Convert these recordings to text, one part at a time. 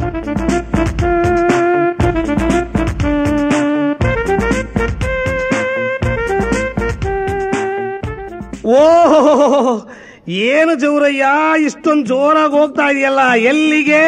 ಓಹೋ ಏನು ಜೌರಯ್ಯ ಇಷ್ಟೊಂದು ಜೋರಾಗಿ ಹೋಗ್ತಾ ಇದೆಯಲ್ಲ ಎಲ್ಲಿಗೆ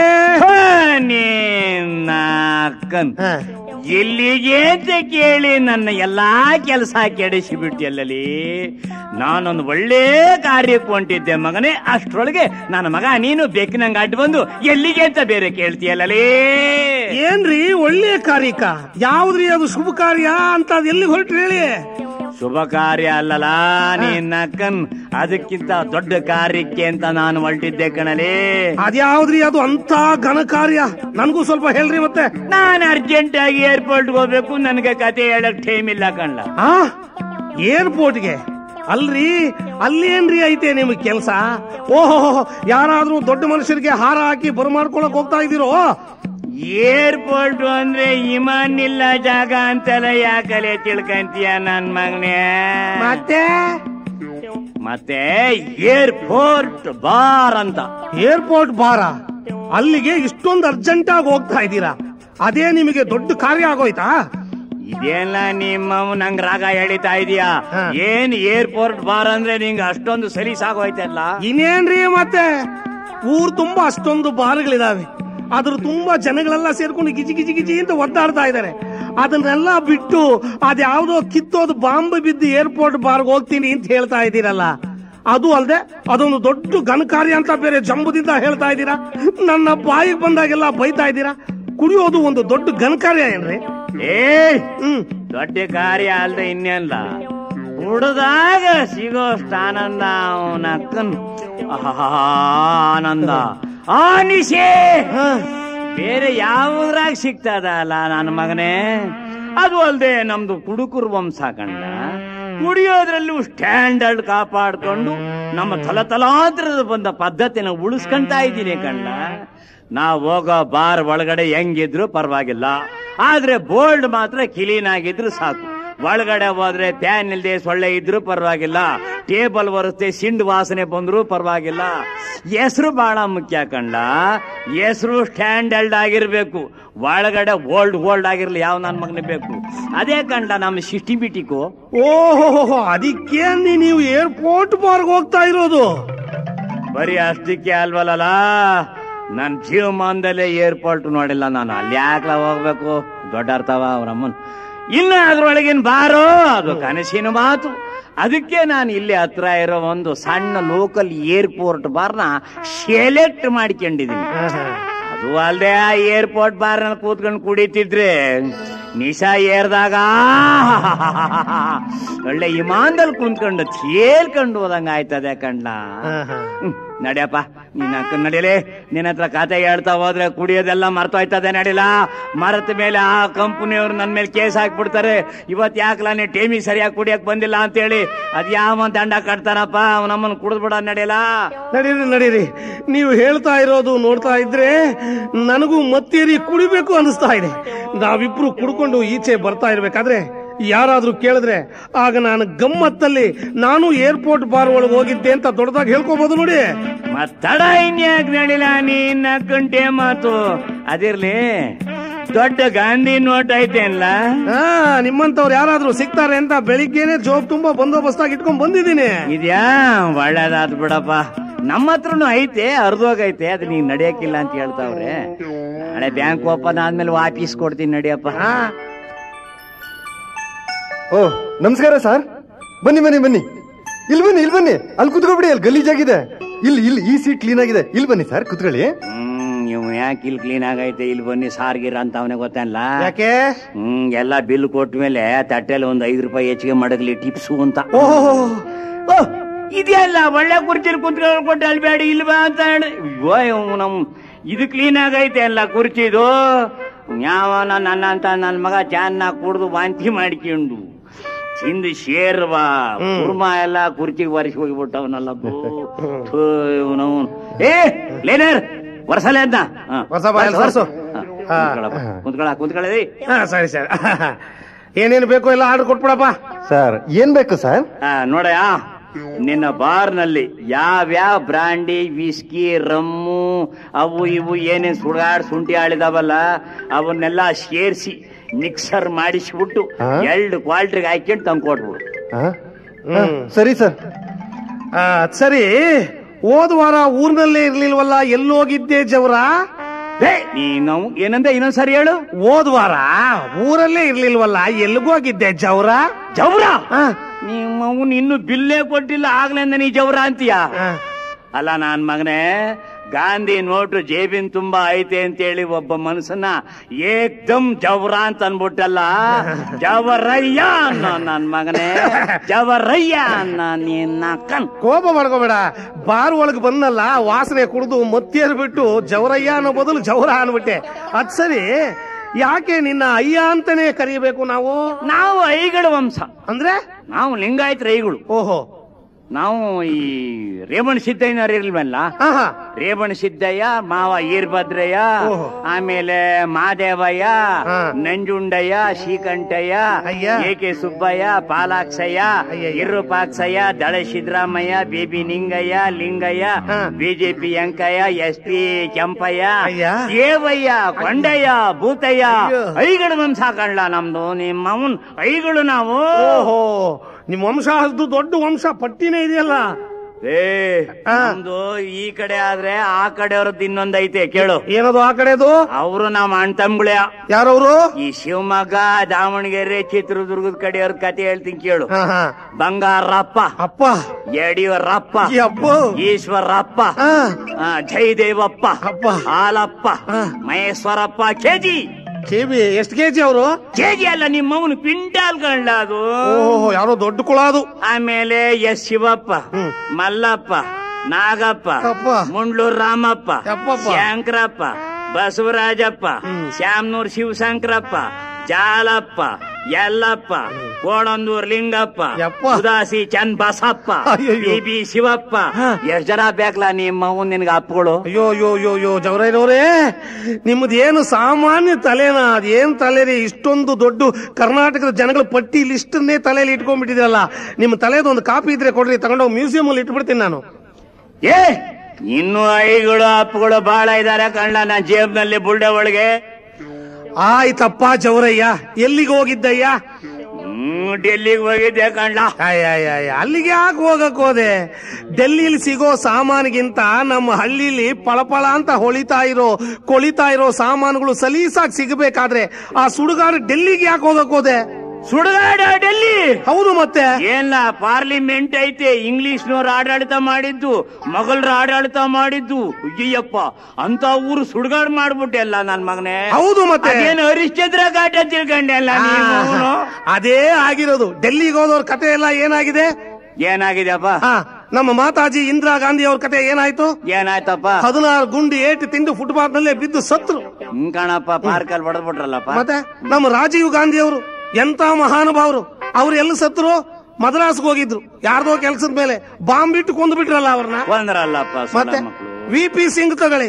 ನಿನ್ನ ಅಕ್ಕನ್ ಹ. ಎಲ್ಲಿಗೆ ಅಂತ ಕೇಳಿ ನನ್ನ ಎಲ್ಲಾ ಕೆಲಸ ಕೆಡಿಸಿ ಬಿಟ್ಟಿಲ್ಲಲಿ ನಾನೊಂದು ಒಳ್ಳೆ ಕಾರ್ಯಕ್ಕೆ ಹೊಂಟಿದ್ದೆ ಮಗನೇ ಅಷ್ಟ್ರೊಳಗೆ ನನ್ನ ಮಗ ನೀನು ಬೆಕ್ಕಿನಂಗ ಅಡ್ಡ ಬಂದು ಎಲ್ಲಿಗೆ ಅಂತ ಬೇರೆ ಕೇಳ್ತೀಯಲ್ಲಲೇ ಏನ್ರಿ ಒಳ್ಳೆ ಕಾರ್ಯಕ ಯಾವ್ದ್ರಿ ಅದು ಶುಭ ಕಾರ್ಯ ಅಂತ ಅದ್ ಎಲ್ಲಿಗೆ ಹೊರಟ್ರಿ ಹೇಳಿ ಶುಭ ಕಾರ್ಯ ಅಲ್ಲಲ್ಲ ನಿನ್ನ ಅಕ್ಕನ್ ಅದಕ್ಕಿಂತ ದೊಡ್ಡ ಕಾರ್ಯಕ್ಕೆ ಅಂತ ನಾನು ಹೊರಟಿದ್ದೆ ಕಣಲೇ ಅದ್ಯಾವ್ದ್ರಿ ಅದು ಅಂತ ಘನ ಕಾರ್ಯ ನನ್ಗೂ ಸ್ವಲ್ಪ ಹೇಳ್ರಿ ಮತ್ತೆ ನಾನು ಅರ್ಜೆಂಟ್ ಆಗಿ ಏರ್ಪೋರ್ಟ್ ಹೋಗ್ಬೇಕು ನನಗೆ ಕತೆ ಹೇಳಕ್ ಟೈಮ್ ಇಲ್ಲ ಕಣ್ಲ ಆ ಏರ್ಪೋರ್ಟ್ಗೆ ಅಲ್ರಿ ಅಲ್ಲೇನ್ರಿ ಐತೆ ನಿಮಗ್ ಕೆಲ್ಸ ಓಹೋ ಯಾರಾದ್ರೂ ದೊಡ್ಡ ಮನುಷ್ಯರಿಗೆ ಹಾರ ಹಾಕಿ ಬರಮಾಡ್ಕೊಳಕ್ ಹೋಗ್ತಾ ಇದೀರೋ ಏರ್ಪೋರ್ಟ್ ಅಂದ್ರೆ ವಿಮಾನ ಇಲ್ಲ ಜಾಗ ಅಂತಲ್ಲ ಯಾಕಲೆ ತಿಳ್ಕಂತೀಯ ನನ್ ಮಗನೇ ಮತ್ತೆ ಮತ್ತೆ ಏರ್ಪೋರ್ಟ್ ಬಾರ್ ಅಂತ ಏರ್ಪೋರ್ಟ್ ಬಾರ ಅಲ್ಲಿಗೆ ಇಷ್ಟೊಂದು ಅರ್ಜೆಂಟ್ ಆಗಿ ಹೋಗ್ತಾ ಇದ್ದೀರಾ ಅದೇ ನಿಮಗೆ ದೊಡ್ಡ ಕಾರ್ಯ ಆಗೋಯ್ತಾ ಇದೆಲ್ಲ ನಿಮ್ಮ ನಂಗ್ ರಾಗ ಎಳಿತಾ ಇದೀಯಾ ಹಾ. ಏನ್ ಏರ್ಪೋರ್ಟ್ ಬಾರ್ ಅಂದ್ರೆ ನಿಂಗೆ ಅಷ್ಟೊಂದು ಸಲೀಸಾಗೋಯ್ತಲ್ಲ ಇನ್ನೇನ್ರಿ ಮತ್ತೆ ಊರ್ ತುಂಬಾ ಅಷ್ಟೊಂದು ಬಾರ್ಗಳಿದಾವೆ ಅದ್ರ ತುಂಬಾ ಜನಗಳೆಲ್ಲ ಸೇರ್ಕೊಂಡು ಗಿಜಿ ಗಿಜಿ ಗಿಜಿ ಅಂತ ಒದ್ದಾಡ್ತಾ ಇದ್ದಾರೆ ಅದನ್ನೆಲ್ಲ ಬಿಟ್ಟು ಅದ್ಯಾವ್ದೋ ಕಿತ್ತೋದು ಬಾಂಬ್ ಬಿದ್ದು ಏರ್ಪೋರ್ಟ್ ಬಾರ್ಗ್ ಹೋಗ್ತೀನಿ ಅಂತ ಹೇಳ್ತಾ ಇದ್ದೀರಲ್ಲ ಅದು ಅಲ್ದೆ ಅದೊಂದು ದೊಡ್ಡ ಘನ ಕಾರ್ಯ ಅಂತ ಬೇರೆ ಜಂಬದಿಂದ ಹೇಳ್ತಾ ಇದ್ದೀರಾ ನನ್ನ ಬಾಯಿಗೆ ಬಂದಾಗೆಲ್ಲ ಬೈತಾ ಇದ್ದೀರಾ ಕುಡಿಯೋದು ಒಂದು ದೊಡ್ಡ ಘನ ಕಾರ್ಯ ಏನ್ರಿ ಏಯ್ ಹ್ಮ್ ದೊಡ್ಡ ಕಾರ್ಯ ಅಲ್ದೆ ಇನ್ನೇನ್ಲ ಕುಡ್ದಾಗ ಸಿಗೋಷ್ಟು ಆನಂದ ಅವನ ಅಕ್ಕನ್ ಆಹಾ, ಆನಂದ ಆನಿಸೆ ಹಾ. ಬೇರೆ ಯಾವ್ದ್ರಾಗ ಸಿಗ್ತದ ಅಲ್ಲ ನನ್ನ ಮಗನೇ ಅದು ಅಲ್ದೆ ನಮ್ದು ಕುಡುಕರು ವಂಶ ಕಂಡ ಕುಡಿಯೋದ್ರಲ್ಲೂ ಸ್ಟ್ಯಾಂಡರ್ಡ್ ಕಾಪಾಡ್ಕೊಂಡು ನಮ್ಮ ತಲತಲಾಂತರದ ಬಂದ ಪದ್ಧತಿನ ಉಳಿಸ್ಕೊಂತಾ ಇದ್ದೀನಿ ಕಂಡ ನಾವ್ ಹೋಗೋ ಬಾರ್ ಒಳಗಡೆ ಹೆಂಗಿದ್ರು ಪರವಾಗಿಲ್ಲ ಆದ್ರೆ ಬೋಲ್ಡ್ ಮಾತ್ರ ಕ್ಲೀನ್ ಆಗಿದ್ರು ಸಾಕು ಒಳಗಡೆ ಹೋದ್ರೆ ಪ್ಯಾನ್ ಇಲ್ದೆ ಸೊಳ್ಳೆ ಇದ್ರು ಪರವಾಗಿಲ್ಲ ಟೇಬಲ್ ಒರೆಸ್ತೆ ಸಿಂಡ್ ವಾಸನೆ ಬಂದ್ರು ಪರವಾಗಿಲ್ಲ ಹೆಸರು ಬಹಳ ಮುಖ್ಯ ಕಂಡ ಹೆಸರು ಸ್ಟ್ಯಾಂಡರ್ಡ್ ಆಗಿರ್ಬೇಕು ಒಳಗಡೆ ಓಲ್ಡ್ ಓಲ್ಡ್ ಆಗಿರ್ಲಿ ಯಾವ ನನ್ ಮಗನೇ ಬೇಕು ಅದೇ ಕಂಡ ನಮ್ಮ ಸಿಸ್ಟಿಮಿಟಿಕು ಓಹೋ ಅದಕ್ಕೆ ನೀವು ಏರ್ಪೋರ್ಟ್ ಬಾರ್ಗ್ ಹೋಗ್ತಾ ಇರೋದು ಬರೀ ಅಷ್ಟಕ್ಕೆ ಅಲ್ವಲ್ಲ ನನ್ ಜೀವಮಾನದಲ್ಲೇ ಏರ್ಪೋರ್ಟ್ ನೋಡಿಲ್ಲ ನಾನು ಅಲ್ಲಿ ಯಾಕ್ಲ ಹೋಗ್ಬೇಕು ದೊಡ್ಡ ಅರ್ಥವ ಅವ್ರಮ್ಮನ್ ಇನ್ನು ಅದ್ರೊಳಗಿನ ಬಾರೋ ಅದು ಕನಸಿನ ಮಾತು ಅದಕ್ಕೆ ನಾನು ಇಲ್ಲಿ ಹತ್ರ ಇರೋ ಒಂದು ಸಣ್ಣ ಲೋಕಲ್ ಏರ್ಪೋರ್ಟ್ ಬಾರ್ನ ಸೆಲೆಕ್ಟ್ ಮಾಡ್ಕೊಂಡಿದೀನಿ ಅದು ಅಲ್ದೆ ಆ ಏರ್ಪೋರ್ಟ್ ಬಾರ್ ಕೂತ್ಕೊಂಡು ಕುಡಿತಿದ್ರೆ ನಿಶಾ ಏರ್ದಾಗ ಒಳ್ಳೆ ಇಮಾನ್ದಲ್ಲಿ ಕುಂತ್ಕೊಂಡು ತೇಲ್ಕೊಂಡು ಹೋದಂಗ ಆಯ್ತದೆ ಕಣ್ಣ ಹ್ಮ್, ನಡ್ಯಪ್ಪ ನೀನ್ ಅಕ್ಕ ನಡಿಯಲೇ ನಿನ್ನ ಹತ್ರ ಕತೆ ಹೇಳ್ತಾ ಹೋದ್ರೆ ಕುಡಿಯೋದೆಲ್ಲ ಮರ್ತೋಯ್ತದೆ ನಡಿಲ್ಲ ಮರೆತ ಮೇಲೆ ಆ ಕಂಪನಿಯವ್ರು ನನ್ನ ಮೇಲೆ ಕೇಸ್ ಹಾಕ್ಬಿಡ್ತಾರೆ ಇವತ್ ಯಾಕಲ ನೀ ಟೇಮಿ ಸರಿಯಾಗಿ ಕುಡಿಯಕ್ ಬಂದಿಲ್ಲ ಅಂತೇಳಿ ಅದ್ ಯಾವ ದಂಡ ಕಟ್ತಾರಪ್ಪ ನಮ್ಮನ್ನ ಕುಡಿದ್ಬಿಡ ನಡಿಯಲ್ಲ ನಡೀರಿ ನಡೀರಿ ನೀವು ಹೇಳ್ತಾ ಇರೋದು ನೋಡ್ತಾ ಇದ್ರೆ ನನಗೂ ಮತ್ತೇರಿ ಕುಡಿಬೇಕು ಅನಿಸ್ತಾ ಇದೆ ನಾವಿಬ್ರು ಕುಡ್ಕೊಂಡು ಈಚೆ ಬರ್ತಾ ಇರ್ಬೇಕಾದ್ರೆ ಯಾರಾದ್ರೂ ಕೇಳಿದ್ರೆ ಆಗ ನಾನು ಗಮ್ಮತ್ತಲ್ಲಿ ನಾನು ಏರ್ಪೋರ್ಟ್ ಬಾರ್ ಒಳಗೆ ಹೋಗಿದ್ದೆ ಅಂತ ದೊಡ್ಡದಾಗಿ ಹೇಳ್ಕೋಬಹುದು ನೋಡಿ ಮತ್ತಡ ಇನ್ಯಾಕ್ ನಡಿಲ್ಲ ನೀನ್ ಗಂಟೆ ಮಾತು ಅದಿರ್ಲಿ ದೊಡ್ಡ ಗಾಂಧಿ ನೋಟ್ ಐತೇನ್ಲ ಹಾ ನಿಮ್ಮಂತವ್ರು ಯಾರಾದ್ರೂ ಸಿಗ್ತಾರೆ ಅಂತ ಬೆಳಿಗ್ಗೆನೆ ಜೋಬ್ ತುಂಬಾ ಬಂದೋಬಸ್ತಾಗಿ ಇಟ್ಕೊಂಡ್ ಬಂದಿದ್ದೀನಿ ಇದ್ಯಾ ಒಳ್ಳೇದಾತ್ ಬಿಡಪ್ಪ ನಮ್ಮ ಹತ್ರನು ಐತೆ ಅರ್ಧೋಗೈತೆ ಅದು ನೀನ್ ನಡಿಯಕ್ಕಿಲ್ಲ ಅಂತ ಹೇಳ್ತಾವ್ರೆ ನಾಳೆ ಬ್ಯಾಂಕ್ ಓಪನ್ ಆದ್ಮೇಲೆ ವಾಪೀಸ್ ಕೊಡ್ತೀನಿ ನಡಿಯಪ್ಪ ಹಾ ಓ ನಮಸ್ಕಾರ ಸರ್ ಬನ್ನಿ ಬನ್ನಿ ಬನ್ನಿ ಇಲ್ಲಿ ಬನ್ನಿ ಇಲ್ಲಿ ಬನ್ನಿ ಅಲ್ಲಿ ಕುತ್ಕೊಬಿಡಿ ಅಲ್ಲಿ ಗಲೀಜಾಗಿದೆ ಇಲ್ಲಿ ಇಲ್ಲಿ ಈ ಸೀಟ್ ಕ್ಲೀನ್ ಆಗಿದೆ ಇಲ್ಲಿ ಬನ್ನಿ ಸರ್ ಕುತ್ಕೊಳ್ಳಿ ಹ್ಮ್ ಇವ್ ಯಾಕೆ ಇಲ್ಲಿ ಕ್ಲೀನ್ ಆಗೈತೆ ಇಲ್ಲಿ ಬನ್ನಿ ಸಾರ್ಗಿರ ಅಂತ ಅವನೇ ಗೊತ್ತಲ್ಲ ಯಾಕೆ ಹ್ಮ್ ಎಲ್ಲ ಬಿಲ್ ಕೊಟ್ಟ ಮೇಲೆ ತಟ್ಟೆಲಿ ಒಂದ್ ಐದು ರೂಪಾಯಿ ಹೆಚ್ಚಿಗೆ ಮಡಗ್ಲಿ ಟಿಪ್ಸು ಅಂತ ಓಹೋ ಓ ಇದೆಯಲ್ಲ ಒಳ್ಳೆ ಕುರ್ಚಿಲಿ ಕುಂತ್ಕೊಂಡು ಕೊಟ್ಟು ಅಲ್ಬೇಡಿ ಇಲ್ಲಿ ಬಾ ಅಂತ ಹೇಳಿ ಅಯ್ಯೋ ಇವ್ನು ನಮ್ ಇದು ಕ್ಲೀನ್ ಆಗೈತೆ ಅಲ್ಲ ಕುರ್ಚಿದು ಯಾವನ ನನ್ನ ಅಂತ ನನ್ನ ಮಗ ಚೆನ್ನಾಗಿ ಕುಡ್ದು ವಾಂತಿ ಮಾಡ್ಕೊಂಡು ತಿಂದು ಶೇರ್ವಾ ಕುರ್ಮ ಎಲ್ಲ ಕುರ್ಚಿಗೆ ಒರೆಸಿ ಹೋಗಿಬಿಟ್ಟವನಲ್ಲ ಇವನು ಏ ಲೇನರ್ ಒರ್ಸಲೆ ಅಂತ ಹ. ಒರ್ಸ ಬಾ, ಎಲ್ಲ ಒರ್ಸು. ಹ, ಹಾ. ಕುಂತ್ಕೊಳಪ್ಪ, ಕುಂತ್ಕೊಳ ಕುಂತ್ಕೊಳ್ಳಿ ಹಾ ಸರಿ ಸರಿ ಏನೇನು ಬೇಕೋ ಎಲ್ಲ ಆರ್ಡರ್ ಕೊಟ್ಬಿಡಪ್ಪ ಸರ್ ಏನ್ ಬೇಕು ಸರ್ ಆ, ನೋಡಯ್ಯ ನಿನ್ನ ಬಾರ್ನಲ್ಲಿ ಯಾವ್ಯಾವ ಬ್ರಾಂಡಿ ವಿಸ್ಕಿ ರಮ್ಮು ಅವು ಇವು ಏನೇನ್ ಸುಡಾಡ್ ಶುಂಠಿ ಆಳಿದಾವಲ್ಲ ಅವನ್ನೆಲ್ಲ ಸೇರಿಸಿ ಮಿಕ್ಸರ್ ಮಾಡಿಸ್ಬಿಟ್ಟು ಹಾ? ಎರಡು ಕ್ವಾಲ್ಟಿಗೆ ಹಾಕೊಂಡು ತಂದು ಕೊಟ್ಬಿಡು ಆ? ಆ, ಸರಿ ಸರ್ ಆ, ಸರಿ ಹೋದ ವಾರ ಊರ್ನಲ್ಲೇ ಇರ್ಲಿಲ್ವಲ್ಲ ಎಲ್ಲೋಗಿದ್ದೆ ಜವರ ಏ, ನೀನು ಏನಂದ ಇನ್ನೊಂದ್ಸರಿ ಹೇಳು ಹೋದ ವಾರ ಊರಲ್ಲೇ ಇರ್ಲಿಲ್ವಲ್ಲ ಎಲ್ಗೋಗಿದ್ದೆ ಜವರ ಜವ್ರ ಆ, ನಿಮ್ಮವನ್ ಇನ್ನು ಬಿಲ್ಲೇ ಕೊಟ್ಟಿಲ್ಲ ಆಗ್ಲಿಂದ ನೀ ಜವ್ರ ಅಂತೀಯ ಆ. ಅಲ್ಲ ನಾನ್ ಮಗನೇ ಗಾಂಧಿ ನೋಟು ಜೇಬಿನ್ ತುಂಬಾ ಐತೆ ಅಂತೇಳಿ ಒಬ್ಬ ಮನುಷ್ಯನ ಏಕ್ದಮ್ ಜವರ ಅಂತ ಅನ್ಬಿಟ್ಟಲ್ಲ ಜವರಯ್ಯ ಅನ್ನೋ ನನ್ ಮಗನೇ ಜವರಯ್ಯ ಅನ್ನ ನಿನ್ನ ಕಣ್ ಕೋಪ ಮಾಡ್ಕೋಬೇಡ ಬಾರ್ ಒಳಗ್ ಬಂದಲ್ಲ ವಾಸನೆ ಕುಡಿದು ಮತ್ತೇರ್ ಬಿಟ್ಟು ಜವರಯ್ಯ ಅನ್ನೋ ಬದಲು ಜವರ ಅನ್ಬಿಟ್ಟೆ ಅದ್ ಸರಿ ಯಾಕೆ ನಿನ್ನ ಅಯ್ಯ ಅಂತಾನೆ ಕರೀಬೇಕು ನಾವು ನಾವು ಐಗಳ ವಂಶ ಅಂದ್ರೆ ನಾವು ಲಿಂಗಾಯತ್ ರೈಗಳು ಓಹೋ ನಾವು ಈ ರೇವಣ ಸಿದ್ದಯ್ಯನವ್ರು ಇರ್ಲಿಲ್ವಲ್ಲ ಆಹಾ ರೇವಣ ಸಿದ್ದಯ್ಯ ಮಾವ ಈರ್ಭದ್ರಯ್ಯ ಓಹೋ. ಆಮೇಲೆ ಮಾದೇವಯ್ಯ ಹಾ. ನಂಜುಂಡಯ್ಯ ಶ್ರೀಕಂಠಯ್ಯ ಅಯ್ಯ. ಎ ಕೆ ಸುಬ್ಬಯ್ಯ ಪಾಲಾಕ್ಷಯ್ಯ ಅಯ್ಯಯ್ಯ. ಇರುಪಾಕ್ಷಯ್ಯ ದಳ ಸಿದ್ದರಾಮಯ್ಯ ಬೇಬಿ ನಿಂಗಯ್ಯ ಲಿಂಗಯ್ಯ ಹಾ. BJP Ankayya S P Kempayya ಅಯ್ಯ. ದೇವಯ್ಯ ಕೊಂಡಯ್ಯ ಭೂತಯ್ಯ ಅಯ್ಯೋ. ಐಗಳು ವಂಶ ಕಳ್ಳ ನಮ್ದು ನಿಮ್ಮವನ್ ಐಗಳು ನಾವು ಓಹೋ ನಿಮ್ ವಂಶ ಅದು ದೊಡ್ಡ ವಂಶ ಪಟ್ಟಿನೇ ಇದೆಯಲ್ಲ ಏ ಹಾ. ನಮ್ದು ಈ ಕಡೆ ಆದ್ರೆ ಆ ಕಡೆಯವ್ರದ್ದು ಇನ್ನೊಂದೈತೆ ಕೇಳು ಏನದು ಆ ಕಡೆದು ಅವರು ನಮ್ಮ ಅಣ್ಣ ತಮ್ಗಳೇ ಯಾರವ್ರು ಈ ಶಿವಮೊಗ್ಗ ದಾವಣಗೆರೆ ಚಿತ್ರದುರ್ಗದ ಕಡೆಯವ್ರ ಕತೆ ಹೇಳ್ತೀನಿ ಕೇಳು ಹಾ ಹಾ ಬಂಗಾರಪ್ಪ ಅಪ್ಪ ಯಡಿಯೂರಪ್ಪ ಈ ಅಪ್ಪ ಈಶ್ವರಪ್ಪ ಆ, ಆ, ಜಯದೇವಪ್ಪ ಅಪ್ಪ. ಹಾಲಪ್ಪ ಹಾ. ಮಹೇಶ್ವರಪ್ಪ ಕೆಜಿ ಕೆಬಿ ಎಷ್ಟು ಕೆಜಿ ಅವರು ಕೆಜಿ ಅಲ್ಲ ನಿಮ್ಮವನು ಕ್ವಿಂಟಾಲ್ ಕಂಡ ಅದು ಓಹೋ ಯಾರೋ ದೊಡ್ಡ ಕುಳ ಅದು ಆಮೇಲೆ ಎಸ್ ಶಿವಪ್ಪ ಹ್ಮ್. ಮಲ್ಲಪ್ಪ ನಾಗಪ್ಪ ಅಪ್ಪ. ಮುಂಡ್ಲೂರ್ ರಾಮಪ್ಪ ಯಪ್ಪಪ್ಪ. ಶಂಕರಪ್ಪ ಬಸವರಾಜಪ್ಪ ಶ್ಯಾಮನೂರ್ ಶಿವಶಂಕರಪ್ಪ ಜಾಲಪ್ಪ ಯಲ್ಲಪ್ಪ ಕೋಣಂದೂರ್ ಲಿಂಗಪ್ಪ ಯಪ್ಪ. ಉದಾಸಿ ಚಂದ್ ಬಸಪ್ಪ ಅಯ್ಯಯ್ಯೋ. ಬಿ ಬಿ ಶಿವಪ್ಪ ಹಾ. ಎಷ್ಟ್ ಜನ ಬೇಕಲ್ಲ ನಿಮ್ಮ ಅವ್ನ್ ನಿನ್ಗೆ ಅಪ್ಪಗಳು ಅಯ್ಯೋ ಅಯ್ಯೋ ಅಯ್ಯೋ ಅಯ್ಯೋ ಜವರಯ್ಯನವ್ರೇ ನಿಮ್ಮದು ಏನು ಸಾಮಾನ್ಯ ತಲೆನಾ ಅದೇನ್ ತಲೆ ರೀ ಇಷ್ಟೊಂದು ದೊಡ್ಡ ಕರ್ನಾಟಕದ ಜನಗಳ ಪಟ್ಟಿ ಲಿಸ್ಟನ್ನೇ ತಲೆಯಲ್ಲಿ ಇಟ್ಕೊಂಡ್ಬಿಟ್ಟಿದ್ರಲ್ಲ ನಿಮ್ಮ ತಲೆದು ಒಂದು ಕಾಪಿ ಇದ್ರೆ ಕೊಡ್ರಿ ತಗೊಂಡೋಗಿ ಮ್ಯೂಸಿಯಂ ಅಲ್ಲಿ ಇಟ್ಬಿಡ್ತೀನಿ ನಾನು ಏ ಇನ್ನು ಐಗಳು ಅಪ್ಪಗಳು ಬಹಳ ಇದಾರೆ ಕಣ್ಣ ನಾನ್ ಜೇಬ್ನಲ್ಲಿ ಬುಲ್ಡೆ ಒಳಗೆ ಆಯ್ತಪ್ಪ ಜವರಯ್ಯ ಎಲ್ಲಿಗೆ ಹೋಗಿದ್ದಯ್ಯ ಹ್ಮ್ ಡೆಲ್ಲಿಗೆ ಹೋಗಿದ್ದೆ ಕಣ್ಣ ಅಯ್ಯ ಅಲ್ಲಿಗೆ ಯಾಕೆ ಹೋಗಕ್ ಹೋದೆ ಡೆಲ್ಲಿಲಿ ಸಿಗೋ ಸಾಮಾನಿಗಿಂತ ನಮ್ಮ ಹಳ್ಳಿಲಿ ಪಳಪಳ ಅಂತ ಹೊಳಿತಾ ಇರೋ ಕೊಳಿತಾ ಇರೋ ಸಾಮಾನುಗಳು ಸಲೀಸಾಗಿ ಸಿಗಬೇಕಾದ್ರೆ ಆ ಸುಡುಗಾಡು ಡೆಲ್ಲಿಗೆ ಯಾಕೆ ಹೋಗಕ್ ಹೋದೆ ಸುಡುಗಾಡ ಡೆಲ್ಲಿ ಹೌದು ಮತ್ತೆ ಏನ ಪಾರ್ಲಿಮೆಂಟ್ ಐತೆ ಇಂಗ್ಲಿಷ್ನವ್ರ ಆಡಳಿತ ಮಾಡಿದ್ದು ಮೊಘಲರ ಆಡಳಿತ ಮಾಡಿದ್ದು ಅಯ್ಯಪ್ಪ ಅಂತ ಊರು ಸುಡುಗಾಡ್ ಮಾಡ್ಬಿಟ್ಟೆ ಅಲ್ಲ ನನ್ ಮಗನೇ ಹೌದು ಮತ್ತೆ ಏನು ಹರಿಶ್ಚಂದ್ರ ಘಾಟ ತಿಳ್ಕೊಂಡೆ ಅಲ್ಲ ನೀನು ಆ, ಅದೇ ಆಗಿರೋದು ಡೆಲ್ಲಿಗೆ ಹೋದವ್ರ ಕತೆ ಎಲ್ಲ ಏನಾಗಿದೆ ಏನಾಗಿದೆಯಪ್ಪ ಹಾ ನಮ್ಮ ಮಾತಾಜಿ ಇಂದಿರಾ ಗಾಂಧಿ ಅವ್ರ ಕತೆ ಏನಾಯ್ತು ಏನಾಯ್ತಪ್ಪ ಹದಿನಾರು ಗುಂಡು ಏಟು ತಿಂದು ಫುಟ್ಪಾತ್ ನಲ್ಲೇ ಬಿದ್ದು ಸತ್ರು ಹ್ಮ್ ಕಣಪ್ಪ ಪಾರ್ಕಲ್ಲಿ ಹೊಡೆದ್ಬಿಟ್ರಲ್ಲಪ್ಪ ಮತ್ತೆ ನಮ್ಮ ರಾಜೀವ್ ಗಾಂಧಿ ಅವರು ಎಂತ ಮಹಾನುಭಾವರು ಅವ್ರು ಎಲ್ಲಿ ಸತ್ರು ಮದ್ರಾಸ್ಗೆ ಹೋಗಿದ್ರು ಯಾರ್ದೋ ಕೆಲ್ಸದ ಮೇಲೆ ಬಾಂಬ್ ಬಿಟ್ಟು ಕೊಂದು ಬಿಟ್ರಲ್ಲ ಅವ್ರನ್ನ ಬಂದ್ರಲ್ಲಪ್ಪ ಮತ್ತೆ ಸುಳ್ಳ ಮಕ್ಕಳು ವಿ ಪಿ ಸಿಂಗ್ ತಗೊಳ್ಳಿ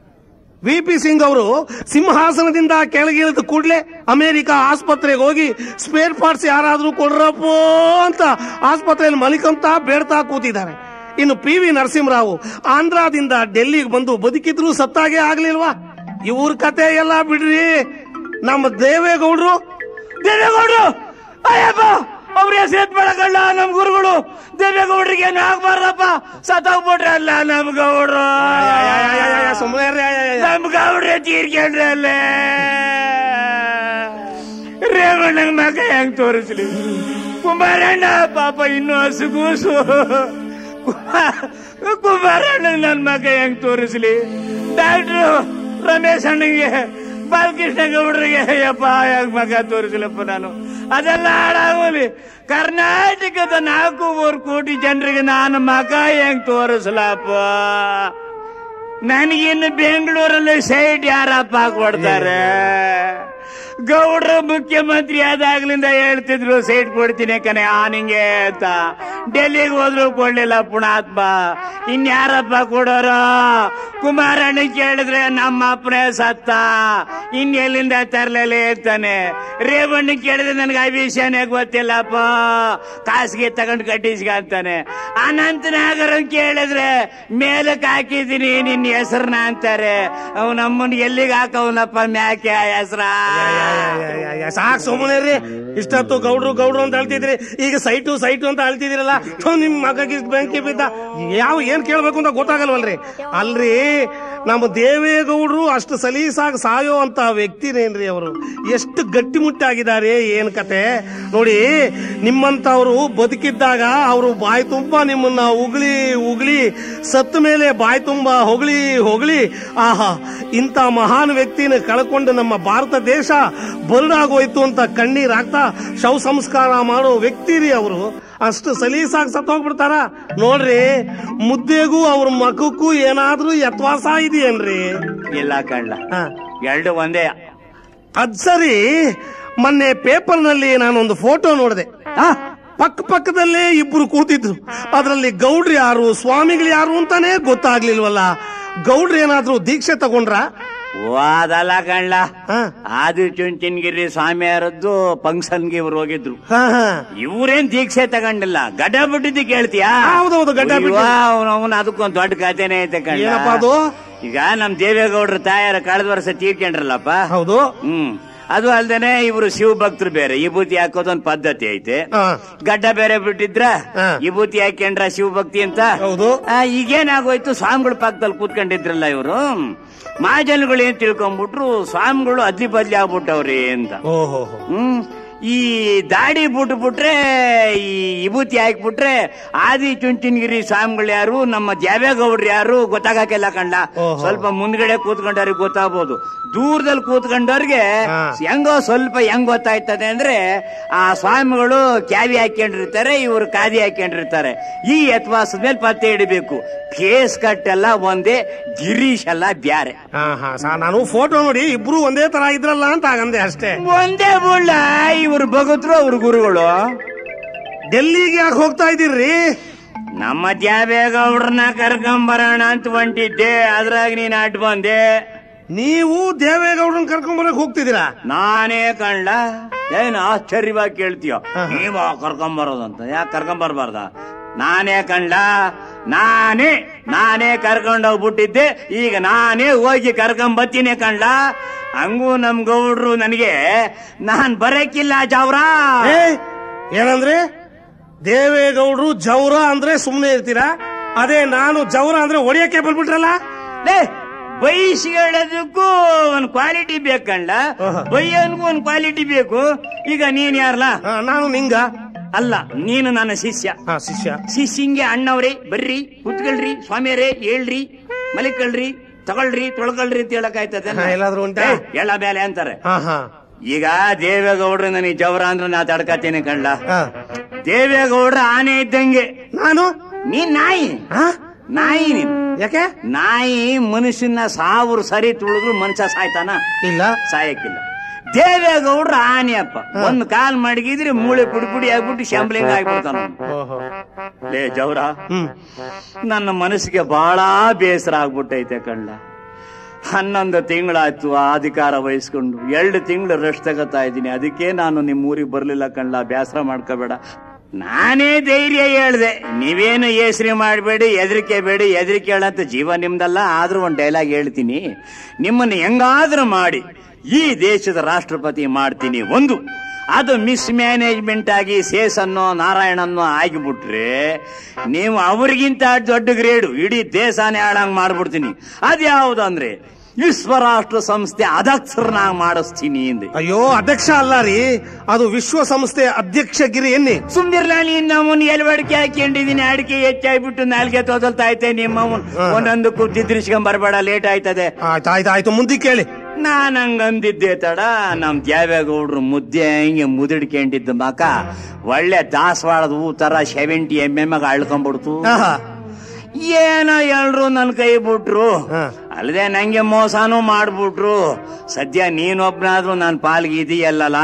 ವಿ ಪಿ ಸಿಂಗ್ ಅವರು ಸಿಂಹಾಸನದಿಂದ ಕೆಳಗಿಳಿದ ಕೂಡಲೇ ಅಮೆರಿಕ ಆಸ್ಪತ್ರೆಗೆ ಹೋಗಿ ಸ್ಪೇರ್ ಪಾರ್ಟ್ಸ್ ಯಾರಾದ್ರೂ ಕೊಡ್ರಪ್ಪೋ ಅಂತ ಆಸ್ಪತ್ರೆಯಲ್ಲಿ ಮಲಿಕಂತ ಬೇಡ್ತಾ ಕೂತಿದ್ದಾರೆ ಇನ್ನು ಪಿ ವಿ ನರಸಿಂಹರಾವು ಆಂಧ್ರದಿಂದ ಡೆಲ್ಲಿಗೆ ಬಂದು ಬದುಕಿದ್ರು ಸತ್ತಾಗೆ ಆಗ್ಲಿಲ್ವಾ ಇವ್ರ ಕತೆ ಎಲ್ಲ ಬಿಡ್ರಿ ನಮ್ಮ ದೇವೇಗೌಡರು ದೇವೇಗೌಡರು ಅಯ್ಯಪ್ಪ ಅವ್ರ ಹೆಸರು ಬೆಳಗಲ್ಲ ನಮ್ ಗುರುಗಳು ದೇವೇಗೌಡರಿಗೆ ಏನು ಆಗ್ಬಾರ್ದಪ್ಪ ಸತ್ತೋಗ್ಬಿಟ್ರೆ ಅಲ್ಲ ನಮ್ ಗೌಡ್ರು ಸುಮ್ಮನೆ ನಮ್ ಗೌಡ್ರೆ ತೀರ್ಕೊಂಡ್ರೆ ಅಲ್ಲೇ ರೇವಣ್ಣನ ಮಗ ಹೆಂಗ್ ತೋರಿಸ್ಲಿ ಕುಮಾರಣ್ಣ ಪಾಪ ಇನ್ನೂ ಹಸುಗೂಸು ಕುಮಾರಣ್ಣ ನನ್ ಮಗ ಹೆಂಗ್ ತೋರಿಸ್ಲಿ ಡಾಕ್ಟ್ರು ರಮೇಶ್ ಅಣ್ಣಗೆ ಬಾಲಕೃಷ್ಣ ಗೌಡ್ರಿಗೆ ಯಪ್ಪ ಹೆಂಗ್ ಮಗ ತೋರಿಸ್ಲಪ್ಪ ನಾನು ಅದೆಲ್ಲ ಹಾಳಾಗೋಲಿ ಕರ್ನಾಟಕದ ನಾಲ್ಕೂವರೆ ಕೋಟಿ ಜನರಿಗೆ ನಾನು ಮಗ ಹೆಂಗ್ ತೋರಿಸ್ಲಪ್ಪ ನನಗಿನ್ನು ಬೆಂಗಳೂರಲ್ಲಿ ಸೈಟ್ ಯಾರಪ್ಪ ಕೊಡ್ತಾರೆ ಗೌಡ್ರ ಮುಖ್ಯಮಂತ್ರಿ ಆದಾಗ್ಲಿಂದ ಹೇಳ್ತಿದ್ರು ಸೀಟ್ ಕೊಡ್ತೀನಿ ಕಣೆ ಆ ನಿಂಗೆ ಅಂತ ಡೆಲ್ಲಿಗೆ ಹೋದ್ರು ಕೊಡ್ಲಿಲ್ಲ ಪುಣಾತ್ಮ ಇನ್ಯಾರಪ್ಪ ಕೊಡೋರು ಕುಮಾರಣ್ಣ ಕೇಳಿದ್ರೆ ನಮ್ಮ ಅಪ್ಪನೇ ಸತ್ತ ಇನ್ನೆಲ್ಲಿಂದ ತರ್ಲಲೆ ಅಂತಾನೆ ರೇವಣ್ಣ ಕೇಳಿದ್ರೆ ನನಗೆ ಆ ವಿಷಯನೇ ಗೊತ್ತಿಲ್ಲಪ್ಪ ಕಾಸಿಗೆ ತಗೊಂಡು ಕಟ್ಟಿಸ್ಕ ಅಂತಾನೆ ಅನಂತನಾಗರ ಕೇಳಿದ್ರೆ ಮೇಲಕ್ಕೆ ಹಾಕಿದೀನಿ ನಿನ್ನ ಹೆಸರನ್ನ ಅಂತಾರೆ ಅವ್ ನಮ್ಮನ್ ಎಲ್ಲಿಗೆ ಹಾಕವನಪ್ಪ ಮ್ಯಾಕೆ ಆ ಹೆಸ್ರ ಸಾಕ್ ಸುಮ್ಮನೆ ರೀ ಇಷ್ಟೊತ್ತು ಗೌಡ್ರು ಗೌಡ್ರು ಅಂತ ಹೇಳ್ತಿದ್ರಿ ಈಗ ಸೈಟು ಸೈಟು ಅಂತ ಹೇಳ್ತಿದಿರಲ್ಲ ಥು, ನಿಮ್ ಮಗಗೆ ಇಷ್ಟ್ ಬೆಂಕಿ ಬಿದ್ದ ಯಾವ ಏನ್ ಕೇಳ್ಬೇಕು ಅಂತ ಗೊತ್ತಾಗಲ್ವಲ್ರಿ ಅಲ್ರಿ ನಮ್ಮ ದೇವೇಗೌಡರು ಅಷ್ಟು ಸಲೀಸಾಗಿ ಸಾಯೋ ಅಂತ ವ್ಯಕ್ತಿನೇನ್ರಿ ಅವರು ಎಷ್ಟು ಗಟ್ಟಿಮುಟ್ಟಾಗಿದ್ದಾರೆ ಏನ್ ಕತೆ ನೋಡಿ ನಿಮ್ಮಂತವ್ರು ಬದುಕಿದ್ದಾಗ ಅವರು ಬಾಯಿ ತುಂಬಾ ನಿಮ್ಮನ್ನ ಉಗುಳಿ ಉಗುಳಿ ಸತ್ತ ಮೇಲೆ ಬಾಯಿ ತುಂಬಾ ಹೊಗಳಿ ಹೊಗಳಿ ಆಹಾ ಇಂಥ ಮಹಾನ್ ವ್ಯಕ್ತಿನ ಕಳ್ಕೊಂಡು ನಮ್ಮ ಭಾರತ ದೇಶ ಬರಡಾಗೋಯ್ತು ಅಂತ ಕಣ್ಣೀರ್ ಹಾಕ್ತಾ ಶವ ಸಂಸ್ಕಾರ ಮಾಡೋ ವ್ಯಕ್ತಿ ರೀ ಅವರು ಅಷ್ಟು ಸಲೀಸಾಗಿ ಸತ್ತು ಹೋಗ್ಬಿಡ್ತಾರ ನೋಡ್ರಿ ಮುದ್ದೆಗೂ ಅವ್ರ ಮಖಕ್ಕೂ ಏನಾದ್ರೂ ಯತ್ವಾಸ ಇದೆಯೇನ್ರಿ ಇಲ್ಲ ಕಳ್ಳ ಹಾ ಎರಡು ಒಂದೇ ಅದ್ ಸರಿ ಮೊನ್ನೆ ಪೇಪರ್ ನಲ್ಲಿ ನಾನೊಂದು ಫೋಟೋ ನೋಡಿದೆ ಪಕ್ಕ ಪಕ್ಕದಲ್ಲೇ ಇಬ್ರು ಕೂತಿದ್ರು ಅದರಲ್ಲಿ ಗೌಡ್ರು ಯಾರು ಸ್ವಾಮಿಗಳು ಯಾರು ಅಂತಾನೆ ಗೊತ್ತಾಗ್ಲಿಲ್ವಲ್ಲ ಗೌಡ್ರು ಏನಾದ್ರೂ ದೀಕ್ಷೆ ತಗೊಂಡ್ರ ಓ ಅದಲ್ಲ ಕಳ್ಳ ಹಾ ಆದಿ ಚುಂಚನಗಿರಿ ಸ್ವಾಮಿಯಾರದ್ದು ಫಂಕ್ಷನ್ಗೆ ಇವ್ರು ಹೋಗಿದ್ರು ಹಾ ಹಾ ಇವ್ರೇನ್ ದೀಕ್ಷೆ ತಗೊಂಡಿಲ್ಲ ಗಡ್ಡ ಬಿಟ್ಟಿದ್ದು ಕೇಳ್ತೀಯಾ ಹೌದೌದು, ಗಡ್ಡ ಬಿಟ್ಟಿದ್ದು. ಅವನ ಅದಕ್ಕೊಂದು ದೊಡ್ಡ ಕಥೆನೇ ಐತೆ ಕಳ್ಳ ಏನಪ್ಪ ಅದು? ಈಗ ನಮ್ ದೇವೇಗೌಡ್ರ ತಾಯಾರ ಕಳೆದ ವರ್ಷ ತೀರ್ಕೊಂಡ್ರಲ್ಲಪ್ಪ ಹೌದು ಹ್ಮ್ ಅದು ಅಲ್ದೇನೆ ಇವರು ಶಿವ ಭಕ್ತರು ಬೇರೆ ವಿಭೂತಿ ಹಾಕೋದೊಂದ್ ಪದ್ಧತಿ ಐತೆ ಹಾ. ಗಡ್ಡ ಬೇರೆ ಬಿಟ್ಟಿದ್ರ ಹಾ. ವಿಭೂತಿ ಹಾಕ್ಯಂಡ್ರ ಶಿವ ಭಕ್ತಿ ಅಂತ ಹೌದು ಆ, ಈಗೇನಾಗೋಯ್ತು ಸ್ವಾಮಿಗಳ ಪಕ್ಕದಲ್ಲಿ ಕೂತ್ಕೊಂಡಿದ್ರಲ್ಲ ಇವರು ಮಹಾಜನಗಳು ಏನ್ ತಿಳ್ಕೊಂಡ್ಬಿಟ್ರು ಸ್ವಾಮಿಗಳು ಅದ್ಲಿ ಬದ್ಲಿ ಆಗ್ಬಿಟ್ಟವ್ರಿ ಅಂತ ಓಹೋ ಹ್ಮ್ ಈ ದಾಡಿ ಬಿಟ್ಟು ಬಿಟ್ರೆ ಈ ವಿಭೂತಿ ಹಾಕ್ಬಿಟ್ರೆ ಆದಿ ಚುಂಚನಗಿರಿ ಸ್ವಾಮಿಗಳು ಯಾರು ನಮ್ಮ ದ್ಯಾವೇಗೌಡ್ರು ಯಾರು ಗೊತ್ತಾಗಕ್ಕೆಲ್ಲ ಕಂಡ ಓಹೋ. ಸ್ವಲ್ಪ ಮುಂದ್ಗಡೆ ಕೂತ್ಕೊಂಡವ್ರಿಗೆ ಗೊತ್ತಾಗ್ಬೋದು ದೂರದಲ್ಲಿ ಕೂತ್ಕೊಂಡವ್ರಿಗೆ ಹಾ. ಹೆಂಗೋ ಸ್ವಲ್ಪ ಹೆಂಗ್ ಗೊತ್ತಾಯ್ತದೆ ಅಂದ್ರೆ ಆ ಸ್ವಾಮಿಗಳು ಕ್ಯಾವಿ ಹಾಕೊಂಡಿರ್ತಾರೆ ಇವರು ಕಾದಿ ಹಾಕೊಂಡಿರ್ತಾರೆ ಈ ಯತ್ವಾಸದ ಮೇಲೆ ಪತ್ತೆ ಹಿಡಿಬೇಕು ಕೇಸ್ ಕಟ್ಟೆಲ್ಲ ಒಂದೇ ಗಿರೀಶ್ ಎಲ್ಲ ಬ್ಯಾರೆ ಹಾ ಹಾ ಸಾ ನಾನು ಫೋಟೋ ನೋಡಿ ಇಬ್ರು ಒಂದೇ ತರ ಇದ್ರಲ್ಲ ಅಂತ ಆಗಂದೆ ಅಷ್ಟೇ ಒಂದೇ ಬುಳ್ಳ ಇವ್ರು ಭಗತ್ರು ಅವ್ರ ಗುರುಗಳು ಡೆಲ್ಲಿಗೆ ಯಾಕೆ ಹೋಗ್ತಾ ಇದೀರ್ರಿ ನಮ್ಮ ದ್ಯಾವೇಗೌಡ್ರನ್ನ ಕರ್ಕೊಂಬರೋಣ ಅಂತ ಹೊಂಟಿದ್ದೆ ಅದ್ರಾಗ ನೀನ್ ಅಡ್ಡ ಬಂದೆ ನೀವು ದೇವೇಗೌಡರನ್ನ ಕರ್ಕೊಂಬರಕ್ ಹೋಗ್ತಿದ್ದೀರಾ ನಾನೇ ಕಂಡ ಏನ್ ಆಶ್ಚರ್ಯವಾಗಿ ಕೇಳ್ತೀಯ ಹಾ. ನೀವ ಕರ್ಕೊಂಬರೋದಂತ ಯಾಕೆ ಕರ್ಕೊಂಬರ್ಬಾರ್ದ ನಾನೇ ಕಂಡ ನಾನೇ ನಾನೇ ಕರ್ಕೊಂಡೋಗ್ಬಿಟ್ಟಿದ್ದೆ ಈಗ ನಾನೇ ಹೋಗಿ ಕರ್ಕೊಂಬತ್ತೀನಿ ಕಂಡ ಹಂಗೂ ನಮ್ ಗೌಡ್ರು ನನಗೆ ನಾನ್ ಬರಕ್ಕಿಲ್ಲ ಜಾವ್ರಾ ಏ ಏನಂದ್ರೆ ದೇವೇಗೌಡರು ಜೌರ ಅಂದ್ರೆ ಸುಮ್ನೆ ಇರ್ತೀರಾ ಅದೇ ನಾನು ಜೌರ ಅಂದ್ರೆ ಹೊಡಿಯಕ್ಕೆ ಬಂದ್ಬಿಟ್ರಲ್ಲ ಲೇ ಬೈಸ್ಕೊಳ್ಳೋದಕ್ಕೂ ಒಂದ್ ಕ್ವಾಲಿಟಿ ಬೇಕಂಡ ಆಹಾ. ಬೈಯನ್ಗೂ ಒಂದ್ ಕ್ವಾಲಿಟಿ ಬೇಕು ಈಗ ನೀನ್ ಯಾರಲ್ಲ ಹಾ, ನಾನು ನಿಂಗ ಅಲ್ಲ ನೀನು ನನ್ನ ಶಿಷ್ಯ ಹಾ ಶಿಷ್ಯ ಶಿಷ್ಯಂಗೆ ಅಣ್ಣವ್ರಿ ಬರ್ರಿ ಕುತ್ಕೊಳ್ರಿ ಸ್ವಾಮಿಯರೇ ಹೇಳ್ರಿ ಮಲಿಕಳ್ರಿ ತಗೊಳ್ರಿ ತೊಳ್ಕೊಳ್ರಿ ಅಂತ ಹೇಳಕ್ ಆಯ್ತದೆ ಹಾ, ಎಲ್ಲಾದ್ರೂ ಉಂಟಾ? ಎಳ ಬೇಲೆ ಅಂತಾರೆ ಹಾ ಹಾ ಈಗ ದೇವೇಗೌಡ್ರು ನನಗೆ ಜವರ ಅಂದ್ರೆ ನಾ ತಡ್ಕತೀನಿ ಕಂಡ ಹಾ ದೇವೇಗೌಡ್ರ ಆನೆ ಇದ್ದಂಗೆ ನಾನು ನೀನ್ ನಾಯಿ ಹಾ ನಾಯಿ ನೀನ್ ಯಾಕೆ ನಾಯಿ ಮನುಷ್ಯನ ಸಾವಿರ ಸರಿ ತುಳಿದ್ರು ಮನುಷ್ಯ ಸಾಯ್ತಾನ ಇಲ್ಲ ಸಾಯಕ್ಕಿಲ್ಲ ದೇವೇಗೌಡ್ರ ಆನೆಯಪ್ಪ ಒಂದ್ ಕಾಲ್ ಮಡಗಿದ್ರೆ ಮೂಳೆ ಪುಡಿ ಪುಡಿ ಆಗ್ಬಿಟ್ಟು ಶಂಬ್ಲಿಂಗ್ ಆಗ್ಬಿಡ್ತಾನ ಓಹೋ ಲೇ ಜವರ ಹ್ಮ್ ನನ್ನ ಮನಸ್ಸಿಗೆ ಬಹಳ ಬೇಸರ ಆಗ್ಬಿಟ್ಟೈತೆ ಕಳ್ಳ ಹನ್ನೊಂದು ತಿಂಗಳಾಯ್ತು ಆ ಅಧಿಕಾರ ವಹಿಸ್ಕೊಂಡು ಎರಡು ತಿಂಗಳು ರೆಸ್ಟ್ ತಗೋತಾ ಇದ್ದೀನಿ ಅದಕ್ಕೆ ನಾನು ನಿಮ್ಮ ಊರಿಗೆ ಬರ್ಲಿಲ್ಲ ಕಳ್ಳ ಬೇಸರ ಮಾಡ್ಕೋಬೇಡ ನಾನೇ ಧೈರ್ಯ ಹೇಳ್ದೆ ನೀವೇನು ಹೆಸರಿ ಮಾಡಬೇಡಿ ಹೆದರಿಕೆ ಬೇಡಿ ಹೆದರಿಕೆ ಹೇಳಂತ ಜೀವ ನಿಮ್ದಲ್ಲ ಆದ್ರೂ ಒಂದು ಡೈಲಾಗ್ ಹೇಳ್ತೀನಿ ನಿಮ್ಮನ್ನು ಹೆಂಗಾದ್ರೂ ಮಾಡಿ ಈ ದೇಶದ ರಾಷ್ಟ್ರಪತಿ ಮಾಡ್ತೀನಿ ಒಂದು ಅದು ಮಿಸ್ ಮ್ಯಾನೇಜ್ಮೆಂಟ್ ಆಗಿ ಸೇಸನ್ನೋ ನಾರಾಯಣನ್ನೋ ಆಗಿಬಿಟ್ರೆ ನೀವು ಅವ್ರಿಗಿಂತ ದೊಡ್ಡ ಗ್ರೇಡು ಇಡೀ ದೇಶನೇ ಹಾಳಂಗ್ ಮಾಡ್ಬಿಡ್ತೀನಿ ಅದ್ಯಾವ್ದು ಅಂದ್ರೆ ವಿಶ್ವ ರಾಷ್ಟ್ರ ಸಂಸ್ಥೆ ಅಧ್ಯಕ್ಷರನ್ನಾಗಿ ಮಾಡಿಸ್ತೀನಿ ಎಂದೆ ಅಯ್ಯೋ ಅಧ್ಯಕ್ಷ ಅಲ್ಲ ರೀ ಅದು ವಿಶ್ವಸಂಸ್ಥೆ ಅಧ್ಯಕ್ಷಗಿರಿ ಎನ್ನಿ ಸುಮ್ದಿರ್ಲ ನೀನ್ ನಮ್ಮನ್ ಎಲ್ವಡಿಕೆ ಹಾಕೊಂಡಿದೀನಿ ಅಡಿಕೆ ಹೆಚ್ಚಾಗ್ಬಿಟ್ಟು ನಾಲ್ಗೆ ತೋದಲ್ತಾ ಐತೆ ನಿಮ್ಮವನ್ ಒಂದೊಂದು ಕುದ್ದಿದ್ರಿಸ್ಕೊಂಡ್ ಬರಬೇಡ ಲೇಟ್ ಆಯ್ತದೆ ಆಯ್ತು ಆಯ್ತು ಆಯ್ತು ಮುಂದೆ ಕೇಳಿ ನಾನ್ ಹಂಗಂದಿದ್ದೆ ತಡ ನಮ್ ದ್ಯಾವೇಗೌಡ್ರು ಮುದ್ದೆ ಹಿಂಗೆ ಮುದಿಡ್ಕೊಂಡಿದ್ದ ಮಕ ಒಳ್ಳೆ ದಾಸವಾಳದ ಹೂ ತರ ಸೆವೆಂಟಿ ಎಮ್ ಎಮ್ ಅಳ್ಕೊಂಡ್ಬಿಡ್ತು ಆಹಾ ಏನೋ ಎಲ್ರು ನನ್ ಕೈ ಬಿಟ್ರು ಹಾ. ಅಲ್ಲದೆ ನಂಗೆ ಮೋಸನೂ ಮಾಡ್ಬಿಟ್ರು ಸದ್ಯ ನೀನೊಬ್ನಾದ್ರೂ ನನ್ನ ಪಾಲ್ಗೆ ಇದೆಯಲ್ಲಲ್ಲ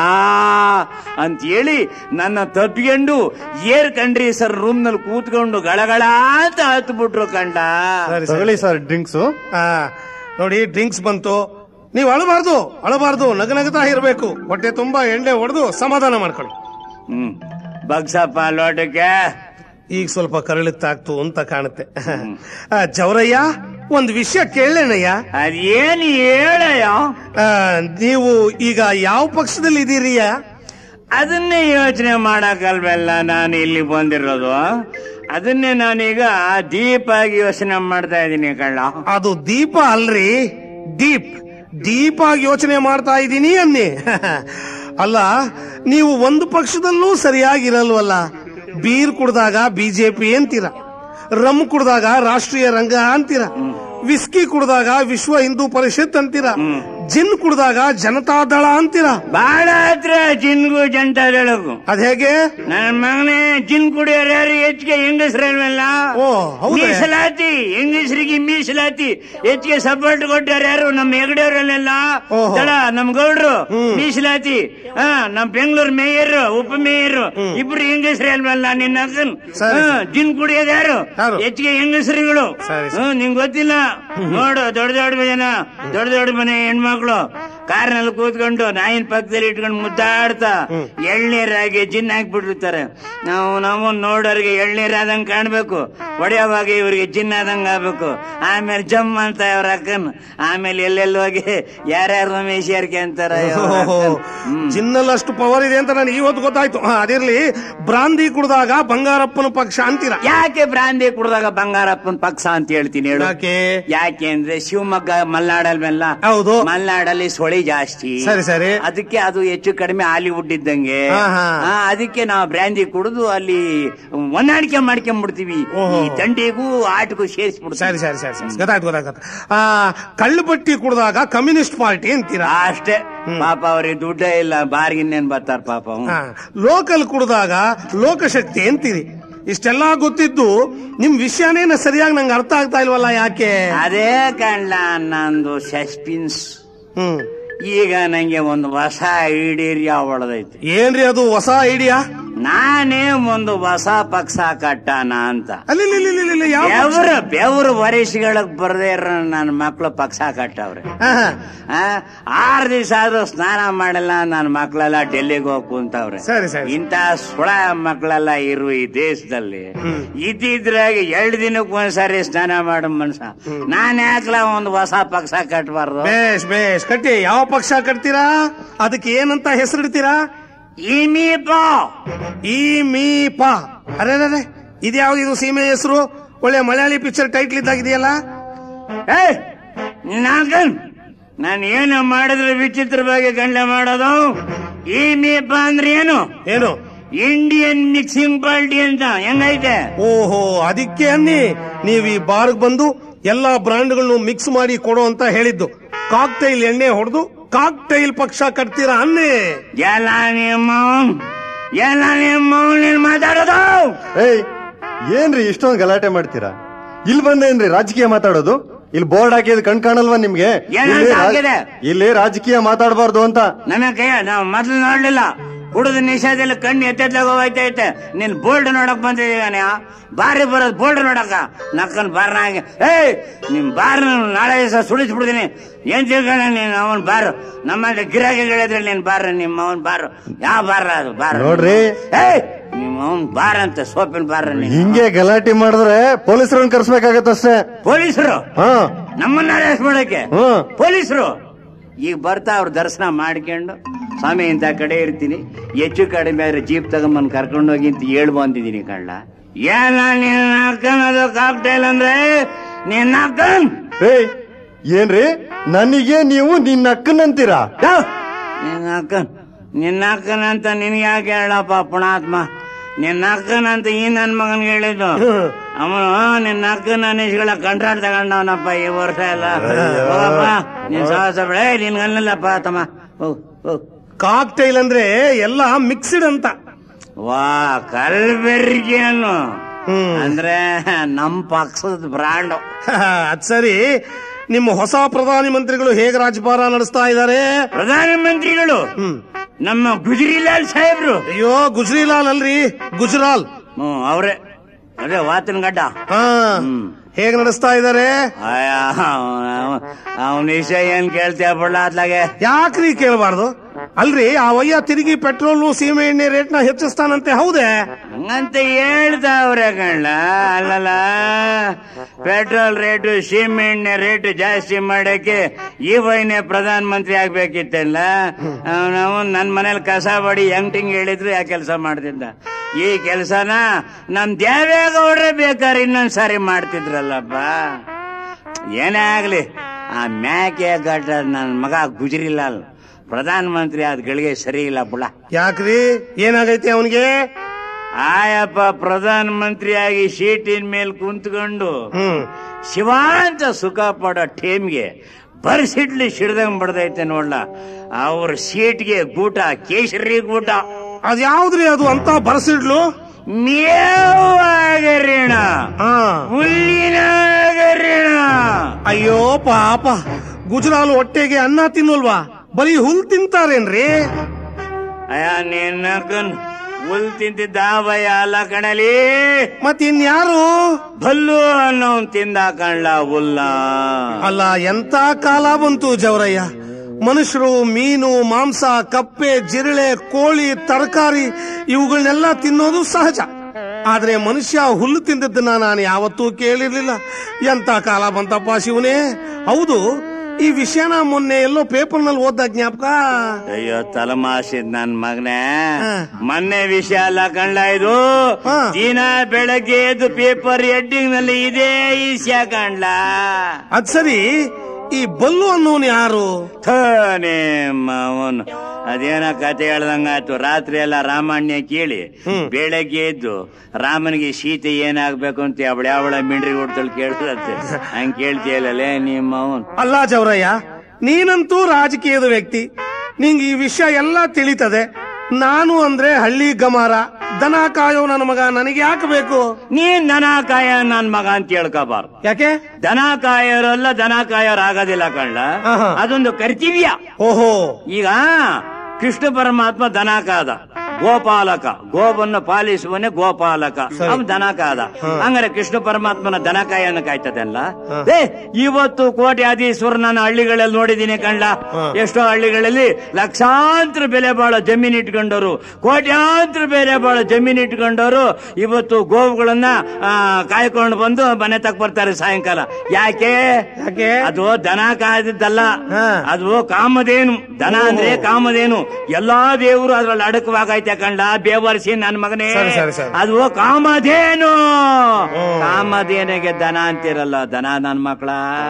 ಅಂತೇಳಿ ನನ್ನ ತಪ್ಪಿಕೊಂಡು ಏರ್ ಕಂಡ್ರಿ ಸರ್ ರೂಮ್ ನಲ್ಲಿ ಕೂತ್ಕೊಂಡು ಗಳಗಳ ಅಂತ ಹತ್ಬಿಟ್ರು ಕಂಡ ಸರಿ ಸರಿ ತಗೊಳ್ಳಿ ಸರ್ ಡ್ರಿಂಕ್ಸು ಆ, ನೋಡಿ ಡ್ರಿಂಕ್ಸ್ ಬಂತು ನೀವು ಅಳಬಾರ್ದು ಅಳಬಾರ್ದು ನಗ ನಗತಾ ಇರಬೇಕು ಹೊಟ್ಟೆ ತುಂಬಾ ಎಣ್ಣೆ ಹೊಡೆದು ಸಮಾಧಾನ ಮಾಡ್ಕೊಳ್ಳಿ ಹ್ಮ್ ಬಗ್ಸಪ್ಪ ಲೋಟಕ್ಕೆ ಈಗ ಸ್ವಲ್ಪ ಕರಳುತ್ತಾಗ್ತು ಅಂತ ಕಾಣುತ್ತೆ ಆ, ಜವರಯ್ಯ ಒಂದು ವಿಷಯ ಕೇಳೇನಯ್ಯ ಅದೇನು ಹೇಳಯ್ಯ ಆ, ನೀವು ಈಗ ಯಾವ ಪಕ್ಷದಲ್ಲಿ ಇದೀರಿಯ ಅದನ್ನೇ ಯೋಚನೆ ಮಾಡಕ್ಕಲ್ವಲ್ಲ ನಾನು ಇಲ್ಲಿ ಬಂದಿರೋದು ಅದನ್ನೇ ನಾನೀಗ ಡೀಪ್ ಆಗಿ ಯೋಚನೆ ಮಾಡ್ತಾ ಇದ್ದೀನಿ ಕಳ್ಳ ಅದು ದೀಪ ಅಲ್ರಿ ಡೀಪ್ ಡೀಪ್ ಆಗಿ ಯೋಚನೆ ಮಾಡ್ತಾ ಇದ್ದೀನಿ ಅನ್ನಿ ಅಲ್ಲ ನೀವು ಒಂದು ಪಕ್ಷದಲ್ಲೂ ಸರಿಯಾಗಿರಲ್ವಲ್ಲ ಬೀರ್ ಕುಡ್ದಾಗ ಬಿಜೆಪಿ ಅಂತೀರ ರಮ್ ಕುಡ್ದಾಗ ರಾಷ್ಟ್ರೀಯ ರಂಗ ಅಂತೀರ ವಿಸ್ಕಿ ಕುಡ್ದಾಗ ವಿಶ್ವ ಹಿಂದೂ ಪರಿಷತ್ ಅಂತೀರ ಜಿನ್ ಕುಡ್ದಾಗ ಜನತಾದಳ ಅಂತೀರ ಬಹಳ ಹತ್ರ ಜಿನ್ಗೂ ಜನತಾದಳಕ್ಕೂ ಅದ್ ಹೇಗೆ ನನ್ನ ಮಗನೇ ಜಿನ್ ಕುಡಿಯೋರು ಯಾರು ಹೆಚ್ಚಿಗೆ ಹೆಂಗಸ್ರಲ್ವಲ್ಲ ಓ ಹೌದೇ ಮೀಸಲಾತಿ ಹೆಂಗಸ್ರಿಗೆ ಮೀಸಲಾತಿ ಹೆಚ್ಚಿಗೆ ಸಪೋರ್ಟ್ ಕೊಟ್ಟಾರ ಯಾರು ನಮ್ಮ ಹೆಗಡೆಯವರಲ್ಲೆಲ್ಲ ಓಹೋ. ತಡ ನಮ್ ಗೌಡ್ರು ಮೀಸಲಾತಿ ಹಾ ನಮ್ ಬೆಂಗಳೂರು ಮೇಯರ್ ಉಪ ಮೇಯರ್ ಇಬ್ರು ಹೆಂಗಸ್ರೇ ಅಲ್ವಲ್ಲ ನಿನ್ನ ಅಕ್ಕನ್ ಸರಿ, ಹಾ, ಜಿನ್ ಕುಡಿಯೋದು ಯಾರು ಯಾರು? ಹೆಚ್ಚಿಗೆ ಹೆಂಗಸ್ರುಗಳು ಸರಿ, ಸರಿ. ಹ್ಮ್ ನಿಂಗ್ ಗೊತ್ತಿಲ್ಲ ನೋಡು ದೊಡ್ಡ ದೊಡ್ಡ ಜನ ದೊಡ್ಡ ದೊಡ್ಡ ಮನೆ ಹೆಣ್ಮಕ್ಳು ಕಾರ್ನಲ್ಲಿ ಕೂತ್ಕೊಂಡು ನಾಯಿನ ಪಕ್ಕದಲ್ಲಿ ಇಟ್ಕೊಂಡು ಮುದ್ದಾಡ್ತಾ ಎಳ್ನೀರಾಗಿ ಜಿನ್ ಹಾಕ್ಬಿಟ್ಟಿರ್ತಾರೆ ನಾವು ನಾವು ನೋಡೋರಿಗೆ ಎಳ್ನೀರಾದಂಗ್ ಕಾಣ್ಬೇಕು ಹೊಡೆಯೋವಾಗ ಇವ್ರಿಗೆ ಜಿನ್ ಆದಂಗ ಆಗ್ಬೇಕು ಆಮೇಲೆ ಜಮ್ ಅಂತ ಅವ್ರ ಅಕ್ಕನ್ ಆಮೇಲೆ ಎಲ್ಲೆಲ್ಲಿ ಹೋಗಿ ಯಾರ್ಯಾರು ರಮೇಶ್ ಯಾರ್ಕೆ ಅಂತಾರ ಜಿನ್ನಲ್ಲಿ ಅಷ್ಟು ಪವರ್ ಇದೆ ಅಂತ ನನಗೆ ಇವತ್ತು ಗೊತ್ತಾಯ್ತು ಹಾ, ಅದಿರ್ಲಿ ಬ್ರಾಂದಿ ಕುಡ್ದಾಗ ಬಂಗಾರಪ್ಪನ ಪಕ್ಷ ಅಂತೀರ ಯಾಕೆ ಬ್ರಾಂದಿ ಕುಡ್ದಾಗ ಬಂಗಾರಪ್ಪನ ಪಕ್ಷ ಅಂತ ಹೇಳ್ತೀನಿ ಹೇಳು ಯಾಕೆ ಯಾಕೆ ಅಂದ್ರೆ ಶಿವಮೊಗ್ಗ ಮಲ್ನಾಡಲ್ವೆಲ್ಲ ಹೌದು ಮಲ್ನಾಡಲ್ಲಿ ಸೊಳಿ ಜಾಸ್ತಿ ಸರಿ ಸರಿ ಅದಕ್ಕೆ ಅದು ಹೆಚ್ಚು ಕಡಿಮೆ ಹಾಲಿವುಡ್ ಇದ್ದಂಗೆ ಹಾ, ಹಾ. ಆ, ಅದಕ್ಕೆ ನಾವು ಬ್ರ್ಯಾಂಡಿ ಕುಡಿದು ಅಲ್ಲಿ ಹೊಂದಾಣಿಕೆ ಮಾಡ್ಕೊಂಡ್ಬಿಡ್ತೀವಿ ಓಹೋ. ಈ ದಂಡಿಗೂ ಆಟಕ್ಕೂ ಸೇರಿಸ್ಬಿಡ್ತೀವಿ ಸರಿ ಸರಿ ಸರಿ ಸರಿ ಗೊತ್ತಾಯ್ತು ಗೊತ್ತಾಯ್ತು ಆ ಕಳ್ಳು ಬಟ್ಟಿ ಕುಡ್ದಾಗ ಕಮ್ಯುನಿಸ್ಟ್ ಪಾರ್ಟಿ ಅಂತೀರಾ ಅಷ್ಟೇ ಪಾಪ ಅವ್ರಿಗೆ ದುಡ್ಡೇ ಇಲ್ಲ ಬಾರ್ಗಿನ್ನೇನ್ ಬರ್ತಾರ ಪಾಪ ಅವ್ನು. ಆ, ಲೋಕಲ್ ಕುಡ್ದಾಗ ಲೋಕಶಕ್ತಿ ಅಂತೀರಿ ಇಷ್ಟೆಲ್ಲಾ ಗೊತ್ತಿದ್ದು ನಿಮ್ ವಿಷಯನೇ ಸರಿಯಾಗಿ ನಂಗೆ ಅರ್ಥ ಆಗ್ತಾ ಇಲ್ವಲ್ಲ ಯಾಕೆ ಅದೇ ಕಣ್ಣ ನಂದು ಸಸ್ಪೆನ್ಸ್ ಹ್ಮ್ ಈಗ ನಂಗೆ ಒಂದು ಹೊಸ ಐಡಿಯಾ ಹೊಡೆದೈತಿ ಏನ್ರಿ ಅದು ಹೊಸ ಐಡಿಯಾ ನಾನೇ ಒಂದು ಹೊಸ ಪಕ್ಷ ಕಟ್ಟಾನ ಅಂತ ಅಲ್ಲಿ ಇಲ್ಲಿ, ಇಲ್ಲಿ, ಇಲ್ಲಿ, ಇಲ್ಲಿ, ಯಾವ ಪಕ್ಷ? ಬೆವರು ಬೆವರು ವರಿಷ್ಠಗಳಕ್ ಬರದೇ ಇರೋ ನನ್ನ ಮಕ್ಳು ಪಕ್ಷ ಕಟ್ಟವ್ರೆ ಹಾ, ಹಾ. ಆ, ಆರ್ ದಿವಸ ಆದ್ರೂ ಸ್ನಾನ ಮಾಡಲ್ಲ ನನ್ನ ಮಕ್ಳೆಲ್ಲ ಡೆಲ್ಲಿಗೆ ಹೋಗಿ ಕುಂತವ್ರೆ ಸರಿ ಸರಿ ಇಂತ ಸುಳ ಮಕ್ಕಳೆಲ್ಲ ಇರು ಈ ದೇಶದಲ್ಲಿ ಇದ್ದಿದ್ರಾಗ ಎರಡು ದಿನಕ್ಕೆ ಒಂದ್ಸಾರಿ ಸ್ನಾನ ಮಾಡೋ ಮನ್ಸ ನಾನ್ ಯಾಕಲ ಒಂದು ಹೊಸ ಪಕ್ಷ ಕಟ್ಟಬಾರ್ದು ಬೇಷ್ ಬೇಷ್ ಕಟ್ಟಿ ಯಾವ ಪಕ್ಷ ಕಟ್ತೀರಾ ಅದಕ್ಕೆ ಏನಂತ ಹೆಸರಿಡ್ತೀರಾ ಇಮೀಪ ಈ ಮೀ ಪಾ ಅರೆ ಅರೆ ಇದ್ಯಾವ್ದು ಇದು ಸೀಮೆ ಹೆಸರು ಒಳ್ಳೆ ಮಲಯಾಳಿ ಪಿಕ್ಚರ್ ಟೈಟ್ಲ್ ಇದ್ದಾಗಿದೆಯಲ್ಲ ಏ ನಾಗನ್ ನಾನು ಏನು ಮಾಡಿದ್ರೆ ವಿಚಿತ್ರ ಬಗ್ಗೆ ಗಂಡ ಮಾಡೋದು ಈ ಮೀಪ ಅಂದ್ರೆ ಏನು ಏನು ಇಂಡಿಯನ್ ಮಿಕ್ಸಿಂಗ್ ಪಾರ್ಟಿ ಅಂತ ಹೆಂಗೈತೆ ಓಹೋ ಅದಕ್ಕೆ ಅನ್ನಿ ನೀವು ಈ ಬಾರ್ಗ್ ಬಂದು ಎಲ್ಲಾ ಬ್ರಾಂಡ್ಗಳನ್ನು ಮಿಕ್ಸ್ ಮಾಡಿ ಕೊಡು ಅಂತ ಹೇಳಿದ್ದು ಕಾಕ್ಟೈಲ್ ಎಣ್ಣೆ ಹೊಡೆದು ಕಾಕ್ಟೈಲ್ ಪಕ್ಷ ಕಟ್ತೀರಾ ಅನ್ನಿ ಎಲ್ಲ ನಿಮ್ಮ ಎಲ್ಲ ನಿಮ್ಮ ನೀನ್ ಮಾತಾಡೋದು ಏಯ್ ಏನ್ರಿ ಇಷ್ಟೊಂದು ಗಲಾಟೆ ಮಾಡ್ತೀರಾ ಇಲ್ಲಿ ಬಂದೇನ್ರಿ ರಾಜಕೀಯ ಮಾತಾಡೋದು ಇಲ್ಲಿ ಬೋರ್ಡ್ ಹಾಕಿದ್ ಕಣ್ ಕಾಣಲ್ವಾ ನಿಮ್ಗೆ ಏನಂತ ಇಲ್ಲಿ ರಾ- ಹಾಕಿದೆ? ಇಲ್ಲಿ ರಾಜಕೀಯ ಮಾತಾಡಬಾರ್ದು ಅಂತ ನಮ್ಮ ಕೈಯ ನಾವು ಮೊದಲು ನೋಡ್ಲಿಲ್ಲ ಕುಡಿದ ನಿಷೇಧದಲ್ಲಿ ಕಣ್ಣು ಎತ್ತೆತ್ಲಾಗ ಹೋಯ್ತೈತೆ ನೀನ್ ಬೋಲ್ಡ್ ನೋಡಕ್ ಬಂದಿದ್ದೀವಿ ಬಾರಿ ಬರೋದು ಬೋಲ್ಡ್ ನೋಡಕ ನಕ್ಕನ್ ಬಾರ್ನಾಗೆ ಏಯ್ ನಿಮ್ ಬಾರ್ ನಾಳೆ ದಿವಸ ಸುಳಿಸ್ಬಿಡ್ತೀನಿ ಏನ್ ತಿಳ್ಕೊಂಡ ನೀನ್ ಅವನ್ ಬಾರು ನಮ್ಮಲ್ಲಿ ಗಿರಾಕಿಗಳಿದ್ರೆ ನೀನ್ ಬಾರ ನಿಮ್ಮ ಅವನ್ ಬಾರು ಯಾವ ಬಾರ ಅದು ಬಾರ ನೋಡ್ರಿ. ಏಯ್ ನಿಮ್ಮ ಅವನ್ ಬಾರ್ ಅಂತ ಸೋಪಿನ ಬಾರ ನೀನು ಹಿಂಗೆ ಗಲಾಟೆ ಮಾಡಿದ್ರೆ ಪೊಲೀಸರನ್ನ ಕರ್ಸ್ಬೇಕಾಗತ್ತಷ್ಟೇ ಪೊಲೀಸರು ಹಾ ನಮ್ಮನ್ನ ಅರೆಸ್ಟ್ ಮಾಡಕ್ಕೆ ಹ್ಮ್ ಪೊಲೀಸರು ಈಗ ಬರ್ತಾ ಅವ್ರ ದರ್ಶನ ಮಾಡ್ಕೊಂಡು ಸ್ವಾಮಿ ಇಂಥ ಕಡೆ ಇರ್ತೀನಿ ಹೆಚ್ಚು ಕಡಿಮೆ ಆದ್ರೆ ಜೀಪ್ ತಗೊಂಬಂದ್ ಕರ್ಕೊಂಡು ಹೋಗಿ ಅಂತ ಹೇಳ್ ಬಂದಿದ್ದೀನಿ ಕಳ್ಳ ಏನ ನೀನ್ ಹಾಕನ್ ಅದು ಕಾಕ್ಟೈಲ್ ಅಂದ್ರೆ ನೀನ್ ಹಾಕನ್ ಏಯ್ ಏನ್ರಿ ನನಗೆ ನೀವು ನಿನ್ನ ಅಕ್ಕನಂತೀರಾ ನಿನ್ನ ಅಕ್ಕನ್ ನಿನ್ನ ಅಕ್ಕನ ಅಂತ ನಿನ್ಗೆ ಯಾಕೆ ಹೇಳಪ್ಪ ಪುಣಾತ್ಮ ನಿನ್ನ ಅಕ್ಕನ ಅಂತ ಈ ನನ್ ಮಗನ್ಗೆ ಹೇಳಿದ್ದು ಅವನು ನಿನ್ನ ಅಕ್ಕನ ನಿಷ್ಗಳ ಕಂಟ್ರಾಟ್ ತಗೊಂಡವನಪ್ಪ ಈ ವರ್ಷ ಎಲ್ಲ ಹೋಗಪ್ಪ ನೀನ್ ಸಾಹಸ ಬೇಡ ನಿನ್ ಅನ್ನಲ್ಲಪ್ಪ ತಮ್ಮ ಹೋಗ್ ಹೋಗ್ ಕಾಕ್ಟೈಲ್ ಅಂದ್ರೆ ಎಲ್ಲ ಮಿಕ್ಸ್ಡ್ ಅಂತ ವಾ ಕಲ್ಬೆರ್ಗಿಯನ್ನು ಹ್ಮ್ ಅಂದ್ರೆ ನಮ್ ಪಕ್ಷದ ಬ್ರಾಂಡ್ ಅದ್ ಸರಿ ನಿಮ್ಮ ಹೊಸ ಪ್ರಧಾನಿ ಮಂತ್ರಿಗಳು ಹೇಗೆ ರಾಜ್ಯಭಾರ ನಡೆಸ್ತಾ ಇದ್ದಾರೆ ಪ್ರಧಾನಮಂತ್ರಿಗಳು ಹ್ಮ್ ನಮ್ಮ ಗುಜರಿಲಾಲ್ ಸಾಹೇಬ್ರು ಅಯ್ಯೋ ಗುಜ್ರಿಲಾಲ್ ಅಲ್ರಿ ಗುಜರಾಲ್ ಹ್ಮ್ ಅವ್ರೆ ಅದೇ ವಾತನ ಗಡ್ಡ ಹಾ ಹೇಗ್ ನಡೆಸ್ತಾ ಇದ್ದಾರೆ ಅವನ ವಿಷಯ ಏನ್ ಕೇಳ್ತೀಯ ಬಿಡ್ಲ ಅತ್ಲಾಗೆ ಯಾಕ್ರಿ ಕೇಳಬಾರ್ದು ಅಲ್ರಿ ಆ ವಯ್ಯ ತಿರುಗಿ ಪೆಟ್ರೋಲ್ ಸೀಮೆ ಎಣ್ಣೆ ರೇಟ್ ನ ಹೆಚ್ಚಿಸ್ತಾನಂತೆ ಹೌದೇ ಹಂಗಂತ ಹೇಳ್ತಾವ್ರೆ ಕಣ್ಣ ಅಲ್ಲಲ್ಲ ಪೆಟ್ರೋಲ್ ರೇಟು ಸೀಮೆ ಎಣ್ಣೆ ರೇಟ್ ಜಾಸ್ತಿ ಮಾಡಕ್ಕೆ ಈ ವೈನೆ ಪ್ರಧಾನ ಮಂತ್ರಿ ಆಗ್ಬೇಕಿತ್ತಲ್ಲ ನಾವು ನನ್ ಮನೇಲಿ ಕಸ ಬಡಿ ಎಂಟಿಂಗ್ ಹೇಳಿದ್ರು ಯಾ ಕೆಲಸ ಮಾಡ್ತಿದ್ದ ಈ ಕೆಲಸನ ನಮ್ ದೇವೇಗೌಡ್ರೆ ಬೇಕಾದ್ರೆ ಇನ್ನೊಂದ್ ಸಾರಿ ಮಾಡ್ತಿದ್ರಲ್ಲಪ್ಪ ಏನೇ ಆಗ್ಲಿ ಆ ಮ್ಯಾಕೆ ಗಡ್ಡ ನನ್ ಮಗ ಗುಜರಿಲಾಲ್ ಪ್ರಧಾನ ಮಂತ್ರಿ ಆದ ಗಳಿಗೆ ಸರಿ ಇಲ್ಲ ಬುಳ ಯಾಕ್ರಿ ಏನಾಗೈತೆ ಅವನಿಗೆ ಆಯಪ್ಪ ಪ್ರಧಾನ ಮಂತ್ರಿಯಾಗಿ ಸೀಟಿನ ಮೇಲೆ ಕುಂತ್ಕೊಂಡು ಹ್ಮ್ ಶಿವಾಂತ ಸುಖ ಪಡೋ ಟೀಮ್ಗೆ ಬರ್ಸಿಡ್ಲಿ ಸಿಡ್ದಂಗ್ ಬಡ್ದೈತೆ ನೋಡ್ಲ ಅವ್ರ ಸೀಟ್ಗೆ ಗೂಟ ಕೇಸರಿ ಗೂಟ ಅದ್ಯಾವ್ದ್ರಿ ಅದು ಅಂತ ಬರ್ಸಿಡ್ಲು ಮೇವಾಗರಿಣ ಹಾ ಹುಲ್ಲಿನಾಗರಿಣ ಅಯ್ಯೋ ಪಾಪ ಗುಜರಾಲ್ ಹೊಟ್ಟೆಗೆ ಅನ್ನ ತಿನ್ನಲ್ವಾ ಬರೀ ಹುಲ್ ತಿಂತಾರೇನ್ರಿ ಅಯ್ಯ ನಿನ್ನಕನ್ ಹುಲ್ ತಿಂತಿದ್ದ ಭಯ ಅಲ್ಲ ಕಣಲಿ ಮತ್ ಇನ್ಯಾರು ಭಲ್ಲು ಅನ್ನೋನ್ ತಿಂದ ಕಣ್ಲ ಹುಲ್ಲ ಅಲ್ಲ ಎಂತ ಕಾಲ ಬಂತು ಜವರಯ್ಯ ಮನುಷ್ಯರು ಮೀನು ಮಾಂಸ ಕಪ್ಪೆ ಜಿರಳೆ ಕೋಳಿ ತರಕಾರಿ ಇವುಗಳನ್ನೆಲ್ಲ ತಿನ್ನೋದು ಸಹಜ ಆದ್ರೆ ಮನುಷ್ಯ ಹುಲ್ಲು ತಿಂದದ್ದನ್ನ ನಾನು ಯಾವತ್ತೂ ಕೇಳಿರ್ಲಿಲ್ಲ ಎಂತ ಕಾಲ ಬಂತಪ್ಪ ಶಿವನೇ ಹೌದು ಈ ವಿಷಯನ ಮೊನ್ನೆ ಎಲ್ಲೋ ಪೇಪರ್ನಲ್ಲಿ ಓದ್ದ ಜ್ಞಾಪಕ ಅಯ್ಯೋ ತಲಮಾಸಿದ್ ನನ್ ಮಗನೇ ಹಾ. ಮೊನ್ನೆ ವಿಷಯ ಅಲ್ಲ ಕಣ್ಲ ಇದು ಹಾ. ದಿನ ಬೆಳಗ್ಗೆ ಎದ್ದು ಪೇಪರ್ ಹೆಡ್ಡಿಂಗ್ ನಲ್ಲಿ ಇದೇ ವಿಷಯ ಕಣ್ಲ ಅದ್ ಸರಿ ಈ ಬಲ್ಲು ಅನ್ನೋನು ಯಾರು ಥನೇ ಅವನು ಅದೇನ ಕತೆ ಹೇಳ್ದಂಗಾಯ್ತು ರಾತ್ರಿ ಎಲ್ಲ ರಾಮಾಯಣ ಕೇಳಿ ಬೆಳಗ್ಗೆ ಎದ್ದು ರಾಮನಿಗೆ ಸೀತೆ ಏನಾಗ್ಬೇಕು ಅಂತ ಅವಳ ಯಾವಳ ಮಿಂಡ್ರಿ ಹೊಡ್ತಲ್ ಕೇಳ್ತದೆ ಹಂಗ್ ಕೇಳ್ತೀಯಲ್ಲೇ ನಿಮ್ಮ ಅವನ್ ಅಲ್ಲ ಜವರಯ್ಯ ನೀನಂತೂ ರಾಜಕೀಯದ ವ್ಯಕ್ತಿ ನಿಂಗೆ ಈ ವಿಷಯ ಎಲ್ಲ ತಿಳಿತದೆ ನಾನು ಅಂದ್ರೆ ಹಳ್ಳಿ ಗಮಾರ ದನ ಕಾಯೋ ನನ್ನ ಮಗ ನನಗೆ ಯಾಕೆ ಬೇಕು ನೀನ್ ದನ ಕಾಯ ನನ್ ಮಗ ಅಂತ ಹೇಳ್ಕೋಬಾರ್ದು ಯಾಕೆ ದನ ಕಾಯೋರೆಲ್ಲ ದನ ಕಾಯೋರಾಗೋದಿಲ್ಲ ಕಳ್ಳ ಆಹಾ. ಅದೊಂದು ಕರ್ತವ್ಯ ಓಹೋ ಈಗ ಕೃಷ್ಣ ಪರಮಾತ್ಮ ದನ ಕಾದ ಗೋಪಾಲಕ ಗೋವನ್ನು ಪಾಲಿಸುವನೇ ಗೋಪಾಲಕ ಅವನು ದನ ಕಾದ ಹಂಗಾರೆ ಕೃಷ್ಣ ಪರಮಾತ್ಮನ ದನ ಕಾಯನ್ನು ಕಾಯ್ತದಲ್ಲ ಏ ಇವತ್ತು ಕೋಟ್ಯಾಧೀಶ್ವರ ನಾನು ಹಳ್ಳಿಗಳಲ್ಲಿ ನೋಡಿದ್ದೀನಿ ಕಂಡ ಎಷ್ಟೋ ಹಳ್ಳಿಗಳಲ್ಲಿ ಲಕ್ಷಾಂತರ ಬೆಲೆ ಬಾಳೋ ಜಮೀನ್ ಇಟ್ಕೊಂಡವರು ಕೋಟ್ಯಾಂತರ ಬೆಲೆ ಬಾಳೋ ಜಮೀನ್ ಇಟ್ಕೊಂಡವರು ಇವತ್ತು ಗೋವುಗಳನ್ನ ಆ, ಕಾಯ್ಕೊಂಡು ಬಂದು ಮನೆ ತಕ್ ಬರ್ತಾರೆ ಸಾಯಂಕಾಲ ಯಾಕೆ ಯಾಕೆ ಅದು ದನ ಕಾಯ್ದಿದ್ದಲ್ಲ ಹಾ. ಅದು ಕಾಮಧೇನು ದನ ಅಂದ್ರೆ ಕಾಮಧೇನು ಎಲ್ಲಾ ದೇವರು ಅದ್ರಲ್ಲಿ ಅಡಕವಾಗೈತೆ ಕಂಡ ಬೇವರ್ಸಿ ನನ್ ಮಗನೇ ಸರಿ, ಸರಿ, ಸರಿ. ಅದು ಕಾಮಧೇನು ಕಾಮಧೇನಿಗೆ ದನ ಅಂತಿರಲ್ಲ ದನ ನನ್ ಮಕ್ಕಳ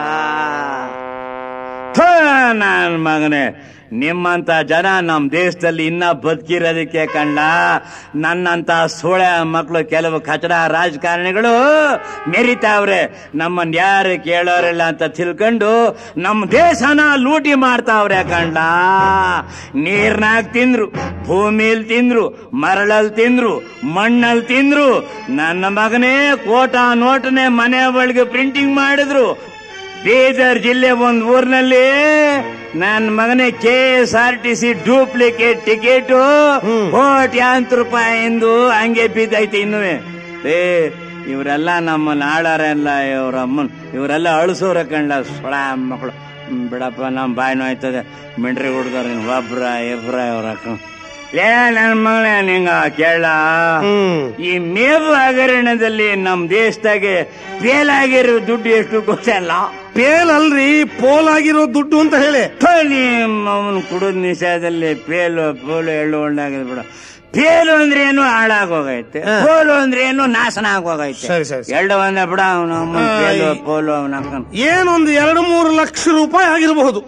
ನನ್ ಮಗನೇ ನಿಮ್ಮಂತ ಜನ ನಮ್ ದೇಶದಲ್ಲಿ ಇನ್ನ ಬದುಕಿರೋದಕ್ಕೆ ಕಂಡ ನನ್ನಂತ ಸೋಳೆ ಮಕ್ಕಳು ಕೆಲವು ಕಚಡ ರಾಜಕಾರಣಿಗಳು ಮೆರಿತಾವ್ರೆ ನಮ್ಮನ್ ಯಾರು ಕೇಳೋರಿಲ್ಲ ಅಂತ ತಿಳ್ಕೊಂಡು ನಮ್ಮ ದೇಶನ ಲೂಟಿ ಮಾಡ್ತಾವ್ರೆ ಕಂಡ ನೀರ್ನಾಗ ತಿಂದ್ರು ಭೂಮಿಲ್ ತಿಂದ್ರು ಮರಳಲ್ ತಿಂದ್ರು ಮಣ್ಣಲ್ ತಿಂದ್ರು ನನ್ನ ಮಗನೇ ಕೋಟ ನೋಟನೆ ಮನೆ ಒಳಗೆ ಪ್ರಿಂಟಿಂಗ್ ಮಾಡಿದ್ರು ಬೀದರ್ ಜಿಲ್ಲೆ ಒಂದ್ ಊರ್ನಲ್ಲಿ ನನ್ನ ಮಗನೇ K S R T C duplicate ticket ಕೋಟ್ಯಾಂತರ ರೂಪಾಯಿಂದು ಹಂಗೆ ಬಿದ್ದೈತೆ ಇನ್ನೂ ಏ ಇವರೆಲ್ಲ ನಮ್ಮ ನಾಳಾರೆಲ್ಲ ಇವ್ರ ಅಮ್ಮನ್ ಇವರೆಲ್ಲ ಅಳಿಸೋರ ಕಂಡ ಸೊಳ ಮಕ್ಕಳು ಹ್ಮ್, ಬಿಡಪ್ಪ ನಮ್ಮ ಬಾಯಿ ನೋಯ್ತದೆ ಮಿಂಡ್ರಿ ಹುಡ್ದವ್ರ ಒಬ್ರ ಇಬ್ರ ಇವ್ರ ಲೇ ನನ್ನ ಮಗನೇ ನಿಂಗ ಕೇಳ ಹ್ಮ್ ಈ ಮೇವು ಹಗರಣದಲ್ಲಿ ನಮ್ ದೇಶದಾಗೆ ಫೇಲ್ ಆಗಿರೋ ದುಡ್ಡು ಎಷ್ಟು ಗೊತ್ತಲ್ಲ ಪೇಲ್ ಅಲ್ರಿ ಪೋಲ್ ಆಗಿರೋ ದುಡ್ಡು ಅಂತ ಹೇಳಿ ಅವನು ಕುಡಿದ ನಿಷೇಧದಲ್ಲಿ ಪೇಲು ಪೋಲು ಎಳ್ಳು ಒಳ್ಳಾಗಿದೆ ಬಿಡ ಪೇಲು ಅಂದ್ರೆ ಏನು ಹಾಳಾಗೋಗೈತೆ ಹಾ. ಪೋಲು ಅಂದ್ರೆ ಏನು ನಾಶನ ಆಗೋಗೈತೆ ಸರಿ, ಸರಿ, ಸರಿ. ಎಳ್ಳು ಒಂದ ಬಿಡ ಅವನು ಆ, ಪೇಲು ಈ- ಪೋಲು ಅವನ ಹಾಕೊಂಡು ಏನೊಂದು ಎರಡು ಮೂರು ಲಕ್ಷ ರೂಪಾಯಿ ಆಗಿರಬಹುದು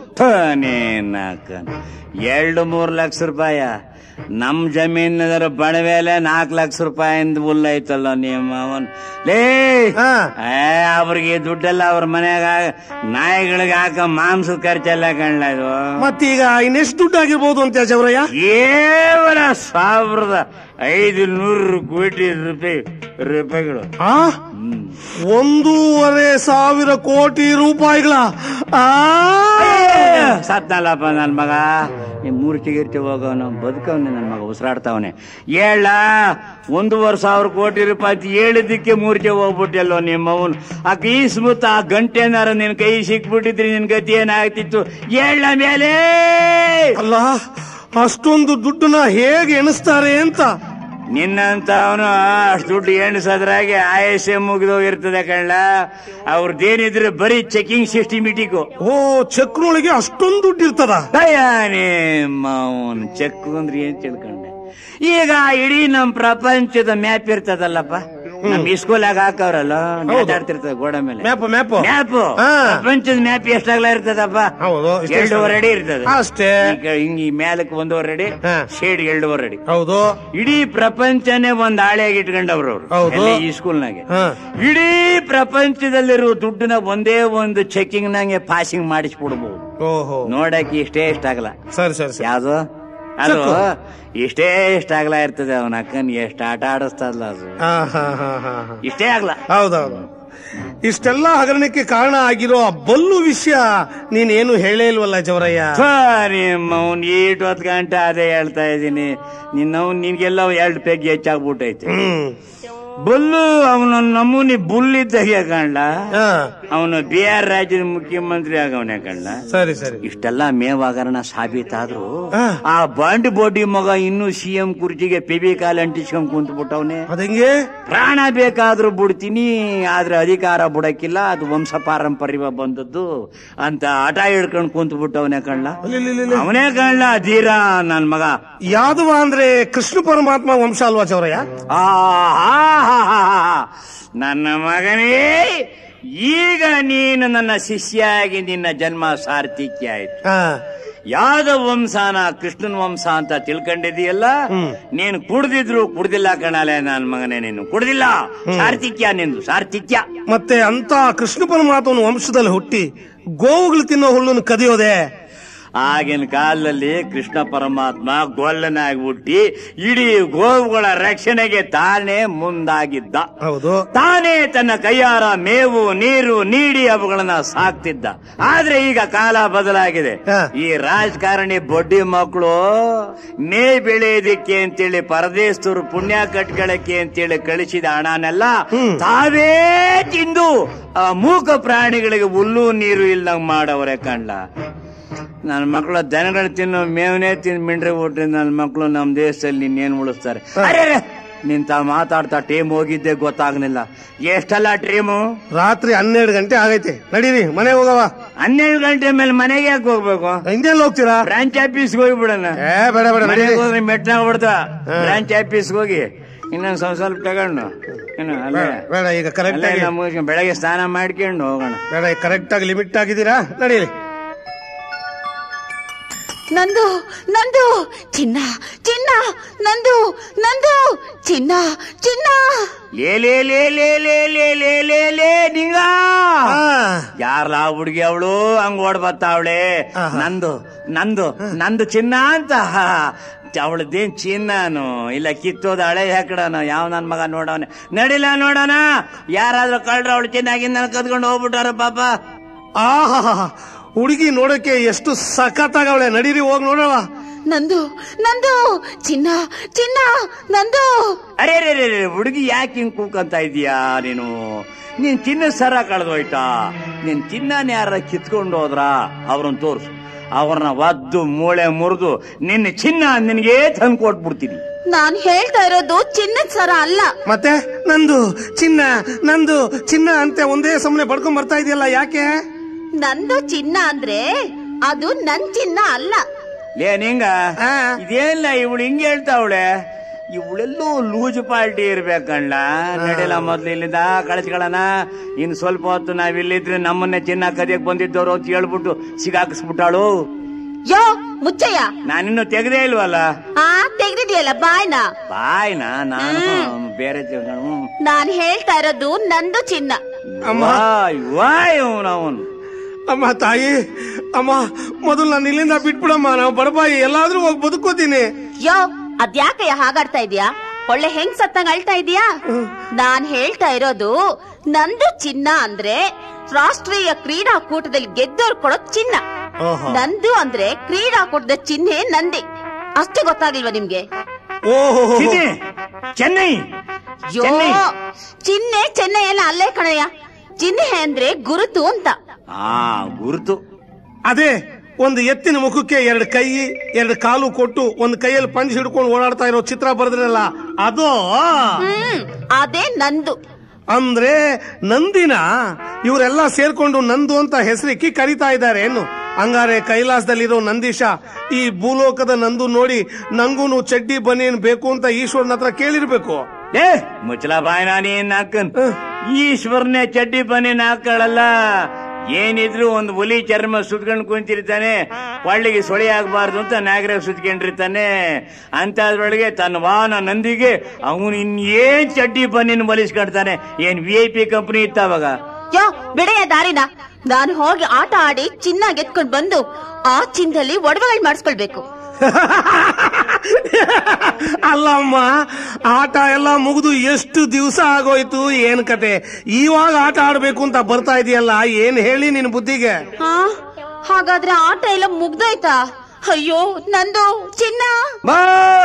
ಎರಡು ಮೂರು ಲಕ್ಷ ರೂಪಾಯ ನಮ್ ಜಮೀನದರ ಬಣವೇಲೆ ನಾಲ್ಕು ಲಕ್ಷ ರೂಪಾಯಿಂದ ಹುಲ್ಲ ಐತಲ್ಲ ನಿಮ್ಮ ಅವನ್ ಲೇ ಹಾ. ಏ ಅವ್ರಿಗೆ ಈ ದುಡ್ಡೆಲ್ಲ ಅವ್ರ ಮನ್ಯಾಗ ನಾಯಿಗಳಿಗೆ ಹಾಕ ಮಾಂಸದ ಖರ್ಚೆಲ್ಲ ಕಾಣ್ಲ ಇದು ಮತ್ತೀಗ ಇನ್ನೆಷ್ಟು ದುಡ್ಡು ಆಗಿರ್ಬೋದು ಅಂತ ಜವರಯ್ಯ ಕೇವಲ ಸಾವಿರದ ಐದು ನೂರು ಕೋಟಿ ರೂಪಾಯಿ ರೂಪಾಯಿಗಳು ಆ ಒಂದೂವರೆ ಸಾವಿರ ಕೋಟಿ ರೂಪಾಯಿಗಳ ಆ ಸತ್ನಲ್ಲಪ್ಪ ನನ್ನ ಮಗ ಈ ಮೂರ್ತಿ ಗಿರ್ತಿ ಹೋಗೋನು ಬದುಕವನೆ ನನ್ನ ಮಗ ಉಸಿರಾಡ್ತಾವನೆ ಏಳ ಒಂದೂವರೆ ಸಾವಿರ ಕೋಟಿ ರೂಪಾಯಿ ಹೇಳಿದ್ದಕ್ಕೆ ಮೂರ್ತಿ ಹೋಗ್ಬಿಟ್ಟಲ್ಲೋ ನಿಮ್ಮವನು ಆ ಕೀಸ್ಮುತ್ತ ಆ ಗಂಟೆನಾರ ನಿನ್ ಕೈ ಸಿಕ್ಬಿಟ್ಟಿದ್ರಿ ನಿನ್ ಗತಿ ಏನಾಗ್ತಿತ್ತು ಏಳ ಮೇಲೆ ಅಲ್ಲ ಅಷ್ಟೊಂದು ದುಡ್ಡನ್ನ ಹೇಗೆ ಎಣಿಸ್ತಾರೆ ಅಂತ ನಿನ್ನಂತ ಅವನು ಅಷ್ಟು ದುಡ್ಡು ಎಣಿಸೋದ್ರಾಗೆ ಆಯಸ್ಸೆ ಮುಗಿದೋಗಿರ್ತದೆ ಕಳ್ಳ ಅವ್ರದ್ದೇನಿದ್ರೆ ಬರೀ ಚೆಕಿಂಗ್ ಸಿಸ್ಟಮಿಟಿಗೂ ಓ ಚೆಕ್ನೊಳಗೆ ಅಷ್ಟೊಂದು ದುಡ್ಡು ಇರ್ತದ ನಿಮ್ಮ ಅವನು ಚೆಕ್ ಅಂದ್ರೆ ಏನ್ ತಿಳ್ಕೊಂಡೆ ಈಗ ಇಡೀ ನಮ್ ಪ್ರಪಂಚದ ಮ್ಯಾಪ್ ಇರ್ತದಲ್ಲಪ್ಪ ನಮ್ ಇಸ್ಕೂಲಾಗ ಹಾಕವ್ರಲ್ಲ ಮಾತಾಡ್ತಿರ್ತದ ಗೋಡೆ ಮೇಲೆ ಮ್ಯಾಪ್ ಮ್ಯಾಪ್ ಮ್ಯಾಪ್ ಹಾ. ಪ್ರಪಂಚದ ಮ್ಯಾಪ್ ಎಷ್ಟಾಗ್ಲ ಇರ್ತದಪ್ಪ ಹೌದು, ಇಷ್ಟೇ ಎರಡೂವರೆ ಅಡಿ ಇರ್ತದೆ ಅಷ್ಟೇ ಈಗ ಹಿಂಗ್ ಈ ಮ್ಯಾಲಕ್ ಒಂದೂವರೆ ಅಡಿ ಹಾ. ಶೇಡ್ ಎರಡೂವರೆ ಅಡಿ ಹೌದು ಇಡೀ ಪ್ರಪಂಚನೇ ಒಂದ್ ಹಾಳೆಯಾಗಿ ಇಟ್ಕೊಂಡವ್ರು ಅವ್ರು ಹೌದು. ಎಲ್ಲಿ ಈ ಸ್ಕೂಲ್ನಾಗೆ ಹಾ. ಇಡೀ ಪ್ರಪಂಚದಲ್ಲಿರೋ ದುಡ್ಡನ್ನ ಒಂದೇ ಒಂದು ಚೆಕಿಂಗ್ ನಂಗೆ ಪಾಸಿಂಗ್ ಮಾಡಿಸ್ಬಿಡ್ಬೋದು ಓಹೋ ನೋಡಕ್ಕೆ ಇಷ್ಟೇ ಇಷ್ಟ ಆಗಲ್ಲ ಸರಿ ಸರಿ ಸರಿ ಯಾವ್ದು ಅದು ಚೆಕ್ಕು. ಇಷ್ಟೇ ಇಷ್ಟ ಆಗಲ್ಲ ಇರ್ತದೆ ಅವನ ಅಕ್ಕನ್ ಎಷ್ಟು ಆಟ ಆಡಿಸ್ತದಲ್ಲ ಅದು ಹಾ ಹಾ ಹಾ ಹಾ ಹಾ ಇಷ್ಟೇ ಆಗ್ಲ ಹೌದೌದು ಇಷ್ಟೆಲ್ಲ ಹಗರಣಕ್ಕೆ ಕಾರಣ ಆಗಿರೋ ಆ ಬಲ್ಲು ವಿಷಯ ನೀನೇನು ಹೇಳೇ ಇಲ್ವಲ್ಲ ಜವರಯ್ಯ ನಿಮ್ಮ ಅವ್ನ್ ಈಟ್ ಹೊತ್ತು ಗಂಟೆ ಅದೇ ಹೇಳ್ತಾ ಇದ್ದೀನಿ ನಿನ್ನವ್ ನಿನ್ಗೆಲ್ಲ ಎರಡು ಪೆಗ್ ಹೆಚ್ಚಾಗ್ಬಿಟ್ಟೈತೆ ಹ್ಮ್ ಬಲ್ಲು ಅವನ ನಮೂನಿ ಬುಲ್ಲಿದ್ದಾಗ ಕಾಣ್ಲ ಹಾ ಅವನು ಬಿಹಾರ್ ರಾಜ್ಯದ ಮುಖ್ಯಮಂತ್ರಿ ಆಗವನೇ ಕಾಣ್ಲ ಸರಿ ಸರಿ ಇಷ್ಟೆಲ್ಲ ಮೇವಾಗರಣ ಸಾಬೀತಾದ್ರು ಹಾ. ಆ ಬಾಂಡ್ ಬೋಡಿ ಮಗ ಇನ್ನು ಸಿಎಂ ಕುರ್ಚಿಗೆ ಪೆಬಿ ಕಾಲ್ ಅಂಟಿಸ್ಕೊಂಡ್ ಕುಂತ್ ಬಿಟ್ಟವನೆ ಅದಂಗೆ ಪ್ರಾಣ ಬೇಕಾದ್ರೂ ಬಿಡ್ತೀನಿ ಆದ್ರೆ ಅಧಿಕಾರ ಬಿಡಕ್ಕಿಲ್ಲ ಅದು ವಂಶ ಪಾರಂಪರ್ಯ ಬಂದದ್ದು ಅಂತ ಹಠ ಹಿಡ್ಕೊಂಡ್ ಕುಂತ್ ಬಿಟ್ಟವನೇ ಕಳ್ಳ ಅಲ್ಲಿಲ್ಲಿಲ್ಲಿ. ಅವನೇ ಕಳ್ಳ ಧೀರ ನನ್ ಮಗ ಯಾದವ ಅಂದ್ರೆ ಕೃಷ್ಣ ಪರಮಾತ್ಮ ವಂಶ ಅಲ್ವಾ ಜವರಯ್ಯ ಆಹಾಹಾಹಾ. ನನ್ನ ಮಗನೇ ಈಗ ನೀನು ನನ್ನ ಶಿಷ್ಯಾಗಿ ನಿನ್ನ ಜನ್ಮ ಸಾರ್ಥಿಕ್ಯ ಆಯ್ತು ಹಾ ಯಾವ್ದ ವಂಶನ ಕೃಷ್ಣನ್ ವಂಶ ಅಂತ ತಿಳ್ಕೊಂಡಿದೀಯಲ್ಲ ನೀನು ಕುಡ್ದಿದ್ರು ಕುಡ್ದಿಲ್ಲ ಕಣಲೆ ನನ್ ಮಗನೇ ನೀನು ಕುಡ್ದಿಲ್ಲ ಸಾರ್ಥಿಕ್ಯ ನಿಂದು ಸಾರ್ಥಿಕ್ಯ ಮತ್ತೆ ಅಂತ ಕೃಷ್ಣ ಪರಮಾತ್ಮನ ವಂಶದಲ್ಲಿ ಹುಟ್ಟಿ ಗೋವುಗಳು ತಿನ್ನೋ ಹುಲ್ಲನ್ನು ಕದಿಯೋದೆ ಆಗಿನ ಕಾಲದಲ್ಲಿ ಕೃಷ್ಣ ಪರಮಾತ್ಮ ಗೊಲ್ಲನಾಗಿ ಹುಟ್ಟಿ ಇಡೀ ಗೋವುಗಳ ರಕ್ಷಣೆಗೆ ತಾನೇ ಮುಂದಾಗಿದ್ದ ಹೌದು ತಾನೇ ತನ್ನ ಕೈಯಾರ ಮೇವು ನೀರು ನೀಡಿ ಅವುಗಳನ್ನ ಸಾಕ್ತಿದ್ದ ಆದ್ರೆ ಈಗ ಕಾಲ ಬದಲಾಗಿದೆ ಹಾ. ಈ ರಾಜಕಾರಣಿ ಬಡ್ಡಿ ಮಕ್ಕಳು ಮೇ ಬೆಳೆಯೋದಿಕ್ಕೆ ಅಂತೇಳಿ ಪರದೇಶರು ಪುಣ್ಯ ಕಟ್ಕೊಳ್ಳಕ್ಕೆ ಅಂತೇಳಿ ಕಳಿಸಿದ ಹಣನೆಲ್ಲ ತಾವೇ ತಿಂದು ಆ ಮೂಕ ಪ್ರಾಣಿಗಳಿಗೆ ಹುಲ್ಲು ನೀರು ಇಲ್ದಂಗ್ ಮಾಡವರೆ ಕಂಡ ನನ್ನ ಮಕ್ಕಳು ದನಗಳು ತಿನ್ನೋ ಮೇವನೇ ತಿಂದು ಮಿಂಡ್ರೆ ಬಿಟ್ರೆ ನನ್ನ ಮಕ್ಕಳು ನಮ್ಮ ದೇಶದಲ್ಲಿ ನಿನ್ನೇನು ಉಳಿಸ್ತಾರೆ ಅರೆ ಅರೆ, ನಿಂತ ಮಾತಾಡ್ತಾ ಟೀಮ್ ಹೋಗಿದ್ದೆ ಗೊತ್ತಾಗ್ಲಿಲ್ಲ ಎಷ್ಟಲ್ಲ ಟೀಮು ರಾತ್ರಿ ಹನ್ನೆರಡು ಗಂಟೆ ಆಗೈತೆ ನಡೀರಿ ಮನೆ ಹೋಗವ ಹನ್ನೆರಡು ಗಂಟೆ ಮೇಲೆ ಮನೆಗೆ ಯಾಕೆ ಹೋಗ್ಬೇಕು ಹಿಂದೆಲ್ಲ ಹೋಗ್ತೀರಾ ಬ್ರಾಂಚ್ ಆಫೀಸ್ಗೆ ಹೋಗ್ಬಿಡಣ ಏ ಬೇಡ ಬೇಡ ಮನೆಗೆ ನಡೀರಿ ಹೋದ್ರೆ ಮೆಟ್ನಾಗ ಬಿಡ್ತಾ ಬ್ರಾಂಚ್ ಆಫೀಸ್ಗೆ ಹೋಗಿ ಇನ್ನೊಂದ್ ಸ್ವಲ್ಪ ಸ್ವಲ್ಪ ತಗೊಂಡು ಇನ್ನು ಅಲ್ಲೇ ಬೇಡ, ಬೇಡ ಈಗ ಕರೆಕ್ಟ್ ಅಲ್ಲೇ ಆಗಿ ನಮ್ಮ ಬೆಳಗ್ಗೆ ಸ್ನಾನ ಮಾಡ್ಕೊಂಡು ಹೋಗೋಣ ಬೇಡ ಕರೆಕ್ಟ್ ಆಗಿ ಲಿಮಿಟ್ ಆಗಿದ್ದೀರಾ ನಡೀರಿ ನಂದು ನಂದು ಚಿನ್ನ ಚಿನ್ನ ನಂದು ನಂದು ಚಿನ್ನ ಚಿನ್ನ ಲೇ ಲೇ ಲೇ ಲೇ ಲೇ ಲೇ ಲೇ ಲೇ ಲೇ ನಿಂಗ ಆ, ಯಾರ್ಲಾ ಹುಡುಗಿ ಅವಳು ಹಂಗ್ ಓಡ್ ಬರ್ತಾವಳೆ ಆಹಾ. ನಂದು ನಂದು ನಂದು ಚಿನ್ನ ಅಂತ ಅವಳದ್ದೇನ್ ಚಿನ್ನನು ಇಲ್ಲ ಕಿತ್ತೋದ ಹಳೆ ಹಾಕಡನು ಯಾವ ನನ್ ಮಗ ನೋಡವನೆ ನಡಿಲ್ಲ ನೋಡೋಣ ಯಾರಾದ್ರೂ ಕಳ್ರ ಅವಳು ಚಿನ್ನಾಗಿಂದ ಕದ್ಕೊಂಡು ಹೋಗ್ಬಿಟ್ಟಾರ ಪಾಪ ಆಹಾ ಹುಡುಗಿ ನೋಡಕ್ಕೆ ಎಷ್ಟು ಸಖತ್ತಾಗವಳೆ ನಡೀರಿ ಹೋಗಿ ನೋಡವ ನಂದು ನಂದು ಚಿನ್ನ ಚಿನ್ನ ನಂದು ಅರೆ ರೇ ರೇ ರೇ ಹುಡುಗಿ ಯಾಕೆ ಹಿಂಗ್ ಕೂಕಂತ ಇದೀಯಾ ನೀನು ನೀನ್ ಚಿನ್ನ ಸರ ಕಳೆದೋಯ್ತಾ ನೀನ್ ಚಿನ್ನನ ಯಾರ ಕಿತ್ಕೊಂಡು ಹೋದ್ರ ಅವ್ರನ್ನ ತೋರ್ಸು ಅವ್ರನ್ನ ಒದ್ದು ಮೂಳೆ ಮುರಿದು ನಿನ್ನ ಚಿನ್ನ ನಿನಗೆ ತಂದು ಕೊಟ್ಬಿಡ್ತೀನಿ ನಾನ್ ಹೇಳ್ತಾ ಇರೋದು ಚಿನ್ನದ ಸರ ಅಲ್ಲ ಮತ್ತೆ ನಂದು ಚಿನ್ನ ನಂದು ಚಿನ್ನ ಅಂತೆ ಒಂದೇ ಸಮನೆ ಬಡ್ಕೊಂಡ್ ಬರ್ತಾ ಇದೆಯಲ್ಲ ಯಾಕೆ ನಂದು ಚಿನ್ನ ಅಂದ್ರೆ ಅದು ನನ್ ಚಿನ್ನ ಅಲ್ಲ ಲೇ ನಿಂಗ ಆ. ಇದೇನಿಲ್ಲ ಇವಳು ಹಿಂಗೆ ಹೇಳ್ತಾವಳೆ ಇವಳೆಲ್ಲೂ ಲೂಜ್ ಪಾರ್ಟಿ ಇರ್ಬೇಕಣ್ಣ ನಡಿಲ್ಲ ಮೊದ್ಲು ಇಲ್ಲಿಂದ ಕಳಿಸ್ಕೊಳ್ಳೋಣ ಇನ್ ಸ್ವಲ್ಪ ಹೊತ್ತು ನಾವಿಲ್ಲಿದ್ರೆ ನಮ್ಮನ್ನೇ ಚಿನ್ನ ಕದಿಯಕ್ ಬಂದಿದ್ದವ್ರು ಅಂತ ಹೇಳ್ಬಿಟ್ಟು ಸಿಗಾಕಿಸ್ಬಿಟ್ಟಾಳು ಯೋ ಮುಚ್ಚಯ್ಯ ನಾನಿನ್ನು ತೆಗ್ದೇ ಇಲ್ವಲ್ಲ ಆ ತೆಗ್ದಿದ್ಯಲ್ಲ ಬಾಯ್ನ ಬಾಯ್ನ ನಾನು ಬೇರೆ ತಿಳ್ಕೊಂಡು ನಾನ್ ಹೇಳ್ತಾ ಇರೋದು ನಂದು ಚಿನ್ನ ಅಮ್ಮ. ವಾಯ್ ವಾಯ್ ಅವನು ಅಮ್ಮ ತಾಯಿ ಅಮ್ಮ ಮೊದಲು ನಾನು ಇಲ್ಲಿಂದ ಬಿಟ್ಬಿಡಮ್ಮ ನಾವು ಬಡಬಾಯಿ ಎಲ್ಲಾದ್ರೂ ಹೋಗಿ ಬದುಕೋತೀನಿ ಯೋ ಅದ್ಯಾಕಯ್ಯ ಹಾಗಾಡ್ತಾ ಇದೀಯಾ ಒಳ್ಳೆ ಹೆಂಗ್ ಸತ್ತಂಗ್ ಅಳ್ತಾ ಇದೀಯಾ ನಾನ್ ಹೇಳ್ತಾ ಇರೋದು ನಂದು ಚಿನ್ನ ಅಂದ್ರೆ ರಾಷ್ಟ್ರೀಯ ಕ್ರೀಡಾಕೂಟದಲ್ಲಿ ಗೆದ್ದೋರ್ ಕೊಡೋ ಚಿನ್ನ ಓಹೋ. ನಂದು ಅಂದ್ರೆ ಕ್ರೀಡಾಕೂಟದ ಚಿಹ್ನೆ ನಂದಿ ಅಷ್ಟು ಗೊತ್ತಾಗ್ಲಿಲ್ವಾ ನಿಮ್ಗೆ ಓಹೋ ಚಿನ್ನೆ ಚೆನ್ನೈ ಯೋ ಚೆನ್ನೈ ಚಿಹ್ನೆ ಚೆನ್ನೈ ಎಲ್ಲ ಅಲ್ಲೇ ಕಣಯ್ಯ ಚಿಹ್ನೆ ಅಂದ್ರೆ ಗುರುತು ಅಂತ ಆ ಗುರುತು ಅದೇ ಒಂದು ಎತ್ತಿನ ಮುಖಕ್ಕೆ ಎರಡು ಕೈ ಎರಡು ಕಾಲು ಕೊಟ್ಟು ಒಂದು ಕೈಯಲ್ಲಿ ಪಂಜ್ ಹಿಡ್ಕೊಂಡು ಓಡಾಡ್ತಾ ಇರೋ ಚಿತ್ರ ಬರೆದ್ರಲ್ಲ ಅದು ಹ್ಮ್ ಅದೇ ನಂದು ಅಂದ್ರೆ ನಂದಿನ ಇವರೆಲ್ಲ ಸೇರ್ಕೊಂಡು ನಂದು ಅಂತ ಹೆಸರಿಕ್ಕಿ ಕರಿತಾ ಇದ್ದಾರೆ ಏನು ಹಂಗಾರೆ ಕೈಲಾಸದಲ್ಲಿರೋ ನಂದೀಶ ಈ ಭೂಲೋಕದ ನಂದು ನೋಡಿ ನಂಗೂನು ಚಡ್ಡಿ ಬನ್ನೇನ್ ಬೇಕು ಅಂತ ಈಶ್ವರನ ಹತ್ರ ಕೇಳಿರ್ಬೇಕು ಏ ಮುಚ್ಚಲ ಬಾಯ್ನ ನೀನ್ ಹಾಕನ್ ಈಶ್ವರನೇ ಚಡ್ಡಿ ಬನ್ನಿ ಹಾಕಳಲ್ಲ ಏನಿದ್ರು ಒಂದು ಹುಲಿ ಚರ್ಮ ಸುತ್ಕೊಂಡ್ ಕುಂತಿರ್ತಾನೆ ಒಳ್ಳಿಗೆ ಸೊಳೆ ಆಗ್ಬಾರ್ದು ಅಂತ ನಾಗರಾಗ ಸುತ್ಕೊಂಡಿರ್ತಾನೆ ಅಂತದ್ರೊಳಗೆ ತನ್ನ ವಾಹನ ನಂದಿಗೆ ಅವನು ಇನ್ನೇನ್ ಚಡ್ಡಿ ಬನ್ನಿನ ಬಲಿಸ್ಕೊಳ್ತಾನೆ ಏನ್ ವಿ ಐ ಪಿ ಕಂಪನಿ ಇತ್ತ ಅವಾಗ ಯೋ ಬಿಡೆಯ ದಾರಿನ ನಾನು ಹೋಗಿ ಆಟ ಆಡಿ ಚಿನ್ನ ಗೆದ್ಕೊಂಡ್ ಬಂದು ಆ ಚಿನ್ನದಲ್ಲಿ ಒಡವೆಗಳು ಮಾಡಿಸ್ಕೊಳ್ಬೇಕು ಅಲ್ಲಮ್ಮ ಆಟ ಎಲ್ಲ ಮುಗಿದು ಎಷ್ಟು ದಿವಸ ಆಗೋಯ್ತು ಏನ್ ಕತೆ ಇವಾಗ ಆಟ ಆಡ್ಬೇಕು ಅಂತ ಬರ್ತಾ ಇದೆಯಲ್ಲ ಏನ್ ಹೇಳಿ ನಿನ್ ಬುದ್ಧಿಗೆ ಹಾ ಹಾಗಾದ್ರೆ ಆಟ ಎಲ್ಲ ಮುಗ್ದೋಯ್ತಾ ಅಯ್ಯೋ ನಂದು ಚಿನ್ನ ಬಾ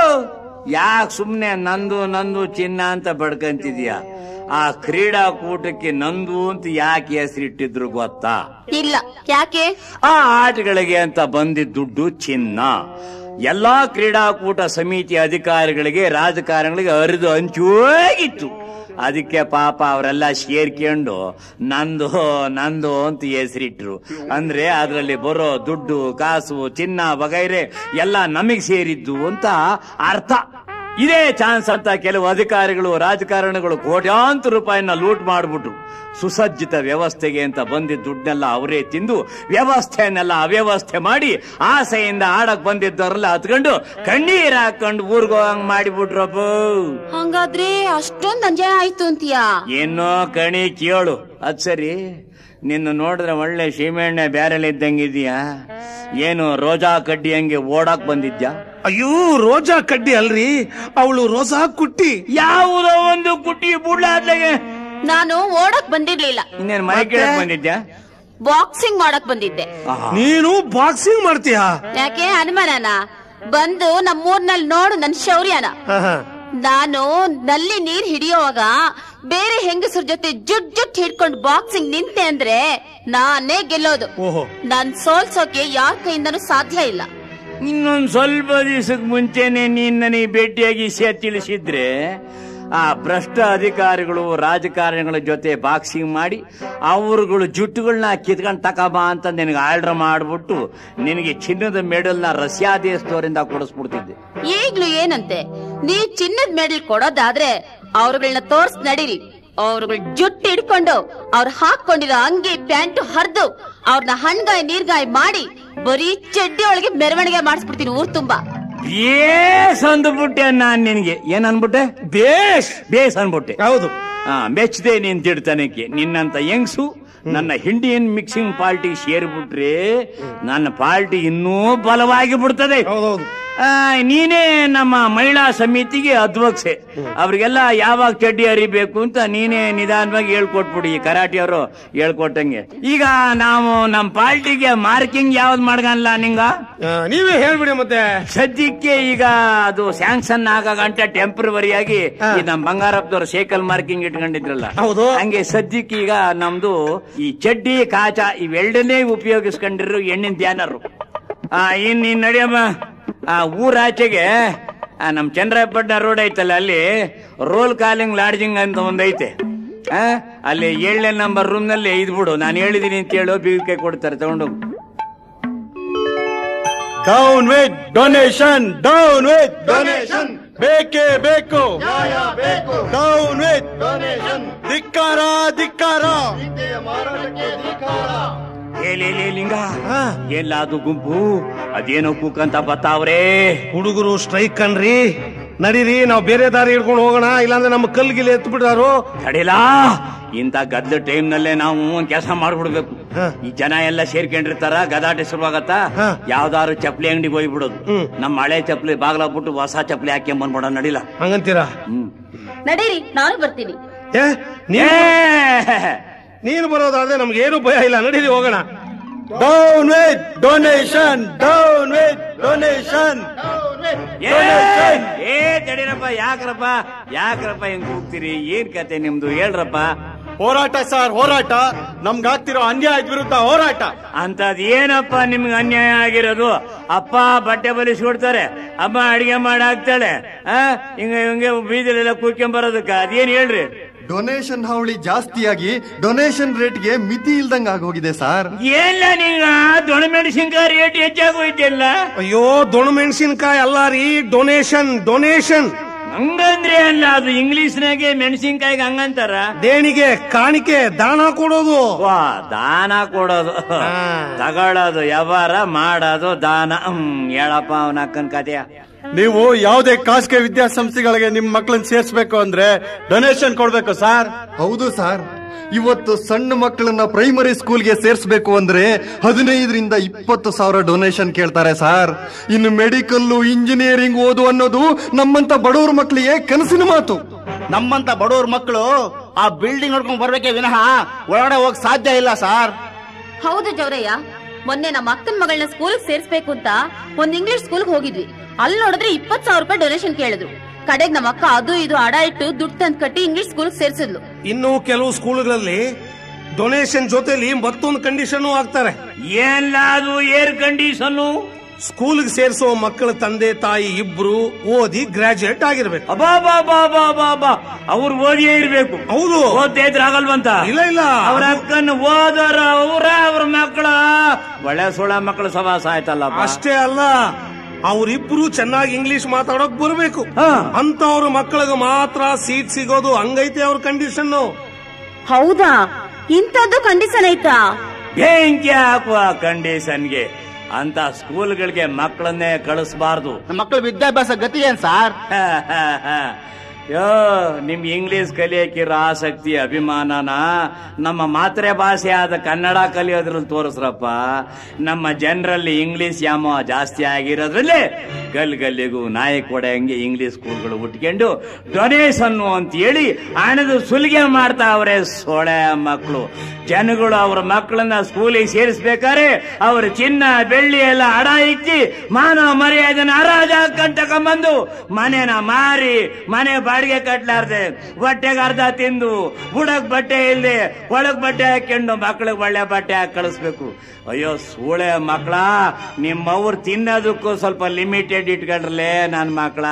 ಯಾಕೆ ಸುಮ್ನೆ ನಂದು ನಂದು ಚಿನ್ನ ಅಂತ ಬಡ್ಕಂತಿದ್ಯಾ ಆ ಕ್ರೀಡಾಕೂಟಕ್ಕೆ ನಂದು ಅಂತ ಯಾಕೆ ಹೆಸರಿಟ್ಟಿದ್ರು ಗೊತ್ತಾ ಇಲ್ಲ ಯಾಕೆ ಆ ಆಟಗಳಿಗೆ ಅಂತ ಬಂದಿದ್ದ ದುಡ್ಡು ಚಿನ್ನ ಎಲ್ಲಾ ಕ್ರೀಡಾಕೂಟ ಸಮಿತಿ ಅಧಿಕಾರಿಗಳಿಗೆ ರಾಜಕಾರಣಿಗಳಿಗೆ ಅರಿದು ಹಂಚೋಗಿತ್ತು ಅದಕ್ಕೆ ಪಾಪ ಅವರೆಲ್ಲ ಸೇರ್ಕೊಂಡು ನಂದು ನಂದು ಅಂತ ಹೆಸರಿಟ್ರು ಅಂದ್ರೆ ಅದರಲ್ಲಿ ಬರೋ ದುಡ್ಡು ಕಾಸು ಚಿನ್ನ ವಗೈರೆ ಎಲ್ಲ ನಮಗೆ ಸೇರಿದ್ದು ಅಂತ ಅರ್ಥ ಇದೇ ಚಾನ್ಸ್ ಅಂತ ಕೆಲವು ಅಧಿಕಾರಿಗಳು ರಾಜಕಾರಣಿಗಳು ಕೋಟ್ಯಾಂತರ ರೂಪಾಯಿನ ಲೂಟ್ ಮಾಡ್ಬಿಟ್ರು ಸುಸಜ್ಜಿತ ವ್ಯವಸ್ಥೆಗೆ ಅಂತ ಬಂದಿದ್ದ ದುಡ್ಡನ್ನೆಲ್ಲ ಅವರೇ ತಿಂದು ವ್ಯವಸ್ಥೆಯನ್ನೆಲ್ಲ ಅವ್ಯವಸ್ಥೆ ಮಾಡಿ ಆಸೆಯಿಂದ ಆಡಕ್ ಬಂದಿದ್ದವರೆಲ್ಲ ಹತ್ಕೊಂಡು ಕಣ್ಣೀರ್ ಹಾಕೊಂಡು ಊರ್ಗ್ ಹೋಗಂಗ್ ಮಾಡಿಬಿಟ್ರಪ್ಪ ಹಂಗಾದ್ರೆ ಅಷ್ಟೊಂದ್ ಅಂಜಾಯ ಆಯ್ತು ಅಂತೀಯಾ ಏನೋ ಕಣಿ ಕೇಳು ಅದ್ ಸರಿ ನಿನ್ನ ನೋಡಿದ್ರೆ ಒಳ್ಳೆ ಸೀಮೆಎಣ್ಣೆ ಬ್ಯಾರೆಲ್ ಇದ್ದಂಗಿದ್ಯಾ ಏನು ರೋಜಾ ಕಡ್ಡಿ ಹಂಗೆ ಓಡಾಕ್ ಬಂದಿದ್ಯಾ ಅಯ್ಯೋ ರೋಜಾ ಕಡ್ಡಿ ಅಲ್ರಿ ಅವಳು ರೋಸಾ ಕುಟ್ಟಿ ಯಾವುದೋ ಒಂದು ಕುಟಿ ಬುಡ್ಲಾದ್ಲೆಗೆ ನಾನು ಓಡಕ್ ಬಂದಿರ್ಲಿಲ್ಲ ಇನ್ನೇನು ಮನೆ ಕೇಳಕ್ ಬಂದಿದ್ಯಾ ಬಾಕ್ಸಿಂಗ್ ಮಾಡಕ್ ಬಂದಿದ್ದೆ ಆಹಾ. ನೀನು ಬಾಕ್ಸಿಂಗ್ ಮಾಡ್ತೀಯಾ ಯಾಕೆ ಅನುಮಾನನ ಬಂದು ನಮ್ಮೂರ್ನಲ್ಲಿ ನೋಡು ನನ್ ಶೌರ್ಯನ ಆಹಾ. ನಾನು ನಲ್ಲಿ ನೀರ್ ಹಿಡಿಯೋವಾಗ ಬೇರೆ ಹೆಂಗಸರ ಜೊತೆ ಜುಟ್ ಜುಟ್ ಹಿಡ್ಕೊಂಡು ಬಾಕ್ಸಿಂಗ್ ನಿಂತೆ ಅಂದ್ರೆ ನಾನೇ ಗೆಲ್ಲೋದು ಓಹೋ ನಾನ್ ಸೋಲ್ಸೋಕೆ ಯಾರ ಕೈಯಿಂದನೂ ಸಾಧ್ಯ ಇಲ್ಲ ಇನ್ನೊಂದ್ ಸ್ವಲ್ಪ ದಿವಸಕ್ಕೆ ಮುಂಚೆನೆ ನೀನ್ ನನಗೆ ಭೇಟಿಯಾಗಿ ವಿಷಯ ತಿಳಿಸಿದ್ರೆ ಆ ಭ್ರಷ್ಟ ಅಧಿಕಾರಿಗಳು ರಾಜಕಾರಣಿಗಳ ಜೊತೆ ಬಾಕ್ಸಿಂಗ್ ಮಾಡಿ ಅವರುಗಳು ಜುಟ್ಟುಗಳನ್ನ ಕಿತ್ಕೊಂಡ್ ತಕಬಾ ಅಂತ ನಿನಗೆ ಆರ್ಡರ್ ಮಾಡ್ಬಿಟ್ಟು ನಿನಗೆ ಚಿನ್ನದ ಮೆಡಲ್ನ ರಷ್ಯಾ ದೇಶದವರಿಂದ ಕೊಡಿಸ್ಬಿಡ್ತಿದ್ದೆ ಈಗ್ಲೂ ಏನಂತೆ ನೀವ್ ಚಿನ್ನದ ಮೆಡಲ್ ಕೊಡೋದಾದ್ರೆ ಅವ್ರುಗಳನ್ನ ತೋರ್ಸ್ ನಡೀರಿ ಅವ್ರುಗಳ ಜುಟ್ಟು ಹಿಡ್ಕೊಂಡು ಅವ್ರು ಹಾಕೊಂಡಿರೋ ಅಂಗಿ ಪ್ಯಾಂಟ್ ಹರಿದು ಅವ್ರನ್ನ ಹಣ್ಗಾಯಿ ನೀರ್ಗಾಯಿ ಮಾಡಿ ಬರೀ ಚಡ್ಡಿ ಒಳಗೆ ಮೆರವಣಿಗೆ ಮಾಡಿಸ್ಬಿಡ್ತೀನಿ ಊರ್ ತುಂಬಾ ಬೇಸ್ ಅಂದ್ಬಿಟ್ಟೆ ನಾನ್ ನಿನಗೆ ಏನ್ ಅನ್ಬಿಟ್ಟೆ ಬೇಷ್ ಬೇಸ್ ಅನ್ಬಿಟ್ಟೆ ಹೌದು ಆ ಮೆಚ್ಚದೆ ನೀನ್ ತಿಡ್ತಾನಕ್ಕೆ ನಿನ್ನಂತ ಯಂಗ್ಸು ನನ್ನ ಇಂಡಿಯನ್ ಮಿಕ್ಸಿಂಗ್ ಪಾರ್ಟಿ ಸೇರ್ಬಿಟ್ರೆ ನನ್ನ ಪಾರ್ಟಿ ಇನ್ನೂ ಬಲವಾಗಿ ಬಿಡ್ತದೆ ಹೌದೌದು ಆ, ನೀನೇ ನಮ್ಮ ಮಹಿಳಾ ಸಮಿತಿಗೆ ಅಧ್ಯಕ್ಷೆ ಅವ್ರಿಗೆಲ್ಲ ಯಾವಾಗ ಚಡ್ಡಿ ಹರಿಬೇಕು ಅಂತ ನೀನೇ ನಿಧಾನವಾಗಿ ಹೇಳ್ಕೊಟ್ಬಿಡಿ ಈ ಕರಾಟಿಯವರು ಹೇಳ್ಕೊಟ್ಟಂಗೆ ಈಗ ನಾವು ನಮ್ಮ ಪಾರ್ಟಿಗೆ ಮಾರ್ಕಿಂಗ್ ಯಾವ್ದು ಮಾಡ್ಗಲ್ಲ ನಿಂಗ ಆ, ನೀವೇ ಹೇಳ್ಬಿಡಿ ಮತ್ತೆ ಸದ್ಯಕ್ಕೆ ಈಗ ಅದು ಸ್ಯಾಂಕ್ಷನ್ ಆಗ ಗಂಟೆ ಟೆಂಪ್ರವರಿಯಾಗಿ ಈ ನಮ್ಮ ಬಂಗಾರಪ್ಪದವ್ರು ಸೈಕಲ್ ಮಾರ್ಕಿಂಗ್ ಇಟ್ಕೊಂಡಿದ್ರಲ್ಲ ಹೌದು. ಹಂಗೆ ಸದ್ಯಕ್ಕೆ ಈಗ ನಮ್ದು ಈ ಚಡ್ಡಿ ಕಾಚ ಇವೆರಡನ್ನೇ ಉಪಯೋಗಿಸ್ಕೊಂಡಿರೋ ಹೆಣ್ಣಿನ ಧ್ಯಾನರು ಆ ಇನ್ ಇನ್ ನಡಿಯಮ್ಮ ಆ ಊರಾಚೆಗೆ ಆ, ನಮ್ ಚಂದ್ರಾಯಪಟ್ಟಣ ರೋಡ್ ಐತಲ್ಲ ಅಲ್ಲಿ ರೋಲ್ ಕಾಲಿಂಗ್ ಲಾಡ್ಜಿಂಗ್ ಅಂತ ಒಂದೈತೆ ಆ, ಅಲ್ಲಿ ಏಳನೇ ನಂಬರ್ ರೂಮ್ ನಲ್ಲಿ ಇದ್ಬಿಡು ನಾನು ಹೇಳಿದೀನಿ ಅಂತ ಹೇಳು ಬೀಗಕ್ಕೆ ಕೊಡ್ತಾರೆ ತಗೊಂಡೋಗು down with donation down with donation ಬೇಕೇ ಬೇಕು ಡೌನ್ ವಿತ್ ಡೊನೇಷನ್ ಧಿಕ್ಕಾರ ಧಿಕ್ಕಾರ ಏ ಲೇ ಲೇ ಲಿಂಗ ಎಲ್ಲ ಅದು ಗುಂಪು ಅದೇನೋ ಕೂಕಂತ ಬತ್ತಾವ್ರೆ ಹುಡುಗರು ಸ್ಟ್ರೈಕ್ ಕಣ್ರಿ ನಡೀರಿ ನಾವು ಬೇರೆ ದಾರಿ ಹಿಡ್ಕೊಂಡು ಹೋಗೋಣ ಇಲ್ಲಾಂದ್ರೆ ನಮ್ಮ ಕಲ್ಗಿಲ್ಲಿ ಎತ್ತು ಬಿಟ್ಟಾರು ತಡಿಲಾ ಇಂಥ ಗದ್ದ ಟೈಮ್ ನಲ್ಲೇ ನಾವು ಒಂದ್ ಕೆಲಸ ಮಾಡ್ಬಿಡ್ಬೇಕು ಹ. ಈ ಜನ ಎಲ್ಲ ಸೇರ್ಕೊಂಡಿರ್ತಾರ ಗದಾಟೆ ಶುರುವಾಗತ್ತಾ ಹ. ಯಾವ್ದಾದ್ರು ಚಪ್ಲಿ ಅಂಗಡಿಗೆ ಹೋಗ್ಬಿಡೋದು ಹ್ಮ್. ನಮ್ಮ ಹಳೆ ಚಪ್ಲಿ ಬಾಗ್ಲಾಗ್ಬಿಟ್ಟು ಹೊಸ ಚಪ್ಲಿ ಹಾಕಿ ಬಂದ್ಬಿಡ ನಡಿಲ ಹಂಗಂತೀರಾ ಹ್ಮ್ ನಡೀರಿ ನಾನು ಬರ್ತೀನಿ ಏ ಏ! ನೀನ್ ನೀನು ಬರೋದಾದ್ರೆ ನಮ್ಗೆ ಏನು ಭಯ ಇಲ್ಲ ನಡೀರಿ ಹೋಗೋಣ down with donation down with donation ಏ! ಏ ತಡೀರಪ್ಪ ಯಾಕ್ರಪ್ಪ ಯಾಕ್ರಪ್ಪ ಹಿಂಗ್ ಕೂಗ್ತೀರಿ ಏನ್ ಕತೆ ನಿಮ್ದು ಹೇಳ್ರಪ್ಪ ಹೋರಾಟ ಸರ್ ಹೋರಾಟ ನಮ್ಗಾಗ್ತಿರೋ ಅನ್ಯಾಯದ ವಿರುದ್ಧ ಹೋರಾಟ ಅಂತದ್ ಏನಪ್ಪ ನಿಮ್ಗೆ ಅನ್ಯಾಯ ಆಗಿರೋದು ಅಪ್ಪ ಬಟ್ಟೆ ಬಲಿಸ್ಕೊಡ್ತಾರೆ ಅಮ್ಮ ಅಡಿಗೆ ಮಾಡಿ ಹಾಕ್ತಾಳೆ ಆ ಹಿಂಗ ಹಿಂಗೆ ಬೀದಿಲೆಲ್ಲ ಕೂತ್ಕೊಂಡ್ ಬರೋದಕ್ಕ ಅದೇನ್ ಹೇಳ್ರಿ ಡೊನೇಷನ್ ಹಾವಳಿ ಜಾಸ್ತಿಯಾಗಿ ಡೊನೇಷನ್ ರೇಟ್ಗೆ ಮಿತಿ ಇಲ್ದಂಗ ಆಗೋಗಿದೆ ಸರ್ ಏನ್ಲ ನೀಗ ದೊಣ ಮೆಣಸಿನ್ಕಾಯಿ ರೇಟ್ ಹೆಚ್ಚಾಗೋಯ್ತಿಲ್ಲ ಅಯ್ಯೋ ದೊಣ ಮೆಣಸಿನ್ಕಾಯಿ ಅಲ್ಲ ರೀ ಡೊನೇಷನ್ ಡೊನೇಷನ್ ಹಂಗಂದ್ರೆ ಅಲ್ಲ ಅದು ಇಂಗ್ಲಿಷ್ನಾಗೆ ಮೆಣಸಿನ್ಕಾಯಿಗೆ ಹಂಗಂತಾರ ದೇಣಿಗೆ ಕಾಣಿಕೆ ದಾನ ಕೊಡೋದು ವಾ ದಾನ ಕೊಡೋದು ತಗೊಳ್ಳೋದು ವ್ಯವಹಾರ ಮಾಡೋದು ದಾನ ಹ್ಮ್ ಹೇಳಪ್ಪ ಅವನ ಅಕ್ಕನ ಕತೆಯ ನೀವು ಯಾವುದೇ ಖಾಸಗಿ ವಿದ್ಯಾಸಂಸ್ಥೆಗಳಿಗೆ ನಿಮ್ ಮಕ್ಕಳನ್ನ ಸೇರ್ಸ್ಬೇಕು ಅಂದ್ರೆ ಡೊನೇಷನ್ ಕೊಡ್ಬೇಕು ಸರ್ ಹೌದು ಸರ್ ಇವತ್ತು ಸಣ್ಣ ಮಕ್ಕಳನ್ನ ಪ್ರೈಮರಿ ಸ್ಕೂಲ್ಗೆ ಸೇರ್ಸ್ಬೇಕು ಅಂದ್ರೆ ಹದಿನೈದರಿಂದ ಇಪ್ಪತ್ತು ಸಾವಿರ ಡೊನೇಷನ್ ಕೇಳ್ತಾರೆ ಸರ್ ಇನ್ನು ಮೆಡಿಕಲ್ಲು ಇಂಜಿನಿಯರಿಂಗ್ ಓದು ಅನ್ನೋದು ನಮ್ಮಂತ ಬಡವ್ರ ಮಕ್ಕಳಿಗೆ ಕನಸಿನ ಮಾತು ನಮ್ಮಂತ ಬಡವ್ರ ಮಕ್ಕಳು ಆ ಬಿಲ್ಡಿಂಗ್ ನೋಡ್ಕೊಂಡ್ ಬರ್ಬೇಕೆ ವಿನಃ ಒಳಗಡೆ ಹೋಗಕ್ ಸಾಧ್ಯ ಇಲ್ಲ ಸರ್ ಹೌದು ಜವರಯ್ಯ ಮೊನ್ನೆ ನಮ್ಮ ಅಕ್ಕನ ಮಗಳನ್ನ ಸ್ಕೂಲ್ ಸೇರ್ಸ್ಬೇಕು ಅಂತ ಒಂದ್ ಇಂಗ್ಲಿಷ್ ಸ್ಕೂಲ್ಗೆ ಹೋಗಿದ್ವಿ ಅಲ್ಲಿ ನೋಡಿದ್ರೆ ಇಪ್ಪತ್ ಸಾವಿರ ರೂಪಾಯಿ ಡೊನೇಷನ್ ಕೇಳಿದ್ರು ಕಡೆಗ್ ನಮ್ಮ ಅಕ್ಕ ಅದು ಇದು ಅಡ ಇಟ್ಟು ದುಡ್ಡು ತಂದ್ ಕಟ್ಟಿ ಇಂಗ್ಲಿಷ್ ಸ್ಕೂಲ್ ಸೇರ್ಸಿದ್ಲು ಇನ್ನು ಕೆಲವು ಸ್ಕೂಲ್ಗಳಲ್ಲಿ ಡೊನೇಷನ್ ಜೊತೆಲಿ ಮತ್ತೊಂದು ಕಂಡೀಷನ್ ಹಾಕ್ತಾರೆ ಏನ್ಲ ಅದು ಏರ್ ಕಂಡೀಷನ್ನು ಸ್ಕೂಲ್ಗೆ ಸೇರಿಸೋ ಮಕ್ಕಳ ತಂದೆ ತಾಯಿ ಇಬ್ರು ಓದಿ ಗ್ರಾಜುಯೇಟ್ ಆಗಿರ್ಬೇಕು ಅಬಾ ಬಾ ಬಾ ಬಾ ಬಾ ಬಾ ಅವ್ರು ಓದಿಯೇ ಇರ್ಬೇಕು ಹೌದು ಓದ್ತಾ ಇದ್ರೆ ಆಗಲ್ವಂತ ಇಲ್ಲ ಇಲ್ಲ ಅವ್ರ ಅಕ್ಕನ ಓದೋರ ಅವ್ರ ಅವ್ರ ಮಕ್ಕಳ ಒಳ್ಳೆ ಸುಳ ಮಕ್ಕಳ ಸವಾಸ ಆಯ್ತಲ್ಲ ಅಷ್ಟೇ ಅಲ್ಲ ಅವರಿಬ್ರು ಚೆನ್ನಾಗಿ ಇಂಗ್ಲಿಷ್ ಮಾತಾಡೋಕ್ ಬರ್ಬೇಕು ಹಾ. ಅಂತವ್ರ ಮಕ್ಕಳಿಗೆ ಮಾತ್ರ ಸೀಟ್ ಸಿಗೋದು ಹಂಗೈತೆ ಅವ್ರ ಕಂಡೀಷನ್ ಹೌದಾ ಇಂಥದ್ದು ಕಂಡೀಷನ್ ಐತಾ ಬೆಂಕಿ ಹಾಕುವ ಕಂಡೀಷನ್ಗೆ ಅಂತ ಸ್ಕೂಲ್ಗಳಿಗೆ ಮಕ್ಕಳನ್ನೇ ಕಳಿಸಬಾರ್ದು ನಮ್ಮ ಮಕ್ಕಳ ವಿದ್ಯಾಭ್ಯಾಸ ಗತಿ ಏನ್ ಸರ್ ಯೋ ನಿಮ್ ಇಂಗ್ಲಿಷ್ ಕಲಿಯಕ್ಕಿರೋ ಆಸಕ್ತಿ ಅಭಿಮಾನನ ನಮ್ಮ ಮಾತೃ ಭಾಷೆ ಆದ ಕನ್ನಡ ಕಲಿಯೋದ್ರಲ್ಲಿ ತೋರಿಸ್ರಪ್ಪ ನಮ್ಮ ಜನರಲ್ಲಿ ಇಂಗ್ಲಿಷ್ ಯಾಮ ಜಾಸ್ತಿ ಆಗಿರೋದ್ರಲ್ಲಿ ಗಲ್ ಗಲ್ಲಿಗೂ ನಾಯಿ ಕೊಡಂಗೆ ಇಂಗ್ಲಿಷ್ ಸ್ಕೂಲ್ಗಳು ಉಟ್ಕೊಂಡು ಡೊನೇಷನ್ ಅಂತ ಹೇಳಿ ಹಣದ ಸುಲಿಗೆ ಮಾಡ್ತಾ ಅವ್ರೆ ಸೊಳೆ ಮಕ್ಕಳು ಜನಗಳು ಅವ್ರ ಮಕ್ಕಳನ್ನ ಸ್ಕೂಲಿಗೆ ಸೇರಿಸ್ಬೇಕಾದ್ರೆ ಅವ್ರ ಚಿನ್ನ ಬೆಳ್ಳಿ ಎಲ್ಲ ಅಡ ಇಕ್ಕಿ ಮಾನವ ಮರ್ಯಾದೆನ ಹರಾಜ್ ಹಾಕೊಂಡ್ ತಕೊಂಬಂದು ಮನೆನ ಮಾರಿ ಮನೆ ಬಾಡಿಗೆ ಕಟ್ಲಾರ್ದೆ ಹೊಟ್ಟೆಗೆ ಅರ್ಧ ತಿಂದು ಬುಡಕ್ ಬಟ್ಟೆ ಇಲ್ದೆ ಒಳಗ್ ಬಟ್ಟೆ ಹಾಕೊಂಡು ಮಕ್ಳಿಗೆ ಒಳ್ಳೆ ಬಟ್ಟೆ ಹಾಕಿ ಕಳಿಸ್ಬೇಕು ಅಯ್ಯೋ ಸೂಳೆ ಮಕ್ಕಳ ನಿಮ್ಮವ್ರು ತಿನ್ನೋದಕ್ಕೂ ಸ್ವಲ್ಪ ಲಿಮಿಟೆಡ್ ಇಟ್ಕೊಂಡ್ರಲೇ ನನ್ ಮಕ್ಕಳ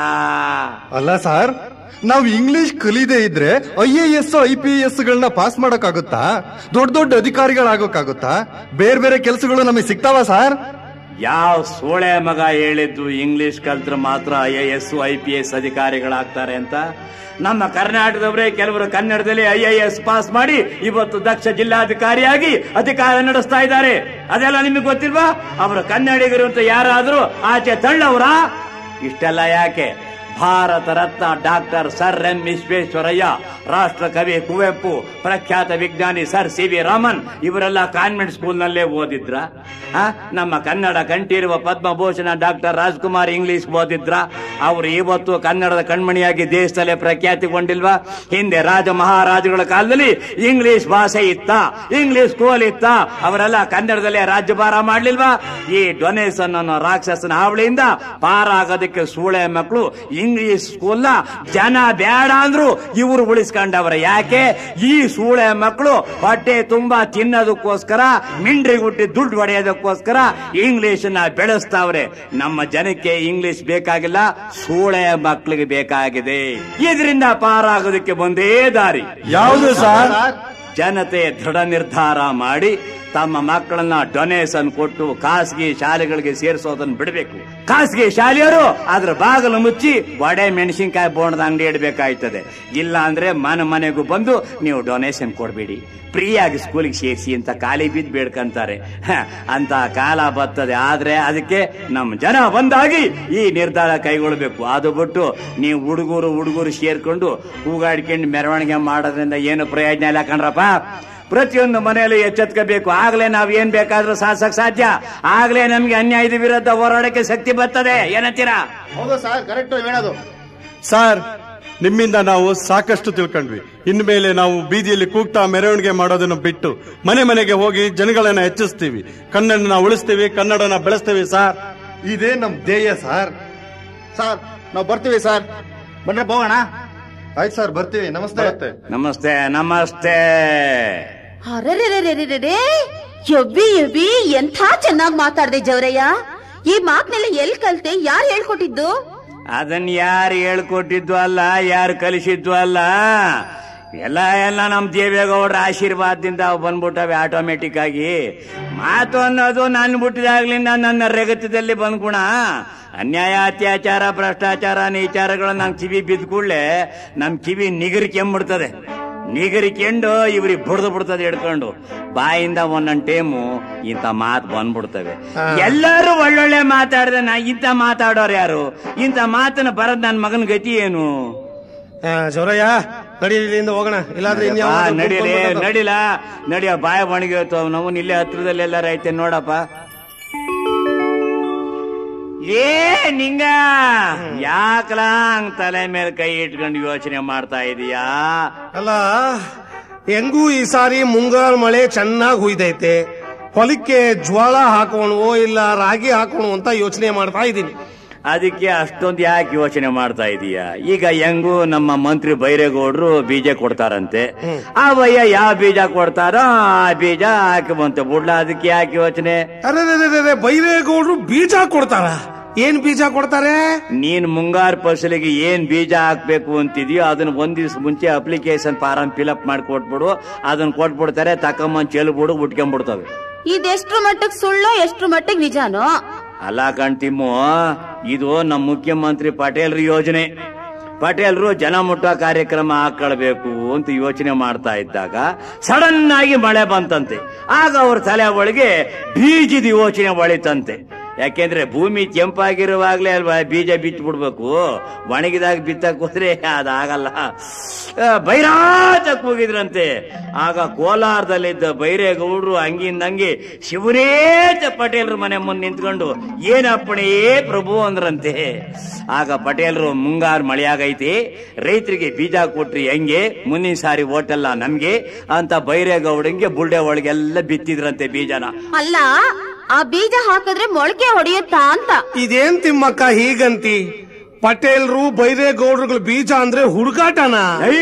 ಅಲ್ಲ ಸರ್ ನಾವು ಇಂಗ್ಲಿಷ್ ಕಲಿದೇ ಇದ್ರೆ I A S I P S ಗಳನ್ನ ಪಾಸ್ ಮಾಡಕ್ಕಾಗುತ್ತಾ ದೊಡ್ಡ ದೊಡ್ಡ ಅಧಿಕಾರಿಗಳಾಗೋಕ್ಕಾಗುತ್ತಾ ಬೇರೆ ಬೇರೆ ಕೆಲಸಗಳು ನಮಗೆ ಸಿಗ್ತಾವ ಸರ್ ಯಾವ ಸೋಳೆ ಮಗ ಹೇಳಿದ್ದು ಇಂಗ್ಲಿಷ್ ಕಲ್ತ್ರೆ ಮಾತ್ರ I S I P S ಅಧಿಕಾರಿಗಳಾಗ್ತಾರೆ ಅಂತ ನಮ್ಮ ಕರ್ನಾಟಕದವರೇ ಕೆಲವರು ಕನ್ನಡದಲ್ಲಿ ಐ ಎ ಎಸ್ ಪಾಸ್ ಮಾಡಿ ಇವತ್ತು ದಕ್ಷ ಜಿಲ್ಲಾಧಿಕಾರಿಯಾಗಿ ಅಧಿಕಾರ ನಡೆಸ್ತಾ ಇದ್ದಾರೆ ಅದೆಲ್ಲ ನಿಮಗೆ ಗೊತ್ತಿಲ್ವಾ ಅವರು ಕನ್ನಡಿಗರು ಅಂತ ಯಾರಾದ್ರೂ ಆಚೆ ತಳ್ಳವ್ರ ಇಷ್ಟೆಲ್ಲ ಯಾಕೆ Bharat Ratna doctor sir M Visvesvaraya ರಾಷ್ಟ್ರ ಕವಿ ಕುವೆಂಪು ಪ್ರಖ್ಯಾತ ವಿಜ್ಞಾನಿ ಸರ್ ಸಿ ವಿ ರಾಮನ್ ಇವರೆಲ್ಲ ಕಾನ್ವೆಂಟ್ ಸ್ಕೂಲ್ ನಲ್ಲೇ ಓದಿದ್ರ ಆ? ನಮ್ಮ ಕನ್ನಡ ಕಂಠೀರುವ ಪದ್ಮಭೂಷಣ ಡಾಕ್ಟರ್ ರಾಜ್ಕುಮಾರ್ ಇಂಗ್ಲಿಷ್ ಓದಿದ್ರ ಅವರು ಇವತ್ತು ಕನ್ನಡದ ಕಣ್ಮಣಿಯಾಗಿ ದೇಶದಲ್ಲೇ ಪ್ರಖ್ಯಾತಿಗೊಂಡಿಲ್ವಾ ಹಿಂದೆ ರಾಜ ಮಹಾರಾಜಗಳ ಕಾಲದಲ್ಲಿ ಇಂಗ್ಲಿಷ್ ಭಾಷೆ ಇತ್ತ ಇಂಗ್ಲಿಷ್ ಸ್ಕೂಲ್ ಇತ್ತ ಅವರೆಲ್ಲ ಕನ್ನಡದಲ್ಲೇ ರಾಜ್ಯಭಾರ ಮಾಡ್ಲಿಲ್ವಾ ಈ ಡೊನೇಷನ್ ಅನ್ನೋ ರಾಕ್ಷಸನ ಹಾವಳಿಯಿಂದ ಪಾರಾಗೋದಕ್ಕೆ ಸೂಳೆ ಮಕ್ಕಳು ಇಂಗ್ಲಿಷ್ ಸ್ಕೂಲ್ನ ಜನ ಬೇಡ ಅಂದ್ರು ಇವರು ಉಳಿಸ್ಕೊಂಡವ್ರ ಯಾಕೆ ಈ ಸೂಳೆ ಮಕ್ಕಳು ಹೊಟ್ಟೆ ತುಂಬಾ ತಿನ್ನೋದಕ್ಕೋಸ್ಕರ ಮಿಂಡ್ರಿ ಹುಟ್ಟಿ ದುಡ್ಡು ಹೊಡೆಯೋದಕ್ಕೋಸ್ಕರ ಇಂಗ್ಲಿಷ್ ನ ಬೆಳೆಸ್ತಾವ್ರೆ ನಮ್ಮ ಜನಕ್ಕೆ ಇಂಗ್ಲಿಷ್ ಬೇಕಾಗಿಲ್ಲ ಸೂಳೆ ಮಕ್ಕಳಿಗೆ ಬೇಕಾಗಿದೆ ಇದರಿಂದ ಪಾರಾಗೋದಕ್ಕೆ ಒಂದೇ ದಾರಿ ಯಾವುದು ಸರ್ ಜನತೆ ದೃಢ ನಿರ್ಧಾರ ಮಾಡಿ ತಮ್ಮ ಮಕ್ಕಳನ್ನ ಡೊನೇಷನ್ ಕೊಟ್ಟು ಖಾಸಗಿ ಶಾಲೆಗಳಿಗೆ ಸೇರಿಸೋದನ್ನ ಬಿಡಬೇಕು ಖಾಸಗಿ ಶಾಲೆಯವರು ಅದ್ರ ಬಾಗಿಲು ಮುಚ್ಚಿ ವಡೆ ಮೆಣಸಿನ್ಕಾಯಿ ಬೋಣದ ಅಂಗಡಿ ಇಡಬೇಕಾಯ್ತದೆ ಇಲ್ಲ ಅಂದ್ರೆ ಮನೆ ಮನೆಗೂ ಬಂದು ನೀವು ಡೊನೇಷನ್ ಕೊಡಬೇಡಿ ಫ್ರೀಯಾಗಿ ಸ್ಕೂಲಿಗೆ ಸೇರಿಸಿ ಅಂತ ಖಾಲಿ ಬಿದ್ದು ಬೇಡ್ಕಂತಾರೆ ಹ, ಅಂತ ಕಾಲ ಬರ್ತದೆ ಆದ್ರೆ ಅದಕ್ಕೆ ನಮ್ಮ ಜನ ಒಂದಾಗಿ ಈ ನಿರ್ಧಾರ ಕೈಗೊಳ್ಬೇಕು ಅದು ಬಿಟ್ಟು ನೀವು ಹುಡುಗರು ಹುಡುಗರು ಸೇರ್ಕೊಂಡು ಕೂಗಾಡ್ಕೊಂಡು ಮೆರವಣಿಗೆ ಮಾಡೋದ್ರಿಂದ ಏನು ಪ್ರಯೋಜನ ಇಲ್ಲ ಕಣ್ರಪ್ಪ ಪ್ರತಿಯೊಂದು ಮನೆಯಲ್ಲೂ ಎಚ್ಚೆತ್ಕೋಬೇಕು ಆಗ್ಲೇ ನಾವ್ ಏನ್ ಬೇಕಾದ್ರೂ ಸಾಧಿಸಕ್ ಸಾಧ್ಯ ಆಗ್ಲೇ ನಮ್ಗೆ ಅನ್ಯಾಯದ ವಿರುದ್ಧ ಹೋರಾಡಕ್ಕೆ ಶಕ್ತಿ ಬರ್ತದೆ ಏನಂತೀರಾ ಹೌದು ಸರ್ ಕರೆಕ್ಟ್ ಹೇಳೋದು ಸರ್ ನಿಮ್ಮಿಂದ ನಾವು ಸಾಕಷ್ಟು ತಿಳ್ಕೊಂಡ್ವಿ ಇನ್ಮೇಲೆ ನಾವು ಬೀದಿಯಲ್ಲಿ ಕೂಗ್ತಾ ಮೆರವಣಿಗೆ ಮಾಡೋದನ್ನು ಬಿಟ್ಟು ಮನೆ ಮನೆಗೆ ಹೋಗಿ ಜನಗಳನ್ನ ಹೆಚ್ಚಿಸ್ತೀವಿ ಕನ್ನಡನ ಉಳಿಸ್ತೀವಿ ಕನ್ನಡನ ಬೆಳೆಸ್ತೀವಿ ಸರ್ ಇದೇ ನಮ್ ಧ್ಯೇಯ ಸರ್ ಸರ್ ನಾವು ಬರ್ತೀವಿ ಸರ್ ಬನ್ನಿ ಹೋಗೋಣ ಆಯ್ತು ಸರ್ ಬರ್ತೀವಿ ನಮಸ್ತೆ ನಮಸ್ತೆ ನಮಸ್ತೆ ಅರೆರೆರೆರೆರೆರೆ ಯಬ್ಬಿ ಯಬ್ಬಿ ಎಂಥ ಚೆನ್ನಾಗ್ ಮಾತಾಡ್ದೆ ಜವರಯ್ಯ ಈ ಮಾತ್ನೆಲ್ಲ ಎಲ್ ಕಲ್ತೆ ಯಾರು ಹೇಳ್ಕೊಟ್ಟಿದ್ದು ಅದನ್ನ ಯಾರು ಹೇಳ್ಕೊಟ್ಟಿದ್ದು ಅಲ್ಲ ಯಾರು ಕಲಿಸಿದ್ದು ಅಲ್ಲ ಎಲ್ಲ ಎಲ್ಲ ನಮ್ ದೇವೇಗೌಡರ ಆಶೀರ್ವಾದದಿಂದ ಅವು ಬಂದ್ಬಿಟ್ಟವೆ ಆಟೋಮೆಟಿಕ್ ಆಗಿ ಮಾತು ಅನ್ನೋದು ನಾನು ಬಿಟ್ಟಿದಾಗ್ಲಿಂದ ನನ್ನ ರೆಗತದಲ್ಲಿ ಬಂದ್ ಗುಣ ಅನ್ಯಾಯ ಅತ್ಯಾಚಾರ ಭ್ರಷ್ಟಾಚಾರ ನೀಚಾರಗಳು ನಮ್ ಕಿವಿ ಬಿದ್ದ ಕೂಡಲೇ ನಮ್ ಕಿವಿ ನಿಗರಿ ಕೆಂಬಿಡ್ತದೆ ನಿಗರಿಕೆಂಡು ಇವ್ರಿಗೆ ಬುಡ್ದು ಬಿಡ್ತದೆ ಹಿಡ್ಕೊಂಡು ಬಾಯಿಂದ ಒಂದೊಂದ್ ಟೈಮು ಇಂಥ ಮಾತು ಬಂದ್ಬಿಡ್ತವೆ ಎಲ್ಲರೂ ಒಳ್ಳೊಳ್ಳೆ ಮಾತಾಡಿದ್ರೆ ನಾ ಇಂಥ ಮಾತಾಡೋರು ಯಾರು ಇಂಥ ಮಾತನ್ನ ಬರದ್ ನನ್ನ ಮಗನ ಗತಿ ಏನು ಜವರಯ್ಯ ನಡಿ ಇಲ್ಲಿಂದ ಹೋಗೋಣ ಇಲ್ಲಾಂದ್ರೆ ಆ, ಇನ್ಯಾವ ನಡೀಲಿ ನಡಿಲ ನಡಿಯ ಬಾಯ ಒಣಗಿ ನಾವು ಇಲ್ಲೇ ಹತ್ರದಲ್ಲಿ ಎಲ್ಲಾರ ಐತೆ ನೋಡಪ್ಪ ಏ ನಿಂಗ ಯಾಕಲ ಹಂಗ್ ತಲೆ ಮೇಲೆ ಕೈ ಇಟ್ಕೊಂಡು ಯೋಚನೆ ಮಾಡ್ತಾ ಇದೀಯಾ ಅಲ್ಲ ಹೆಂಗೂ ಈ ಸಾರಿ ಮುಂಗಾರು ಮಳೆ ಚೆನ್ನಾಗಿ ಹುಯ್ದೈತೆ ಹೊಲಕ್ಕೆ ಜ್ವಾಳ ಹಾಕೋಣವೋ ಇಲ್ಲ ರಾಗಿ ಹಾಕೋಣ ಅಂತ ಯೋಚನೆ ಮಾಡ್ತಾ ಇದ್ದೀನಿ ಅದಕ್ಕೆ ಅಷ್ಟೊಂದು ಯಾಕೆ ಯೋಚನೆ ಮಾಡ್ತಾ ಇದೀಯಾ ಈಗ ಹೆಂಗೂ ನಮ್ಮ ಮಂತ್ರಿ ಬೈರೇಗೌಡರು ಬೀಜ ಕೊಡ್ತಾರಂತೆ ಆ ಭಯ್ಯ ಯಾವ ಬೀಜ ಕೊಡ್ತಾರೋ ಆ ಬೀಜ ಹಾಕಿ ಬಂತೆ ಬುಡ್ಲ ಅದಕ್ಕೆ ಯಾಕೆ ಯೋಚನೆ ಅರೆ ಬೈರೇಗೌಡರು ಬೀಜ ಕೊಡ್ತಾರ ಏನ್ ಬೀಜ ಕೊಡ್ತಾರೆ ನೀನ್ ಮುಂಗಾರು ಫಸಲಿಗೆ ಏನ್ ಬೀಜ ಹಾಕ್ಬೇಕು ಅಂತಿದ್ಯೋ ಅದನ್ನ ಒಂದ್ ದಿವ್ಸ ಮುಂಚೆ ಅಪ್ಲಿಕೇಶನ್ ಫಾರಂ ಫಿಲಪ್ ಮಾಡಿ ಕೊಟ್ಬಿಡು ಅದನ್ನ ಕೊಟ್ಬಿಡ್ತಾರೆ ತಕೊಂಬಂದ್ ಚೆಲ್ಬಿಡು ಉಟ್ಕೊಂಡ್ಬಿಡ್ತವೆ ಇದೆಷ್ಟ್ರ ಮಟ್ಟಿಗೆ ಸುಳ್ಳು ಎಷ್ಟ್ರ ಮಟ್ಟಿಗೆ ನಿಜಾನೋ ಅಲ್ಲ ಕಣ್ತಿಮ್ಮು ಇದು ನಮ್ಮ ಮುಖ್ಯಮಂತ್ರಿ ಪಟೇಲ್ರ ಯೋಜನೆ ಪಟೇಲ್ರು ಜನ ಮುಟ್ಟುವ ಕಾರ್ಯಕ್ರಮ ಹಾಕೊಳ್ಬೇಕು ಅಂತ ಯೋಚನೆ ಮಾಡ್ತಾ ಇದ್ದಾಗ ಸಡನ್ ಆಗಿ ಮಳೆ ಬಂತಂತೆ ಆಗ ಅವ್ರ ತಲೆ ಒಳಗೆ ಬೀಜದ ಯೋಚನೆ ಒಳಿತಂತೆ ಯಾಕೆಂದ್ರೆ ಭೂಮಿ ಕೆಂಪಾಗಿರುವಾಗ್ಲೇ ಅಲ್ವಾ ಬೀಜ ಬಿತ್ತು ಬಿಡ್ಬೇಕು ಒಣಗಿದಾಗ ಬಿತ್ತಕ್ ಹೋದ್ರೆ ಅದಾಗಲ್ಲ ಆ, ಬೈರಾಜಕ್ ಹೋಗಿದ್ರಂತೆ ಆಗ ಕೋಲಾರದಲ್ಲಿದ್ದ ಬೈರೇಗೌಡರು ಹಂಗಿಂದ ಹಂಗೆ ಶಿವರೇಜ ಪಟೇಲ್ರ ಮನೆ ಮುಂದೆ ನಿಂತ್ಕೊಂಡು ಏನಪ್ಪಣೇ ಪ್ರಭು ಅಂದ್ರಂತೆ ಆಗ ಪಟೇಲ್ರು ಮುಂಗಾರು ಮಳೆಯಾಗೈತಿ ರೈತರಿಗೆ ಬೀಜ ಕೊಟ್ರಿ ಹೆಂಗೆ ಮುಂದಿನ ಸಾರಿ ಓಟೆಲ್ಲ ನಮ್ಗೆ ಅಂತ ಬೈರೇಗೌಡಂಗೆ ಬುಲ್ಡೆ ಒಳಗೆಲ್ಲ ಬಿತ್ತಿದ್ರಂತೆ ಬೀಜನ ಅಲ್ಲ ಆ ಬೀಜ ಹಾಕಿದ್ರೆ ಮೊಳಕೆ ಹೊಡೆಯುತ್ತಾ ಅಂತ ಇದೇನ್ ತಿಮ್ಮಕ್ಕ ಹೀಗಂತಿ ಪಟೇಲ್ರು ಬೈರೇಗೌಡರುಗಳ ಬೀಜ ಅಂದ್ರೆ ಹುಡುಗಾಟನ ಐ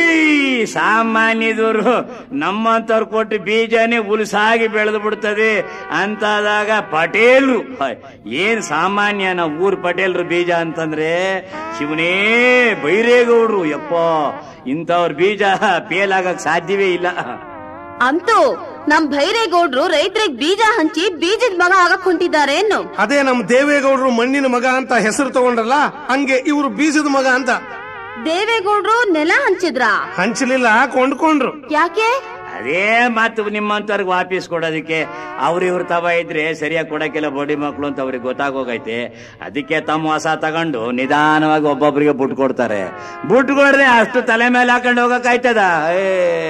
ಸಾಮಾನ್ಯದವರು ನಮ್ಮಂತವ್ರು ಕೊಟ್ಟು ಬೀಜನೇ ಉಲ್ಸಾಗಿ ಬೆಳೆದು ಬಿಡ್ತದೆ ಅಂತಾದಾಗ ಪಟೇಲ್ರು ಹ, ಏನ್ ಸಾಮಾನ್ಯ ನಾವು ಊರ್ ಪಟೇಲ್ರು ಬೀಜ ಅಂತಂದ್ರೆ ಶಿವನೇ ಬೈರೇಗೌಡ್ರು ಯಪ್ಪ ಇಂಥವ್ರ ಬೀಜ ಫೇಲ್ ಆಗಕ್ ಸಾಧ್ಯವೇ ಇಲ್ಲ ಅಂತೂ ನಮ್ ಭೈರೇಗೌಡ್ರು ರೈತರಿಗೆ ಬೀಜ ಹಂಚಿ ಬೀಜದ ಮಗ ಆಗಕ್ ಹೊಂಟಿದ್ದಾರೆ ಏನು ಅದೇ ನಮ್ ದೇವೇಗೌಡರು ಮಣ್ಣಿನ ಮಗ ಅಂತ ಹೆಸರು ತಗೊಂಡ್ರಲ್ಲ ಹಂಗೆ ಇವರು ಬೀಜದ ಮಗ ಅಂತ ದೇವೇಗೌಡ್ರು ನೆಲ ಹಂಚಿದ್ರ ಹಂಚಲಿಲ್ಲ ಕೊಂಡ್ಕೊಂಡ್ರು ಯಾಕೆ ಅದೇ ಮಾತು ನಿಮ್ಮಂತವ್ರಿಗೆ ವಾಪಸ್ ಕೊಡೋದಕ್ಕೆ ಅವ್ರ ಇವ್ರ ತವ ಇದ್ರೆ ಸರಿಯಾಗಿ ಕೊಡಕ್ಕೆಲ್ಲ ಬಡಿ ಮಕ್ಕಳು ಅಂತ ಅವ್ರಿಗೆ ಗೊತ್ತಾಗೋಗೈತೆ ಅದಕ್ಕೆ ತಮ್ಮ ಹೊಸ ತಗೊಂಡು ನಿಧಾನವಾಗಿ ಒಬ್ಬೊಬ್ಬರಿಗೆ ಬುಟ್ ಕೊಡ್ತಾರೆ ಬುಟ್ ಕೊಡ್ರೆ ಅಷ್ಟು ತಲೆ ಮೇಲೆ ಹಾಕೊಂಡು ಹೋಗಕ್ಕಾಯ್ತದ ಏ,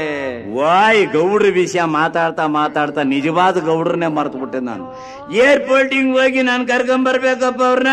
ವಾಯ್ ಗೌಡ್ರ ವಿಷಯ ಮಾತಾಡ್ತಾ ಮಾತಾಡ್ತಾ ನಿಜವಾದ ಗೌಡ್ರನ್ನೇ ಮರ್ತು ಬಿಟ್ಟೆ ನಾನು ಏರ್ಪೋರ್ಟಿಂಗ್ ಹೋಗಿ ನಾನು ಕರ್ಕೊಂಬರ್ಬೇಕಪ್ಪ ಅವ್ರನ್ನ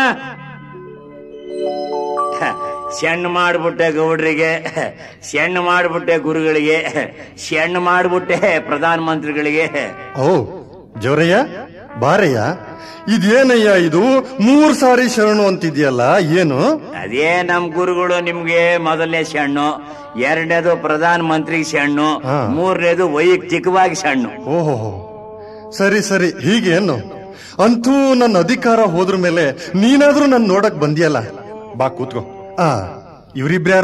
ಸಣ್ಣ ಮಾಡ್ಬಿಟ್ಟೆ ಗೌಡ್ರಿಗೆ ಸಣ್ಣ ಮಾಡ್ಬಿಟ್ಟೆ ಗುರುಗಳಿಗೆ ಸಣ್ಣ ಮಾಡ್ಬಿಟ್ಟೆ ಪ್ರಧಾನ ಮಂತ್ರಿಗಳಿಗೆ ಓ ಜವರಯ್ಯ ಬಾರಯ್ಯ ಇದೇನಯ್ಯ ಇದು ಮೂರ್ ಸಾರಿ ಶರಣು ಅಂತಿದ್ಯಲ್ಲ ಏನು ಅದೇ ನಮ್ ಗುರುಗಳು ನಿಮ್ಗೆ ಮೊದಲನೇ ಸಣ್ಣು ಎರಡನೇದು ಪ್ರಧಾನ ಮಂತ್ರಿಗೆ ಸಣ್ಣು ಹಾ. ಮೂರನೇದು ವೈಯಕ್ತಿಕವಾಗಿ ಸಣ್ಣು ಓಹೋ ಸರಿ ಸರಿ ಹೀಗೇನು ಅಂತೂ ನನ್ನ ಅಧಿಕಾರ ಹೋದ್ರ ಮೇಲೆ ನೀನಾದ್ರೂ ನನ್ ನೋಡಕ್ ಬಂದಿಯಲ್ಲ ಬಾ ಕೂತ್ಕೋ ಆ ಇವ್ರಿಬ್ರ್ಯಾರು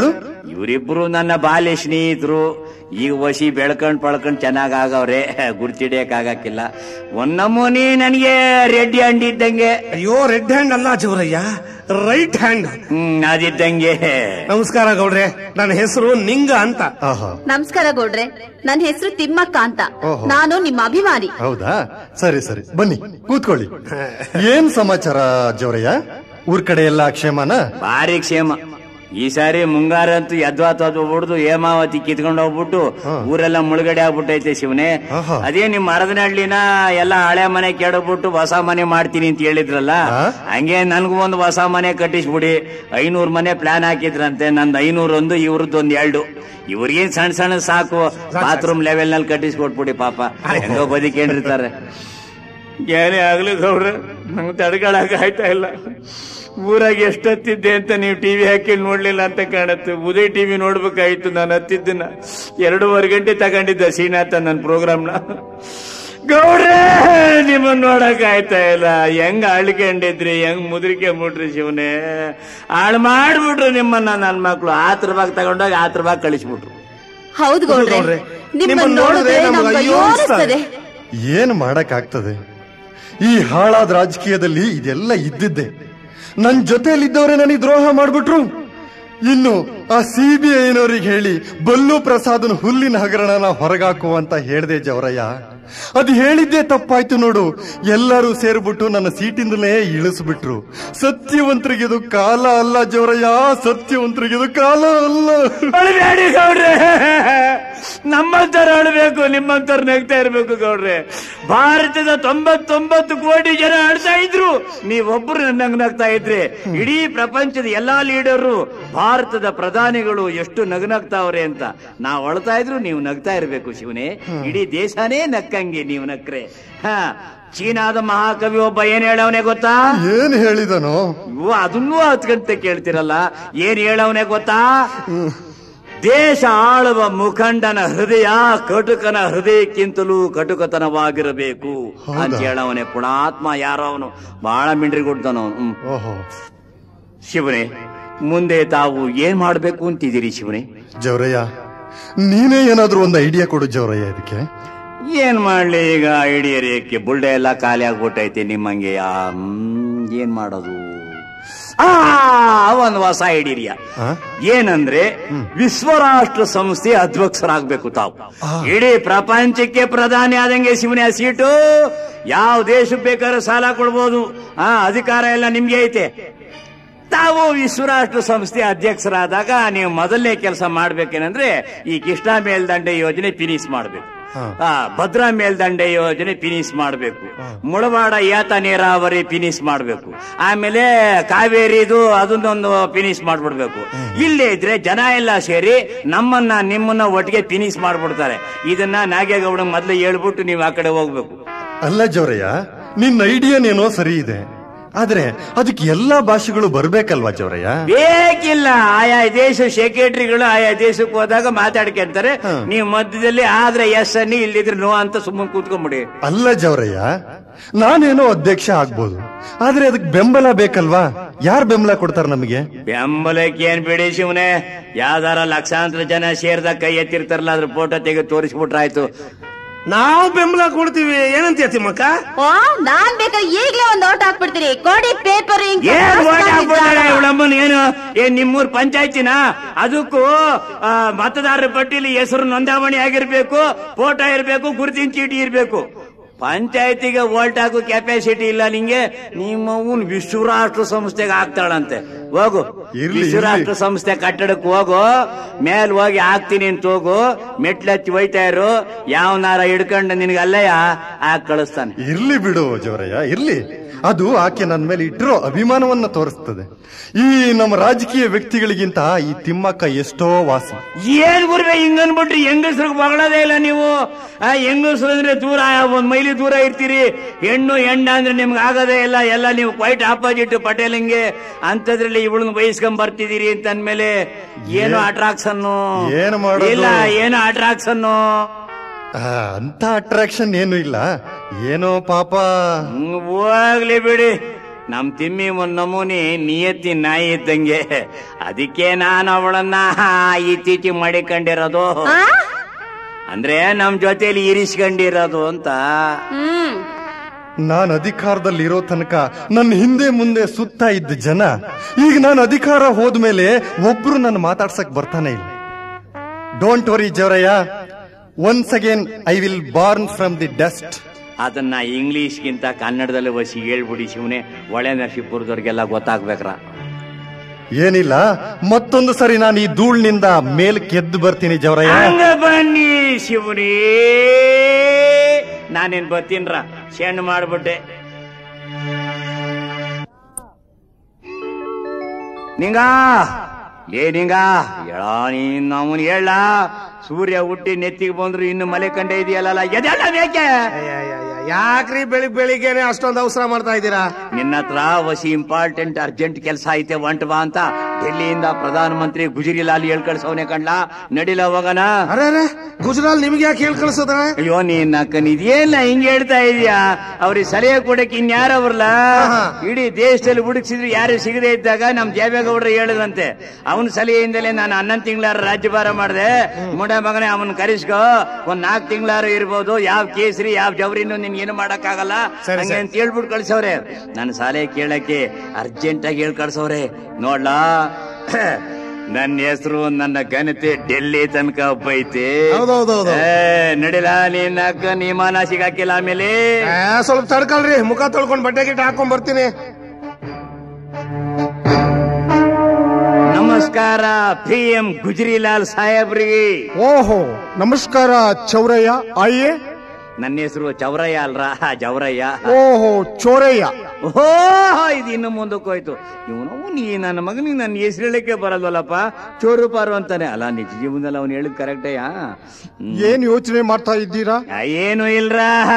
ಇವರಿಬ್ರು ನನ್ನ ಬಾಲ್ಯ ಸ್ನೇಹಿತರು ಈಗ ವಸಿ ಬೆಳ್ಕೊಂಡ್ ಪಳ್ಕೊಂಡ್ ಚೆನ್ನಾಗ್ ಆಗವ್ರೆ ಗುರ್ತಿಡಿಯಕ್ ಆಗಕ್ಕಿಲ್ಲ ಒಂದ್ ನಮೂನಿ ನನಗೆ ರೆಡ್ಡಿ ಹಂಡಿ ಇದ್ದಂಗೆ ಅಯ್ಯೋ ರೆಡ್ ಹ್ಯಾಂಡ್ ಅಲ್ಲ ಜವರಯ್ಯ ರೈಟ್ ಹ್ಯಾಂಡ್ ಹ್ಮ್ ಅದಿದ್ದಂಗೆ ನಮಸ್ಕಾರ ಗೌಡ್ರೆ ನನ್ನ ಹೆಸರು ನಿಂಗ ಅಂತ ಆಹಾ ನಮಸ್ಕಾರ ಗೌಡ್ರೆ ನನ್ನ ಹೆಸರು ತಿಮ್ಮಕ್ಕ ಅಂತ ಓಹೋ. ನಾನು ನಿಮ್ಮ ಅಭಿಮಾನಿ ಹೌದಾ ಸರಿ ಸರಿ ಬನ್ನಿ ಕೂತ್ಕೊಳ್ಳಿ ಏನ್ ಸಮಾಚಾರ ಜವರಯ್ಯ ಊರ್ ಕಡೆ ಎಲ್ಲ ಕ್ಷೇಮನ ಭಾರಿ ಕ್ಷೇಮ ಈ ಸಾರಿ ಮುಂಗಾರ ಅಂತೂ ಯದ್ವಾತ್ ಹೊಡ್ದು ಹೇಮಾವತಿ ಕಿತ್ಕೊಂಡು ಹೋಗ್ಬಿಟ್ಟು ಊರೆಲ್ಲ ಮುಳುಗಡೆ ಆಗ್ಬಿಟ್ಟೈತೆ ಶಿವನೇ ಆಹಾ. ಅದೇ ನಿಮ್ ಮರದನಹಳ್ಳಿನ ಎಲ್ಲ ಹಳೆ ಮನೆ ಕೆಡಬಿಟ್ಟು ಹೊಸ ಮನೆ ಮಾಡ್ತೀನಿ ಅಂತ ಹೇಳಿದ್ರಲ್ಲ ಆ? ಹಂಗೆ ನನ್ಗೂ ಒಂದು ಹೊಸ ಮನೆ ಕಟ್ಟಿಸ್ಬಿಡಿ ಐನೂರ್ ಮನೆ ಪ್ಲಾನ್ ಹಾಕಿದ್ರಂತೆ ನಂದ್ ಐನೂರ್ ಒಂದು ಇವ್ರದ್ದು ಒಂದ್ ಎರಡು ಇವ್ರಿಗೇನ್ ಸಣ್ಣ ಸಣ್ಣ ಸಾಕು ಬಾತ್ರೂಮ್ ಲೆವೆಲ್ ನಲ್ಲಿ ಕಟ್ಟಿಸ್ಕೊಟ್ಬಿಡಿ ಪಾಪ ಹೆಂಗೋ ಬದುಕೇಂಡಿರ್ತಾರೆ ಏನೇ ಆಗ್ಲಿ ಗೌಡ್ರ ನಂಗೆ ತಡ್ಕೊಳಕ್ ಆಯ್ತಾ ಇಲ್ಲ ಊರಾಗ ಎಷ್ಟು ಹತ್ತಿದ್ದೆ ಅಂತ ನೀವು ಟಿವಿ ಹಾಕಿ ನೋಡ್ಲಿಲ್ಲ ಅಂತ ಕಾಣುತ್ತೆ ಉದಯ್ ಟಿವಿ ನೋಡ್ಬೇಕಾಯ್ತು ನಾನು ಹತ್ತಿದ್ದನ್ನ ಎರಡೂವರೆ ಗಂಟೆ ತಗೊಂಡಿದ್ದ ಶ್ರೀನಾಥ ನನ್ನ ಪ್ರೋಗ್ರಾಮ್ನ ಗೌಡ್ರೆ ನಿಮ್ಮನ್ನ ನೋಡಕ್ ಆಯ್ತಾ ಇಲ್ಲ ಹೆಂಗ್ ಅಳ್ಕೊಂಡಿದ್ರಿ ಹೆಂಗ್ ಮುದ್ರಿಕೆ ಮುಟ್ರಿ ಶಿವನೇ ಹಾಳು ಮಾಡ್ಬಿಟ್ರು ನಿಮ್ಮನ್ನ ನನ್ನ ಮಕ್ಳು ಆತ್ರ ಬಾಗ್ ತಗೊಂಡೋಗಿ ಆತ್ರ ಬಾಗ್ ಕಳಿಸ್ಬಿಟ್ರು ಹೌದು ಗೌಡ್ರೆ ಗೌಡ್ರೆ, ನಿಮ್ಮನ್ನ ನಿಮ್ಮನ್ನ ನೋಡಿದ್ರೆ ನೋಡಿದ್ರೆ ನಮ್ಗೆ ನಮ್ಗೆ ಅಯ್ಯೋ ಅಯ್ಯೋ ಅನಿಸ್ತದೆ ಏನ್ ಮಾಡಕ್ ಆಗ್ತದೆ ಈ ಹಾಳಾದ ರಾಜಕೀಯದಲ್ಲಿ ಇದೆಲ್ಲ ಇದ್ದಿದ್ದೆ ನನ್ ಜೊತೆಯಲ್ಲಿದ್ದವರೇ ನನಗೆ ದ್ರೋಹ ಮಾಡ್ಬಿಟ್ರು ಇನ್ನು ಆ ಸಿ ಬಿ ಐನವ್ರಿಗೆ ಹೇಳಿ ಬಲ್ಲು ಪ್ರಸಾದನ ಹುಲ್ಲಿನ ಹಗರಣನ ಹೊರಗಾಕು ಅಂತ ಹೇಳ್ದೆ ಜವರಯ್ಯ ಅದು ಹೇಳಿದ್ದೇ ತಪ್ಪಾಯ್ತು ನೋಡು ಎಲ್ಲರೂ ಸೇರ್ಬಿಟ್ಟು ನನ್ನ ಸೀಟಿಂದಲೇ ಇಳಿಸ್ಬಿಟ್ರು ಸತ್ಯವಂತರಿಗಿದು ಕಾಲ ಅಲ್ಲ ಜವರಯ್ಯ ಸತ್ಯವಂತರಿಗಿದು ಕಾಲ ಅಲ್ಲ ಅಳಬೇಡಿ ಗೌಡ್ರೆ ನಮ್ಮಂತರ ಅಳಬೇಕು ನಿಮ್ಮಂತರ ನಗ್ತಾ ಇರ್ಬೇಕು ಗೌಡ್ರೆ ಭಾರತದ ತೊಂಬತ್ತೊಂಬತ್ತು ಕೋಟಿ ಜನ ಅಳ್ತಾ ಇದ್ರು ನೀವೊಬ್ರು ನನ್ನಂಗ್ ನಗ್ತಾ ಇದ್ರಿ ಇಡೀ ಪ್ರಪಂಚದ ಎಲ್ಲಾ ಲೀಡರು ಭಾರತದ ಪ್ರಧಾನಿಗಳು ಎಷ್ಟು ನಗನಗ್ತಾವ್ರೆ ಅಂತ ನಾವ್ ಅಳ್ತಾ ಇದ್ರು ನೀವು ನಗ್ತಾ ಇರ್ಬೇಕು ಶಿವನೇ ಇಡೀ ದೇಶನೇ ನಕ್ಕಂಗೆ ನೀವು ನಕ್ರೆ ಹ ಚೀನಾದ ಮಹಾಕವಿ ಒಬ್ಬ ಏನ್ ಹೇಳವನೆ ಗೊತ್ತಾ ಏನ್ ಹೇಳಿದನೋ ಇವು ಅದನ್ನೂ ಹತ್ತು ಗಂಟೆ ಕೇಳ್ತಿರಲ್ಲ ಏನ್ ಹೇಳವನೆ ಗೊತ್ತಾ ದೇಶ ಆಳುವ ಮುಖಂಡನ ಹೃದಯ ಕಟುಕನ ಹೃದಯಕ್ಕಿಂತಲೂ ಕಟುಕತನವಾಗಿರಬೇಕು ಅಂತ ಹೇಳವನೆ ಪುಣಾತ್ಮ ಯಾರೋ ಅವನು ಬಹಳ ಮಿಂಡ್ರಿ ಕೊಡ್ತಾನವನು ಹ್ಮ್ ಓಹೋ ಶಿವನೇ ಮುಂದೆ ತಾವು ಏನ್ ಮಾಡ್ಬೇಕು ಅಂತಿದ್ದೀರಿ ಶಿವನೇ ಜವರಯ್ಯ ನೀನೇ ಏನಾದ್ರೂ ಒಂದು ಐಡಿಯಾ ಕೊಡು ಜವರಯ್ಯ ಇದಕ್ಕೆ ಏನ್ ಮಾಡ್ಲಿ ಈಗ ಹಿಡಿಯರಿಯಕ್ಕೆ ಬುಲ್ಡೆ ಎಲ್ಲ ಖಾಲಿ ಆಗ್ಬಿಟ್ಟೈತೆ ನಿಮ್ಮಂಗೆ ಆ, ಹ್ಮ್, ಏನ್ ಮಾಡೋದು ಆ ಒಂದು ಹೊಸ ಹಿಡೀರಿಯ ಆ? ಏನಂದ್ರೆ ವಿಶ್ವರಾಷ್ಟ್ರ ಸಂಸ್ಥೆ ಅಧ್ಯಕ್ಷರಾಗ್ಬೇಕು ತಾವು ಇಡೀ ಪ್ರಪಂಚಕ್ಕೆ ಪ್ರಧಾನಿ ಆದಂಗೆ ಶಿವನೇ ಆ ಸೀಟು ಯಾವ ದೇಶಕ್ಕೆ ಬೇಕಾದ್ರೂ ಸಾಲ ಕೊಡ್ಬೋದು ಆ ಅಧಿಕಾರ ಎಲ್ಲ ನಿಮ್ಗೆ ಐತೆ ತಾವು ವಿಶ್ವರಾಷ್ಟ್ರ ಸಂಸ್ಥೆ ಅಧ್ಯಕ್ಷರಾದಾಗ ನೀವು ಮೊದಲನೇ ಕೆಲಸ ಮಾಡ್ಬೇಕೇನಂದ್ರೆ ಈ ಕೃಷ್ಣ ಮೇಲ್ದಂಡೆ ಯೋಜನೆ ಫಿನಿಶ್ ಮಾಡ್ಬೇಕು ಆ, ಭದ್ರಾ ಮೇಲ್ದಂಡೆ ಯೋಜನೆ ಫಿನಿಶ್ ಮಾಡಬೇಕು ಮುಳವಾಡ ಏತ ನೀರಾವರಿ ಫಿನಿಶ್ ಮಾಡಬೇಕು ಆಮೇಲೆ ಕಾವೇರಿದು ಅದನ್ನೊಂದು ಫಿನಿಶ್ ಮಾಡ್ಬಿಡ್ಬೇಕು ಇಲ್ಲೇ ಇದ್ರೆ ಜನ ಎಲ್ಲ ಸೇರಿ ನಮ್ಮನ್ನ ನಿಮ್ಮನ್ನ ಒಟ್ಟಿಗೆ ಫಿನಿಶ್ ಮಾಡ್ಬಿಡ್ತಾರೆ ಇದನ್ನ ನಾಗೇಗೌಡ ಮೊದ್ಲು ಹೇಳ್ಬಿಟ್ಟು ನೀವು ಆ ಕಡೆ ಹೋಗ್ಬೇಕು ಅಲ್ಲ ಜವರಯ್ಯ ನಿನ್ನ ಐಡಿಯಾನೇನೋ ಸರಿ ಇದೆ ಆದ್ರೆ ಅದಕ್ಕೆ ಎಲ್ಲಾ ಭಾಷೆಗಳು ಬರ್ಬೇಕಲ್ವಾ ಜವರಯ್ಯ ಬೇಕಿಲ್ಲ ಆಯಾ ದೇಶ ಸೆಕ್ರೆಟರಿಗಳು ಆಯಾ ದೇಶಕ್ಕೆ ಹೋದಾಗ ಮಾತಾಡ್ಕೊಂತಾರೆ ನೀವು ಮಧ್ಯದಲ್ಲಿ ಆದ್ರೆ ಎಸ್ ಅನ್ನಿ ಇಲ್ಲಿದ್ರೆ ನೋ ಅಂತ ಸುಮ್ಮನೆ ಕೂತ್ಕೊಂಡ್ಬಿಡಿ ಅಲ್ಲ ಜವರಯ್ಯ ನಾನೇನೋ ಅಧ್ಯಕ್ಷ ಆಗ್ಬೋದು ಆದ್ರೆ ಅದಕ್ಕೆ ಬೆಂಬಲ ಬೇಕಲ್ವಾ ಯಾರು ಬೆಂಬಲ ಕೊಡ್ತಾರ ನಮಗೆ ಬೆಂಬಲಕ್ಕೆ ಏನ್ ಬಿಡಿ ಶಿವನೇ ಯಾವ್ದಾರ ಲಕ್ಷಾಂತರ ಜನ ಸೇರ್ದಾಗ ಕೈ ಎತ್ತಿರ್ತಾರಲ್ಲ ಅದ್ರ ಫೋಟೋ ತೆಗೆದು ತೋರಿಸ್ಬಿಟ್ರಾಯ್ತು ನಾವು ಬೆಂಬಲ ಕೊಡ್ತೀವಿ ಏನಂತೀಯ ತಿಮ್ಮಕ್ಕ ಓ ನಾನ್ ಬೇಕಾದ್ರೆ ಈಗ್ಲೇ ಒಂದ್ ಓಟ್ ಹಾಕ್ಬಿಡ್ತೀನಿ ಕೊಡಿ ಪೇಪರ್ ಏನ್ ಓಟ್ ಹಾಕ್ಬಿಟ್ಟಾರೆ ಇವಳಮ್ಮನ್ ಏನು ಏನ್ ನಿಮ್ಮೂರ್ ಪಂಚಾಯತಿನ ಅದಕ್ಕೂ ಆ, ಮತದಾರರ ಪಟ್ಟಿಲಿ ಹೆಸರು ನೋಂದಾವಣಿ ಆಗಿರ್ಬೇಕು ಫೋಟೋ ಇರ್ಬೇಕು ಗುರುತಿನ ಚೀಟಿ ಇರ್ಬೇಕು ಪಂಚಾಯತಿಗೆ ವೋಟ್ ಹಾಕೋ ಕೆಪಾಸಿಟಿ ಇಲ್ಲ ನಿಂಗೆ ನಿಮ್ಮವನ್ ವಿಶ್ವರಾಷ್ಟ್ರ ಸಂಸ್ಥೆಗೆ ಹಾಕ್ತಾಳಂತೆ ಹೋಗು ಇರ್ಲಿ, ವಿಶ್ವರಾಷ್ಟ್ರ ಸಂಸ್ಥೆ ಕಟ್ಟಡಕ್ಕೆ ಹೋಗು ಮೇಲ್ ಹೋಗಿ ಹಾಕ್ತೀನಿ ಅಂತ ಹೋಗು ಮೆಟ್ಲತ್ತಿ ಒಯ್ತಾ ಇರು ಯಾವನಾರ ಹಿಡ್ಕೊಂಡು ನಿನಗೆ ಅಲ್ಲಯ್ಯ ಹಾಕ್ ಕಳಿಸ್ತಾನೆ ಇರ್ಲಿ ಬಿಡು ಜವರಯ್ಯ ಇರ್ಲಿ ಅದು ಆಕೆ ನನ್ನ ಮೇಲೆ ಇಟ್ಟಿರೋ ಅಭಿಮಾನವನ್ನ ತೋರಿಸ್ತದೆ ಈ ನಮ್ಮ ರಾಜಕೀಯ ವ್ಯಕ್ತಿಗಳಿಗಿಂತ ಈ ತಿಮ್ಮಕ್ಕ ಎಷ್ಟೋ ವಾಸಿ ಏನ್ ಗುರುವೆ ಹಿಂಗನ್ಬಿಟ್ರಿ ಹೆಂಗಸ್ರಿಗೆ ಬಗಳದೇ ಇಲ್ಲ ನೀವು ಆ ಹೆಂಗಸ್ರು ಅಂದ್ರೆ ದೂರ ಒಂದ್ ಮೈಲಿ ದೂರ ಇರ್ತೀರಿ ಹೆಣ್ಣು ಹೆಣ್ಣ ಅಂದ್ರೆ ನಿಮ್ಗೆ ಆಗದೇ ಇಲ್ಲ ಎಲ್ಲ ನೀವು ಕ್ವೈಟ್ ಆಪೋಸಿಟ್ ಪಟೇಲಿಂಗೆ ಅಂತದ್ರಲ್ಲಿ ಇವಳನ್ನ ಬಯಸ್ಕೊಂಡ್ ಬರ್ತಿದ್ದೀರಿ ಅಂತ ಅಂದ್ಮೇಲೆ ಏನು ಅಟ್ರಾಕ್ಷನ್ ಏನ್ ಮಾಡೋದು? ಇಲ್ಲ ಏನು ಅಟ್ರಾಕ್ಷನ್ ಆ, ಅಂತ ಅಟ್ರಾಕ್ಷನ್ ಏನು ಇಲ್ಲ ಏನೋ ಪಾಪ ಹೋಗ್ಲಿ ಬಿಡಿ ನಮ್ ತಿಮ್ಮಿ ಒಂದ್ ನಮೂನಿ ನಿಯತ್ತಿ ನಾಯಿ ಇದ್ದಂಗೆ ಅದಕ್ಕೆ ನಾನು ಅವಳನ್ನ ಇತ್ತೀಚಿ ಮಾಡಿಕೊಂಡಿರೋದು ಆ? ಅಂದ್ರೆ ನಮ್ ಜೊತೆಲಿ ಇರಿಸ್ಕೊಂಡಿರೋದು ಅಂತ ಹ್ಮ್ ನಾನು ಅಧಿಕಾರದಲ್ಲಿ ಇರೋ ತನಕ ನನ್ನ ಹಿಂದೆ ಮುಂದೆ ಸುತ್ತ ಇದ್ದ ಜನ ಈಗ ನಾನು ಅಧಿಕಾರ ಹೋದ್ಮೇಲೆ ಒಬ್ರು ನನ್ನ ಮಾತಾಡ್ಸಕ್ ಬರ್ತಾನೆ ಇಲ್ಲ don't worry Javarayya once again I will born from the dust ಅದನ್ನ ಇಂಗ್ಲಿಷ್ಗಿಂತ ಕನ್ನಡದಲ್ಲಿ ವಸಿ ಹೇಳ್ಬಿಡಿ ಶಿವನೇ ಒಳ್ಳೆ ನರಸೀಪುರದವ್ರಿಗೆಲ್ಲ ಗೊತ್ತಾಗ್ಬೇಕ್ರ ಏನಿಲ್ಲ ಮತ್ತೊಂದು ಸರಿ ನಾನು ಈ ಧೂಳ್ನಿಂದ ಮೇಲ್ ಕೆದ್ದು ಬರ್ತೀನಿ ಜವರಯ್ಯ ಹಂಗ ಬನ್ನಿ ಶಿವನೇ ನಾನೇನ್ ಬರ್ತೀನ್ರ ಶೆಣ್ಣು ಮಾಡ್ಬಿಟ್ಟೆ ನಿಂಗ ಲೇ ನಿಂಗ ಹೇಳ ನೀನ್ ನಮ್ಮನ್ ಹೇಳ ಸೂರ್ಯ ಹುಟ್ಟಿ ನೆತ್ತಿಗೆ ಬಂದ್ರು ಇನ್ನು ಮಲೆ ಕಂಡೆ ಇದೆಯಲ್ಲ ಎದೆಲ್ಲ ಬೇಕೆ ಯಾಕ್ರಿ ಬೆಳಿಗ್ ಬೆಳಿಗ್ಗೆನೆ ಅಷ್ಟೊಂದು ಅವಸರ ಮಾಡ್ತಾ ಇದ್ದೀರಾ ನಿನ್ನ ಹತ್ರ ವಸಿ ಇಂಪಾರ್ಟೆಂಟ್ ಅರ್ಜೆಂಟ್ ಕೆಲಸ ಐತೆ ಒಂಟ್ ಬಾ ಅಂತ ಡೆಲ್ಲಿಯಿಂದ ಪ್ರಧಾನಮಂತ್ರಿ ಗುಜರಿಲಾಲ್ ಹೇಳ್ ಕಳ್ಸವನೆ ಕಣ್ಲಾ ನಡಿಲ ಹೋಗನ ಅರೆ ಅರೆ ಗುಜರಾಲ್ ನಿಮ್ಗೆ ಯಾಕೆ ಹೇಳ್ ಕಳ್ಸೋದ್ರ ಅಯ್ಯೋ ನೀನ್ ಅಕ್ಕನ್ ಇದೇನ ಹಿಂಗ್ ಹೇಳ್ತಾ ಇದೀಯಾ ಅವ್ರಿಗೆ ಸಲಹೆ ಕೊಡಕ್ ಇನ್ಯಾರ ಬರ್ಲ ಇಡೀ ದೇಶದಲ್ಲಿ ಹುಡುಕ್ಸಿದ್ರು ಯಾರು ಸಿಗದೆ ಇದ್ದಾಗ ನಮ್ ದೇವೇಗೌಡರು ಹೇಳಿದಂತೆ ಅವನ ಸಲಹೆಯಿಂದಲೇ ನಾನು ಹನ್ನೊಂದು ತಿಂಗಳಾರ ರಾಜ್ಯಭಾರ ಮಾಡಿದೆ ಮುಡ ಮಗನೇ ಅವನ್ ಕರಿಸ್ಕೋ ಒಂದ್ ನಾಲ್ಕು ತಿಂಗಳಾರು ಇರ್ಬೋದು ಯಾವ ಕೇಸರಿ ಯಾವ ಜವರಿನೂ ನಿನ್ ಏನು ಮಾಡಕ್ಕಾಗಲ್ಲ ಸರಿ, ಹಂಗೆ ಅಂತ ಹೇಳ್ಬಿಟ್ಟು ಕಳ್ಸವ್ರೆ ನನ್ನ ಸಾಲೆ ಕೇಳಕ್ಕೆ ಅರ್ಜೆಂಟ್ ಆಗಿ ಹೇಳ್ ಕಳ್ಸವ್ರೆ ನೋಡ್ಲಾ ನನ್ನ ಹೆಸರು ನನ್ನ ಘನತೆ ಡೆಲ್ಲಿ ತನಕ ಒಬ್ಬೈತೆ ಹೌದೌದೌದು. ಏ, ನಡಿಲ ನೀನ್ ಅಕ್ಕ ನೀ ಮಾನ ಸಿಗಾಕಿಲ್ಲ ಆಮೇಲೆ ಆ, ಸ್ವಲ್ಪ ತಡ್ಕಳ್ರಿ ಮುಖ ತೊಳ್ಕೊಂಡ್ ಬಟ್ಟೆ ಗಿಟ್ಟ ಹಾಕೊಂಡ್ ಬರ್ತೀನಿ ನಮಸ್ಕಾರ ಪಿ ಎಂ ಗುಜರಿಲಾಲ್ ಸಾಹೇಬ್ರಿಗೆ ಓಹೋ ನಮಸ್ಕಾರ ಚೌರಯ್ಯ ಆಯೇ ನನ್ನ ಹೆಸರು ಚೌರಯ್ಯ ಅಲ್ರ ಜವರಯ್ಯ ಓಹೋ ಚೋರಯ್ಯ ಓಹೋ ಇದು ಇನ್ನು ಮುಂದಕ್ಕೆ ಹೋಯ್ತು ಇವನು ನೀ ನನ್ನ ಮಗನಿಗೆ ನನ್ನ ಹೆಸರು ಹೇಳಕ್ಕೆ ಬರಲ್ವಲ್ಲಪ್ಪ ಚೋರು ಪಾರು ಅಂತಾನೆ ಅಲ್ಲ ನಿಜ ಜೀವನದಲ್ಲಿ ಅವ್ನು ಹೇಳಿದ್ ಕರೆಕ್ಟೇಯಾ ಏನ್ ಯೋಚನೆ ಮಾಡ್ತಾ ಇದ್ದೀರಾ ಏನು ಇಲ್ರ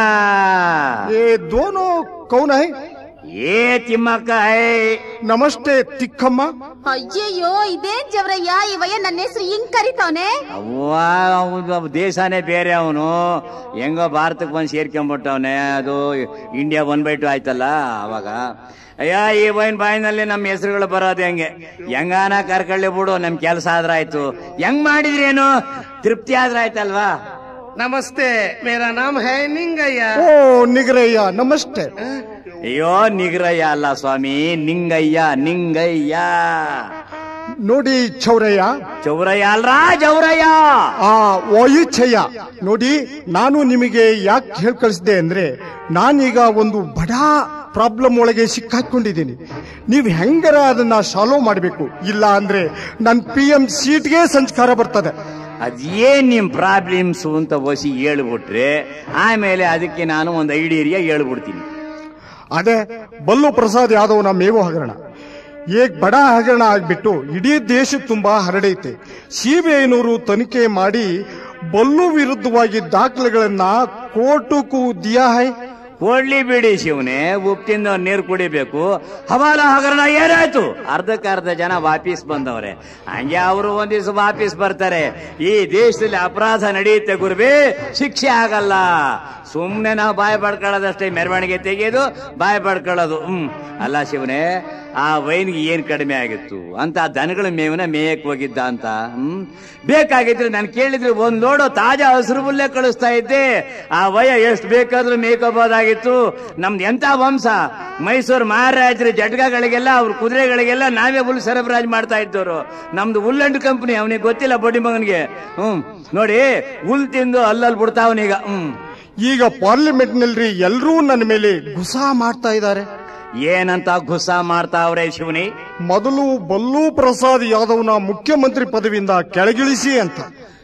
ಏ ದೋನೋ ಕೌನ್ ಹೈ ಏ ತಿಮ್ಮಕ್ಕ ಏ ನಮಸ್ತೆ ತಿಕ್ಕಮ್ಮ ಅಯ್ಯಯ್ಯೋ ಇದೇನ್ ಜವರಯ್ಯ ಇವಯ್ಯ ನನ್ನ ಹೆಸರು ಹಿಂಗ್ ಕರಿತವನೆ ಅವ್ವ ಅವ್ನು ದೇಶನೇ ಬೇರೆ ಅವನು ಹೆಂಗೋ ಭಾರತಕ್ಕೆ ಬಂದು ಸೇರ್ಕೊಂಡ್ಬಿಟ್ಟವನೆ ಅದು ಇಂಡಿಯಾ ಒನ್ ಬೈ ಟು ಆಯ್ತಲ್ಲ ಅವಾಗ ಅಯ್ಯ ಈ ಬೈನ್ ಬಾಯಿನಲ್ಲಿ ನಮ್ಮ ಹೆಸರುಗಳು ಬರೋದು ಹೆಂಗೆ ಹೆಂಗಾನ ಕರ್ಕೊಳ್ಳಿ ಬಿಡು ನಮ್ ಕೆಲಸ ಆದ್ರಾಯ್ತು ಹೆಂಗ್ ಮಾಡಿದ್ರೇನು ತೃಪ್ತಿ ಆದ್ರಾಯ್ತಲ್ವಾ ನಮಸ್ತೆ ಮೇರಾ ನಾಮ್ ಹೈ ನಿಂಗಯ್ಯ ಓ ನಿಗ್ರಯ್ಯ ನಮಸ್ತೆ ಅಯ್ಯೋ ನಿಗ್ರಯ್ಯ ಅಲ್ಲ ಸ್ವಾಮಿ ನಿಂಗಯ್ಯ ನಿಂಗಯ್ಯ ನೋಡಿ ಚೌರಯ್ಯ ಚೌರಯ್ಯ ಅಲ್ರ ಜೌರಯ್ಯ ಆ ವಾಯುಚ್ಛಯ್ಯ ನೋಡಿ ನಾನು ನಿಮಗೆ ಯಾಕೆ ಹೇಳ್ ಕಳಿಸಿದೆ ಅಂದ್ರೆ ನಾನೀಗ ಒಂದು ಬಡ ಪ್ರಾಬ್ಲಮ್ ಒಳಗೆ ಸಿಕ್ಕಾಕೊಂಡಿದ್ದೀನಿ ನೀವು ಹೆಂಗರ ಅದನ್ನ ಸಾಲ್ವ್ ಮಾಡಬೇಕು ಇಲ್ಲ ಅಂದ್ರೆ ನನ್ನ ಪಿ ಎಂ ಸೀಟ್ಗೆ ಸಂಸ್ಕಾರ ಬರ್ತದೆ ಅದೇನ್ ನಿಮ್ ಪ್ರಾಬ್ಲಮ್ಸ್ ಅಂತ ಓಸಿ ಹೇಳ್ಬಿಟ್ರೆ ಆಮೇಲೆ ಅದಕ್ಕೆ ನಾನು ಒಂದು ಐಡಿಯಾ ಹೇಳ್ಬಿಡ್ತೀನಿ ಅದೇ ಬಲ್ಲು ಪ್ರಸಾದ್ ಯಾದವ್ನ ಮೇವು ಹಗರಣ ಏಕ್ ಬಡ ಹಗರಣ ಆಗ್ಬಿಟ್ಟು ಇಡೀ ದೇಶ ತುಂಬಾ ಹರಡೈತೆ ಸಿಬಿಐನವರು ತನಿಖೆ ಮಾಡಿ ಬಲ್ಲು ವಿರುದ್ಧವಾಗಿ ದಾಖಲೆಗಳನ್ನ ಕೋರ್ಟಕ್ಕೂ ದಿಯಾ ಹೈ ಕೊಡ್ಲಿ ಬಿಡಿ ಶಿವನೇ ಉಪ್ಪಿಂದ ನೀರು ಕುಡಿಬೇಕು ಹವಾಲ ಹಗರಣ ಏನಾಯ್ತು ಅರ್ಧಕ್ಕೆ ಅರ್ಧ ಜನ ವಾಪೀಸ್ ಬಂದವ್ರೆ ಹಂಗೆ ಅವರು ಒಂದ್ ದಿವಸ ವಾಪೀಸ್ ಬರ್ತಾರೆ ಈ ದೇಶದಲ್ಲಿ ಅಪರಾಧ ನಡೆಯುತ್ತೆ ಗುರುಬಿ ಶಿಕ್ಷೆ ಆಗಲ್ಲ ಸುಮ್ನೆ ನಾವು ಬಾಯಿ ಪಡ್ಕೊಳ್ಳೋದಷ್ಟೇ ಮೆರವಣಿಗೆ ತೆಗೆಯೋದು ಬಾಯಿ ಪಡ್ಕೊಳ್ಳೋದು ಹ್ಮ್ ಅಲ್ಲ ಶಿವನೇ ಆ ವೈನ್ಗೆ ಏನ್ ಕಡಿಮೆ ಆಗಿತ್ತು ಅಂತ ದನಗಳ ಮೇವನ ಮೇಯಕ್ ಹೋಗಿದ್ದ ಅಂತ ಹ್ಮ್ ಬೇಕಾಗಿದ್ರೆ ನಾನು ಕೇಳಿದ್ರೆ ಒಂದ್ ಲೋಡು ತಾಜಾ ಹಸಿರು ಹುಲ್ಲೆ ಕಳಿಸ್ತಾ ಇದ್ದೆ ಆ ವಯ ಎಷ್ಟು ಬೇಕಾದ್ರೂ ಮೇಯ್ಕೋಬಹುದಾಗಿತ್ತು ನಮ್ದು ಎಂತ ವಂಶ ಮೈಸೂರು ಮಹಾರಾಜರ ಜಟ್ಗಗಳಿಗೆಲ್ಲ ಅವ್ರ ಕುದುರೆಗಳಿಗೆಲ್ಲ ನಾವೇ ಹುಲ್ ಸರಬರಾಜು ಮಾಡ್ತಾ ಇದ್ದವರು ನಮ್ದು ಹುಲ್ಲಂಡ್ ಕಂಪನಿ ಅವನಿಗೆ ಗೊತ್ತಿಲ್ಲ ಬಡ್ಡಿ ಮಗನಿಗೆ ಹ್ಮ್ ನೋಡಿ ಹುಲ್ ತಿಂದು ಅಲ್ಲಲ್ಲಿ ಬಿಡ್ತಾವನೀಗ ಹ್ಮ್ ಈಗ ಪಾರ್ಲಿಮೆಂಟ್ ನಲ್ಲಿ ಎಲ್ಲರೂ ನನ್ನ ಮೇಲೆ ಗುಸಾ ಮಾಡ್ತಾ ಇದ್ದಾರೆ ಏನಂತ ಗುಸ್ಸ ಮಾಡ್ತಾವ್ರೆ ಶಿವನಿ ಮೊದಲು ಬಲ್ಲು ಪ್ರಸಾದ್ ಯಾದವ್ನ ಮುಖ್ಯಮಂತ್ರಿ ಪದವಿಯಿಂದ ಕೆಳಗಿಳಿಸಿ ಅಂತ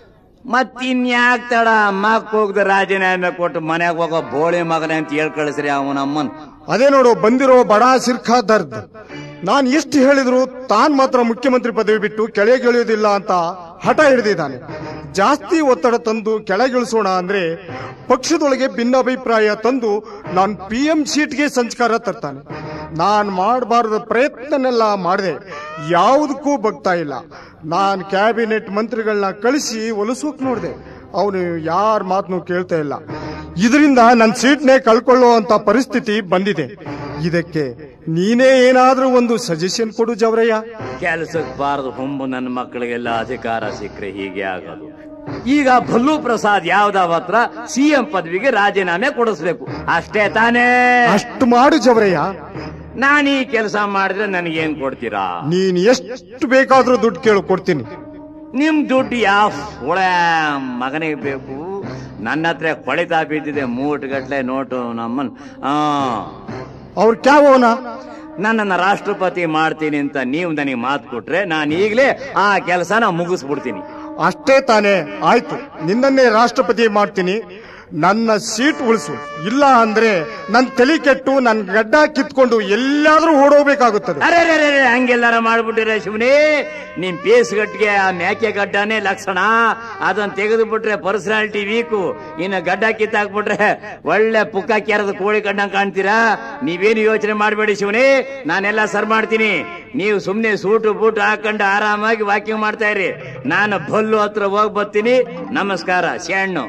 ಮತ್ತಿನ್ಯಾಕ್ ತಡ ಮಕ್ ಹೋಗ್ದ ರಾಜೀನಾಮೆ ಕೊಟ್ಟು ಮನೆಗೆ ಹೋಗೋ ಬೋಳಿ ಮಗನೇ ಅಂತ ಹೇಳ್ ಕಳಿಸ್ರಿ ಅವನ ಅಮ್ಮನ್ ಅದೇ ನೋಡು ಬಂದಿರೋ ಬಡ ಸಿರ್ಖಾ ದರ್ದ್ ನಾನ್ ಎಷ್ಟು ಹೇಳಿದ್ರು ತಾನ್ ಮಾತ್ರ ಮುಖ್ಯಮಂತ್ರಿ ಪದವಿ ಬಿಟ್ಟು ಕೆಳಗಿಳಿಯೋದಿಲ್ಲ ಅಂತ ಹಠ ಹಿಡಿದಿದ್ದಾನೆ ಜಾಸ್ತಿ ಒತ್ತಡ ತಂದು ಕೆಳಗಿಳಿಸೋಣ ಅಂದ್ರೆ ಪಕ್ಷದೊಳಗೆ ಭಿನ್ನಾಭಿಪ್ರಾಯ ತಂದು ನಾನ್ ಪಿ ಎಂ ಸೀಟ್ಗೆ ಸಂಸ್ಕಾರ ತರ್ತಾನೆ ನಾನ್ ಮಾಡಬಾರದ ಪ್ರಯತ್ನನೆಲ್ಲ ಮಾಡಿದೆ ಯಾವುದಕ್ಕೂ ಬಗ್ತಾ ಇಲ್ಲ ನಾನ್ ಕ್ಯಾಬಿನೆಟ್ ಮಂತ್ರಿಗಳನ್ನ ಕಳಿಸಿ ಒಲಿಸೋಕ್ ನೋಡಿದೆ ಅವನು ಯಾರ ಮಾತನ್ನು ಕೇಳ್ತಾ ಇಲ್ಲ ಇದರಿಂದ ನನ್ನ ಸೀಟ್ನೇ ಕಳ್ಕೊಳ್ಳೋ ಅಂತ ಪರಿಸ್ಥಿತಿ ಬಂದಿದೆ ಇದಕ್ಕೆ ನೀನೇ ಏನಾದ್ರೂ ಒಂದು ಸಜೆಷನ್ ಕೊಡು ಜವರಯ್ಯ ಕೆಲಸಕ್ಕೆ ಬಾರದು ಹುಂಬು ನನ್ನ ಮಕ್ಕಳಿಗೆಲ್ಲ ಅಧಿಕಾರ ಸಿಕ್ಕರೆ ಹೀಗೆ ಆಗೋದು ಈಗ ಭಲ್ಲು ಪ್ರಸಾದ್ ಯಾವ್ದಾವ ಹತ್ರ ಸಿಎಂ ಪದವಿಗೆ ರಾಜೀನಾಮೆ ಕೊಡಿಸ್ಬೇಕು ಅಷ್ಟೇ ತಾನೇ ಅಷ್ಟು ಮಾಡು ಜವರಯ್ಯ ನಾನು ಈ ಕೆಲಸ ಮಾಡಿದ್ರೆ ನನಗೇನ್ ಕೊಡ್ತೀರಾ ನೀನ್ ಎಷ್ಟು ಬೇಕಾದ್ರೂ ದುಡ್ಡು ಕೇಳು ಕೊಡ್ತೀನಿ ನಿಮ್ ದುಡ್ಡು ಯಾವ ಒಳ ಮಗನಿಗೆ ಬೇಕು ನನ್ನ ಹತ್ರ ಕೊಳಿತಾ ಬಿದ್ದಿದೆ ಮೂಟ್ ಗಟ್ಲೆ ನೋಟು ನಮ್ಮನ್ ಆ ಅವ್ರ ಕ್ಯಾವೋನ ನನ್ನನ್ನ ರಾಷ್ಟ್ರಪತಿ ಮಾಡ್ತೀನಿ ಅಂತ ನೀವು ನನಗೆ ಮಾತು ಕೊಟ್ರೆ ನಾನು ಈಗಲೇ ಆ ಕೆಲಸನ ಮುಗಿಸ್ಬಿಡ್ತೀನಿ ಅಷ್ಟೇ ತಾನೇ ಆಯ್ತು ನಿನ್ನನ್ನೇ ರಾಷ್ಟ್ರಪತಿ ಮಾಡ್ತೀನಿ ನನ್ನ ಸೀಟ್ ಉಳಿಸು ಇಲ್ಲ ಅಂದ್ರೆ ನನ್ ತಲೆ ಕೆಟ್ಟು ನನ್ ಗಡ್ಡ ಕಿತ್ಕೊಂಡು ಎಲ್ಲಾದ್ರೂ ಓಡೋಗ್ಬೇಕಾಗುತ್ತದೆ ಅರೆ ಅರೆ ಅರೆ, ಅರೆ, ಹಂಗೆಲ್ಲಾರ ಮಾಡ್ಬಿಟ್ಟಿರ ಶಿವನೇ ನಿಮ್ ಪೇಸ್ ಗಟ್ಟಿಗೆ ಆ ಮೇಕೆ ಗಡ್ಡನೇ ಲಕ್ಷಣ ಅದನ್ನ ತೆಗೆದು ಬಿಟ್ರೆ ಪರ್ಸನಾಲಿಟಿ ವೀಕು ಇನ್ನು ಗಡ್ಡ ಕಿತ್ತಾಕ್ಬಿಟ್ರೆ ಒಳ್ಳೆ ಪುಕ್ಕ ಕೆರದ ಕೋಳಿ ಕಂಡಂಗ್ ಕಾಣ್ತೀರಾ ನೀವೇನು ಯೋಚನೆ ಮಾಡಬೇಡಿ ಶಿವನೇ ನಾನೆಲ್ಲ ಸರ್ ಮಾಡ್ತೀನಿ ನೀವು ಸುಮ್ನೆ ಸೂಟು ಬೂಟು ಹಾಕೊಂಡು ಆರಾಮಾಗಿ ವಾಕಿಂಗ್ ಮಾಡ್ತಾ ಇರಿ ನಾನು ಭಲ್ಲು ಹತ್ರ ಹೋಗಿ ಬರ್ತೀನಿ ನಮಸ್ಕಾರ ಶಣ್ಣು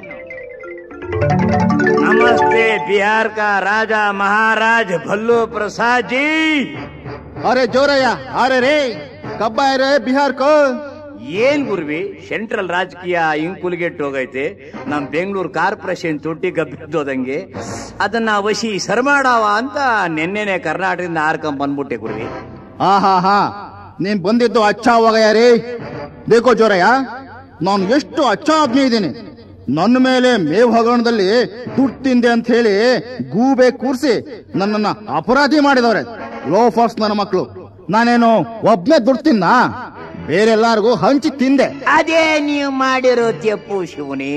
ನಮಸ್ತೆ ಬಿಹಾರ್ ಕಾ ರಾಜ ಮಹಾರಾಜ್ ಭಲ್ಲು ಪ್ರಸಾದ್ ಜಿ ಅರೆ ಜೋರಯ್ಯ ಅರೆ ರೇ ಕಬ್ಬ ರೇ ಬಿಹಾರ್ ಕೋ ಏನ್ ಗುರುವಿ ಸೆಂಟ್ರಲ್ ರಾಜಕೀಯ ಇಂಕುಲ್ಗೆಟ್ ಹೋಗೈತೆ ನಮ್ ಬೆಂಗಳೂರು ಕಾರ್ಪೊರೇಷನ್ ತುಟ್ಟಿ ಗಬ್ಬಿದ್ದೋದಂಗೆ ಅದನ್ನ ವಶಿ ಸರ್ಮಾಡವ ಅಂತ ನಿನ್ನೆನೆ ಕರ್ನಾಟಕದಿಂದ ಆರ್ಕೊಂಡ್ ಬಂದ್ಬಿಟ್ಟೆ ಗುರುವಿ ಹಾ ಹಾ ಹಾ ನೀನ್ ಬಂದಿದ್ದು ಅಚ್ಚ ಹೋಗಯ್ಯ ರೇ ಬೇಕೋ ಜೋರಯ್ಯ ನಾನು ಎಷ್ಟು ಅಚ್ಚ ಆಜ್ಞೆ ಇದ್ದೀನಿ ನನ್ನ ಮೇಲೆ ಮೇವ್ ಹಗರಣದಲ್ಲಿ ದುಡ್ಡು ತಿಂದೆ ಅಂತ ಹೇಳಿ ಗೂಬೆ ಕೂರ್ಸಿ ನನ್ನನ್ನ ಅಪರಾಧಿ ಮಾಡಿದವ್ರೆ ಲೋಫರ್ಸ್ ನನ್ನ ಮಕ್ಕಳು ನಾನೇನು ಒಬ್ನೇ ದುಡ್ಡು ತಿನ್ನ ಬೇರೆಲ್ಲಾರ್ಗೂ ಹಂಚಿ ತಿಂದೆ ಅದೇ ನೀವು ಮಾಡಿರೋ ತಪ್ಪು ಶಿವನೇ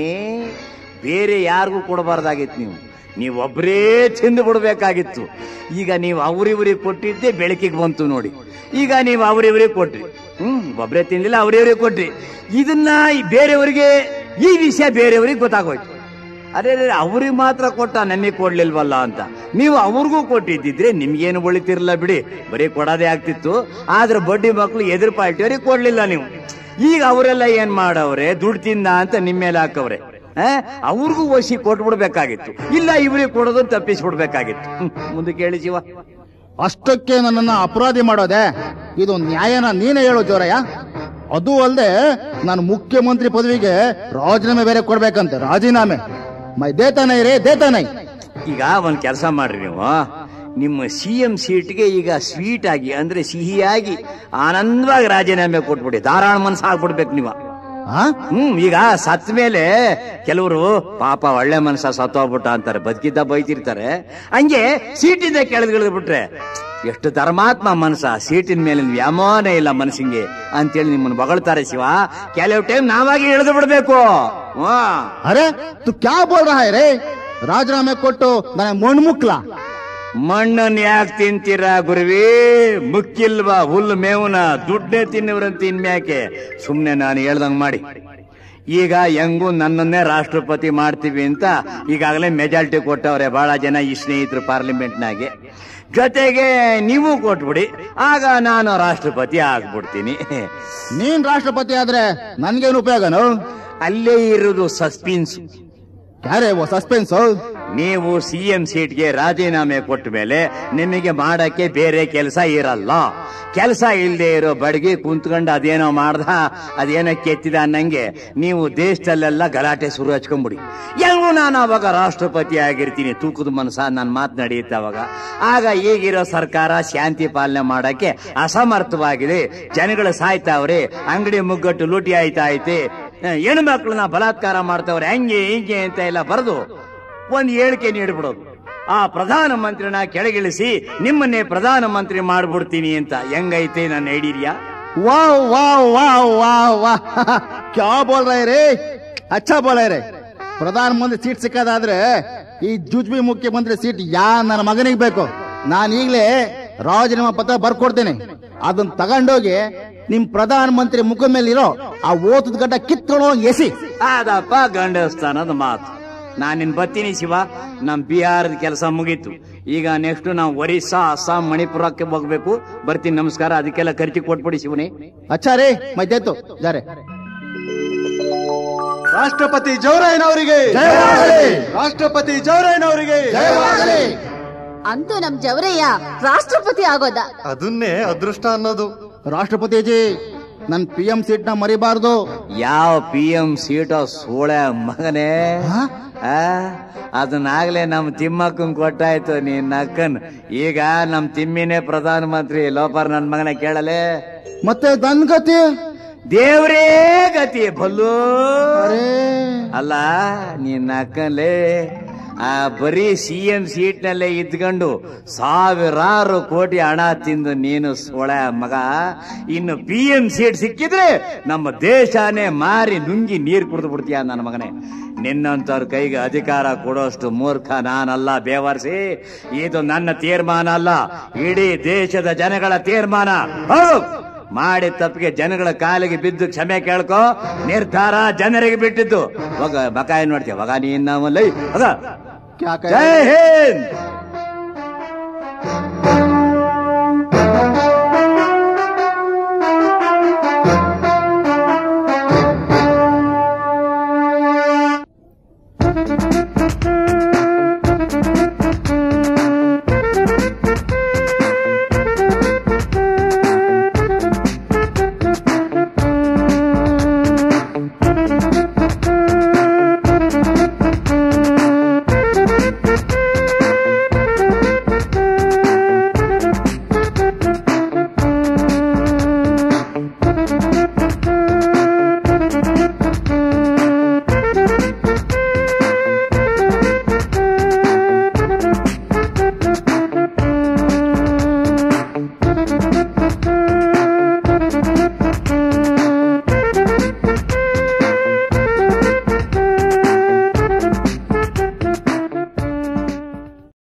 ಬೇರೆ ಯಾರಿಗೂ ಕೊಡಬಾರ್ದಾಗಿತ್ತು ನೀವು ನೀವು ಒಬ್ಬರೇ ತಿಂದು ಬಿಡ್ಬೇಕಾಗಿತ್ತು ಈಗ ನೀವು ಅವ್ರಿವ್ರಿಗೆ ಕೊಟ್ಟಿದ್ದೆ ಬೆಳಕಿಗೆ ಬಂತು ನೋಡಿ ಈಗ ನೀವು ಅವ್ರಿವ್ರಿಗೆ ಕೊಟ್ರಿ ಹ್ಮ್ ಒಬ್ಬರೇ ತಿಂದಿಲ್ಲ ಅವ್ರಿವ್ರಿಗೆ ಕೊಟ್ರಿ ಇದನ್ನ ಈ ಬೇರೆಯವರಿಗೆ ಈ ವಿಷಯ ಬೇರೆಯವ್ರಿಗೆ ಗೊತ್ತಾಗೋಯ್ತು ಅದೇ ಅವ್ರಿಗೆ ಮಾತ್ರ ಕೊಟ್ಟ ನಮಗೆ ಕೊಡ್ಲಿಲ್ವಲ್ಲ ಅಂತ ನೀವು ಅವ್ರಿಗೂ ಕೊಟ್ಟಿದ್ದಿದ್ರೆ ನಿಮ್ಗೇನು ಉಳಿತಿರ್ಲಿಲ್ಲ ಬಿಡಿ ಬರೀ ಕೊಡೋದೇ ಆಗ್ತಿತ್ತು ಆದ್ರೆ ಬಡ್ಡಿ ಮಕ್ಕಳು ಎದುರು ಪಾರ್ಟಿಯವ್ರಿಗೆ ಕೊಡ್ಲಿಲ್ಲ ನೀವು ಈಗ ಅವರೆಲ್ಲ ಏನ್ ಮಾಡವ್ರೆ ದುಡ್ಡು ತಿಂದ ಅಂತ ನಿಮ್ಮ ಮೇಲೆ ಹಾಕವ್ರೆ ಆ? ಅವ್ರಿಗೂ ವಸಿ ಕೊಟ್ಬಿಡ್ಬೇಕಾಗಿತ್ತು ಇಲ್ಲ ಇವ್ರಿಗೆ ಕೊಡೋದನ್ನ ತಪ್ಪಿಸ್ಬಿಡ್ಬೇಕಾಗಿತ್ತು ಹ್ಮ್, ಮುಂದಕ್ಕೆ ಹೇಳಿ ಶಿವ ಅಷ್ಟಕ್ಕೆ ನನ್ನನ್ನ ಅಪರಾಧಿ ಮಾಡೋದೆ ಇದು ನ್ಯಾಯನ ನೀನೇ ಹೇಳು ಜೋರಯ್ಯ ಅದು ಅಲ್ಲದೆ ನಾನು ಮುಖ್ಯಮಂತ್ರಿ ಪದವಿಗೆ ರಾಜೀನಾಮೆ ಬೇರೆ ಕೊಡ್ಬೇಕಂತೆ ರಾಜೀನಾಮೆ ಮೈ ದೇತಾನೈ ರೇ ದೇತಾನೈ ಈಗ ಒಂದ್ ಕೆಲಸ ಮಾಡ್ರಿ ನೀವು ನಿಮ್ಮ ಸಿ ಎಂ ಸೀಟ್ಗೆ ಈಗ ಸ್ವೀಟ್ ಆಗಿ ಅಂದ್ರೆ ಸಿಹಿಯಾಗಿ ಆನಂದವಾಗಿ ರಾಜೀನಾಮೆ ಕೊಟ್ಬಿಡಿ ಧಾರಾಳ ಮನ್ಸು ಆಗ್ಬಿಡ್ಬೇಕು ನೀವು ಆ? ಹ್ಮ್ ಈಗ ಸತ್ ಮೇಲೆ ಕೆಲವರು ಪಾಪ ಒಳ್ಳೆ ಮನಸ್ಸ ಸತ್ತೋಗ್ಬಿಟ್ಟ ಅಂತಾರೆ ಬದುಕಿದ್ದ ಬೈತಿರ್ತಾರೆ ಹಂಗೆ ಸೀಟಿಂದ ಕೆಳಗಿಳಿದು ಬಿಟ್ರೆ ಎಷ್ಟು ಧರ್ಮಾತ್ಮ ಮನಸ್ಸ ಸೀಟಿನ ಮೇಲೆ ವ್ಯಾಮೋಹನೇ ಇಲ್ಲ ಮನಸ್ಸಿಗೆ ಅಂತೇಳಿ ನಿಮ್ಮನ್ನು ಹೊಗಳ್ತಾರೆ ಶಿವ ಕೆಲವು ಟೈಮ್ ನಾವಾಗಿ ಇಳಿದು ಬಿಡ್ಬೇಕು ಹಾ ಅರೆ ತು ಕ್ಯಾ ಬೋಲ್ ರಹಾ ಹೈ ರೇ ರಾಜೀನಾಮೆ ಕೊಟ್ಟು ನನಗೆ ಮಣ್ಣು ಮುಕ್ಲಾ ಮಣ್ಣನ್ ಯಾಕೆ ತಿಂತೀರಾ ಗುರುವಿ ಮುಕ್ಕಿಲ್ವಾ ಹುಲ್ಲು ಮೇವನ ದುಡ್ಡೇ ತಿನ್ನವ್ರಂತ ಇನ್ಮ್ಯಾಕೆ ಸುಮ್ನೆ ನಾನು ಹೇಳ್ದಂಗ್ ಮಾಡಿ ಈಗ ಹೆಂಗೂ ನನ್ನನ್ನೇ ರಾಷ್ಟ್ರಪತಿ ಮಾಡ್ತೀವಿ ಅಂತ ಈಗಾಗಲೇ ಮೆಜಾರಿಟಿ ಕೊಟ್ಟವ್ರೆ ಬಹಳ ಜನ ಈ ಸ್ನೇಹಿತರು ಪಾರ್ಲಿಮೆಂಟ್ನಾಗೆ ಜೊತೆಗೆ ನೀವು ಕೊಟ್ಬಿಡಿ ಆಗ ನಾನು ರಾಷ್ಟ್ರಪತಿ ಆಗ್ಬಿಡ್ತೀನಿ ನೀನ್ ರಾಷ್ಟ್ರಪತಿ ಆದ್ರೆ ನನ್ಗೇನು ಉಪಯೋಗನು ಅಲ್ಲೇ ಇರೋದು ಸಸ್ಪೆನ್ಸ್ ಯಾರೇ ಓ ಸಸ್ಪೆನ್ಸ್ ನೀವು ಸಿಎಂ ಸೀಟ್ಗೆ ರಾಜೀನಾಮೆ ಕೊಟ್ಟ ಮೇಲೆ ನಿಮಗೆ ಮಾಡಕ್ಕೆ ಬೇರೆ ಕೆಲಸ ಇರಲ್ಲ ಕೆಲಸ ಇಲ್ಲದೆ ಇರೋ ಬಡಗಿ ಕುಂತ್ಕೊಂಡು ಅದೇನೋ ಮಾಡ್ದ ಅದೇನೋ ಕೆತ್ತಿದ ಅನ್ನಂಗೆ ನೀವು ದೇಶದಲ್ಲೆಲ್ಲ ಗಲಾಟೆ ಶುರು ಹಚ್ಕೊಂಬಿಡಿ ಹೆಂಗೂ ನಾನು ಅವಾಗ ರಾಷ್ಟ್ರಪತಿ ಆಗಿರ್ತೀನಿ ತೂಕದ ಮನಸ ನನ್ನ ಮಾತು ನಡೆಯುತ್ತೆ ಅವಾಗ ಆಗ ಈಗಿರೋ ಸರ್ಕಾರ ಶಾಂತಿ ಪಾಲನೆ ಮಾಡಕ್ಕೆ ಅಸಮರ್ಥವಾಗಿದೆ ಜನಗಳು ಸಾಯ್ತಾವ್ರೆ ಅಂಗಡಿ ಮುಗ್ಗಟ್ಟು ಲೂಟಿ ಆಯ್ತಾ ಐತೆ ಹೆಣ್ಣು ಮಕ್ಕಳನ್ನ ಬಲಾತ್ಕಾರ ಮಾಡ್ತಾವ್ರೆ ಹಂಗೆ ಹಿಂಗೆ ಅಂತ ಎಲ್ಲ ಬರೆದು ಒಂದು ಹೇಳಿಕೆ ನೀಡ್ಬಿಡೋದು ಆ ಪ್ರಧಾನ ಮಂತ್ರಿನ ಕೆಳಗಿಳಿಸಿ ನಿಮ್ಮನ್ನೇ ಪ್ರಧಾನ ಮಂತ್ರಿ ಮಾಡ್ಬಿಡ್ತೀನಿ ಅಂತ ಹೆಂಗೈತೆ ನನ್ನ idea wow wow wow wow ವಾಹ್ ಕ್ಯಾ ಬೋಲ್ ರಹೆ ರೇ ಅಚ್ಚಾ ಬೋಲ್ ರೇ ಪ್ರಧಾನ ಮಂತ್ರಿ ಸೀಟ್ ಸಿಕ್ಕದಾದ್ರೆ ಈ ಜುಜ್ಬಿ ಮುಖ್ಯಮಂತ್ರಿ ಸೀಟ್ ಯಾ ನನ್ನ ಮಗನಿಗೆ ಬೇಕು ನಾನು ಈಗಲೇ ರಾಜೀನಾಮಾ ಪತ್ರ ಬರ್ಕೊಡ್ತೇನೆ ಅದನ್ನ ತಗೊಂಡೋಗಿ ನಿಮ್ ಪ್ರಧಾನ ಮಂತ್ರಿ ಮುಖ ಮೇಲೆ ಇರೋ ಆ ಓತದ ಗಡ್ಡ ಕಿತ್ಕೊಳ್ಳೋ ಎಸಿ ಅದಪ್ಪ ಗಂಡಸ್ಥಾನದ ಮಾತು ನಾನು ನಿನ್ ಬತ್ತೀನಿ ಶಿವ ನಮ್ ಬಿಹಾರದ ಕೆಲಸ ಮುಗೀತು ಈಗ ನೆಕ್ಸ್ಟ್ ನಾವು ಒರಿಸ್ಸಾ ಅಸ್ಸಾಂ ಮಣಿಪುರಕ್ಕೆ ಹೋಗ್ಬೇಕು ಬರ್ತೀನಿ ನಮಸ್ಕಾರ ಅದಕ್ಕೆಲ್ಲ ಖರ್ಚು ಕೊಟ್ಬಿಡಿ ಶಿವನೇ ಅಚ್ಚಾ ರೇ ಮೈತೇತು ಜಾರೆ ರಾಷ್ಟ್ರಪತಿ ಜವರಾಯನವರಿಗೆ ಜಯವಾಗಲಿ! ರಾಷ್ಟ್ರಪತಿ ಜವರಾಯನವರಿಗೆ ಜಯವಾಗಲಿ! ಅಂತೂ ನಮ್ ಜವರಯ್ಯ ರಾಷ್ಟ್ರಪತಿ ಆಗೋದ ಅದನ್ನೇ ಅದೃಷ್ಟ ಅನ್ನೋದು ರಾಷ್ಟ್ರಪತಿಜಿ ನನ್ ಪಿ ಎಂ ಸೀಟ್ ನ ಮರಿಬಾರ್ದು ಯಾವ ಪಿ ಎಂ ಸೀಟೋ ಸೋಳೆ ಮಗನೇ ಆ ಅದನ್ನಾಗ್ಲೇ ನಮ್ ತಿಮ್ಮಕ್ಕನ್ ಕೊಟ್ಟಾಯ್ತು ನೀನ್ ಅಕ್ಕನ್ ಈಗ ನಮ್ ತಿಮ್ಮಿನೇ ಪ್ರಧಾನ ಮಂತ್ರಿ ಲೋಪರ್ ನನ್ ಮಗನ ಕೇಳಲೆ ಮತ್ತೆ ನನ್ ಗತಿ ದೇವ್ರೇ ಗತಿ ಬಲ್ಲು ಅರೇ ಅಲ್ಲ ನಿನ್ನ ಅಕ್ಕನ್ಲೇ ಆ ಬರೀ ಸಿ ಎಂ ಸೀಟ್ ನಲ್ಲೇ ಇದ್ಕೊಂಡು ಸಾವಿರಾರು ಕೋಟಿ ಹಣ ತಿಂದು ನೀನು ಸೊಳ ಮಗ ಇನ್ನು ಪಿ ಎಂ ಸೀಟ್ ಸಿಕ್ಕಿದ್ರೆ ನಮ್ಮ ದೇಶನೇ ಮಾರಿ ನುಂಗಿ ನೀರ್ ಕುಡಿದು ಬಿಡ್ತೀಯ ನನ್ನ ಮಗನೇ ನಿನ್ನಂತವ್ರ ಕೈಗೆ ಅಧಿಕಾರ ಕೊಡೋಷ್ಟು ಮೂರ್ಖ ನಾನಲ್ಲ ಬೇವರ್ಸಿ ಇದು ನನ್ನ ತೀರ್ಮಾನ ಅಲ್ಲ ಇಡೀ ದೇಶದ ಜನಗಳ ತೀರ್ಮಾನ ಹೌದು ಮಾಡಿ ತಪ್ಪಿಗೆ ಜನಗಳ ಕಾಲಿಗೆ ಬಿದ್ದು ಕ್ಷಮೆ ಕೇಳ್ಕೊ ನಿರ್ಧಾರ ಜನರಿಗೆ ಬಿಟ್ಟಿದ್ದು ಹೋಗ ಬಕಾಯಿ ನೋಡ್ತೀಯ ಮಗ ನೀನ್ ಲೈ ಹೋಗ ಕ್ಯಾ ಕಹೆ? ಜೈ ಹಿಂದ್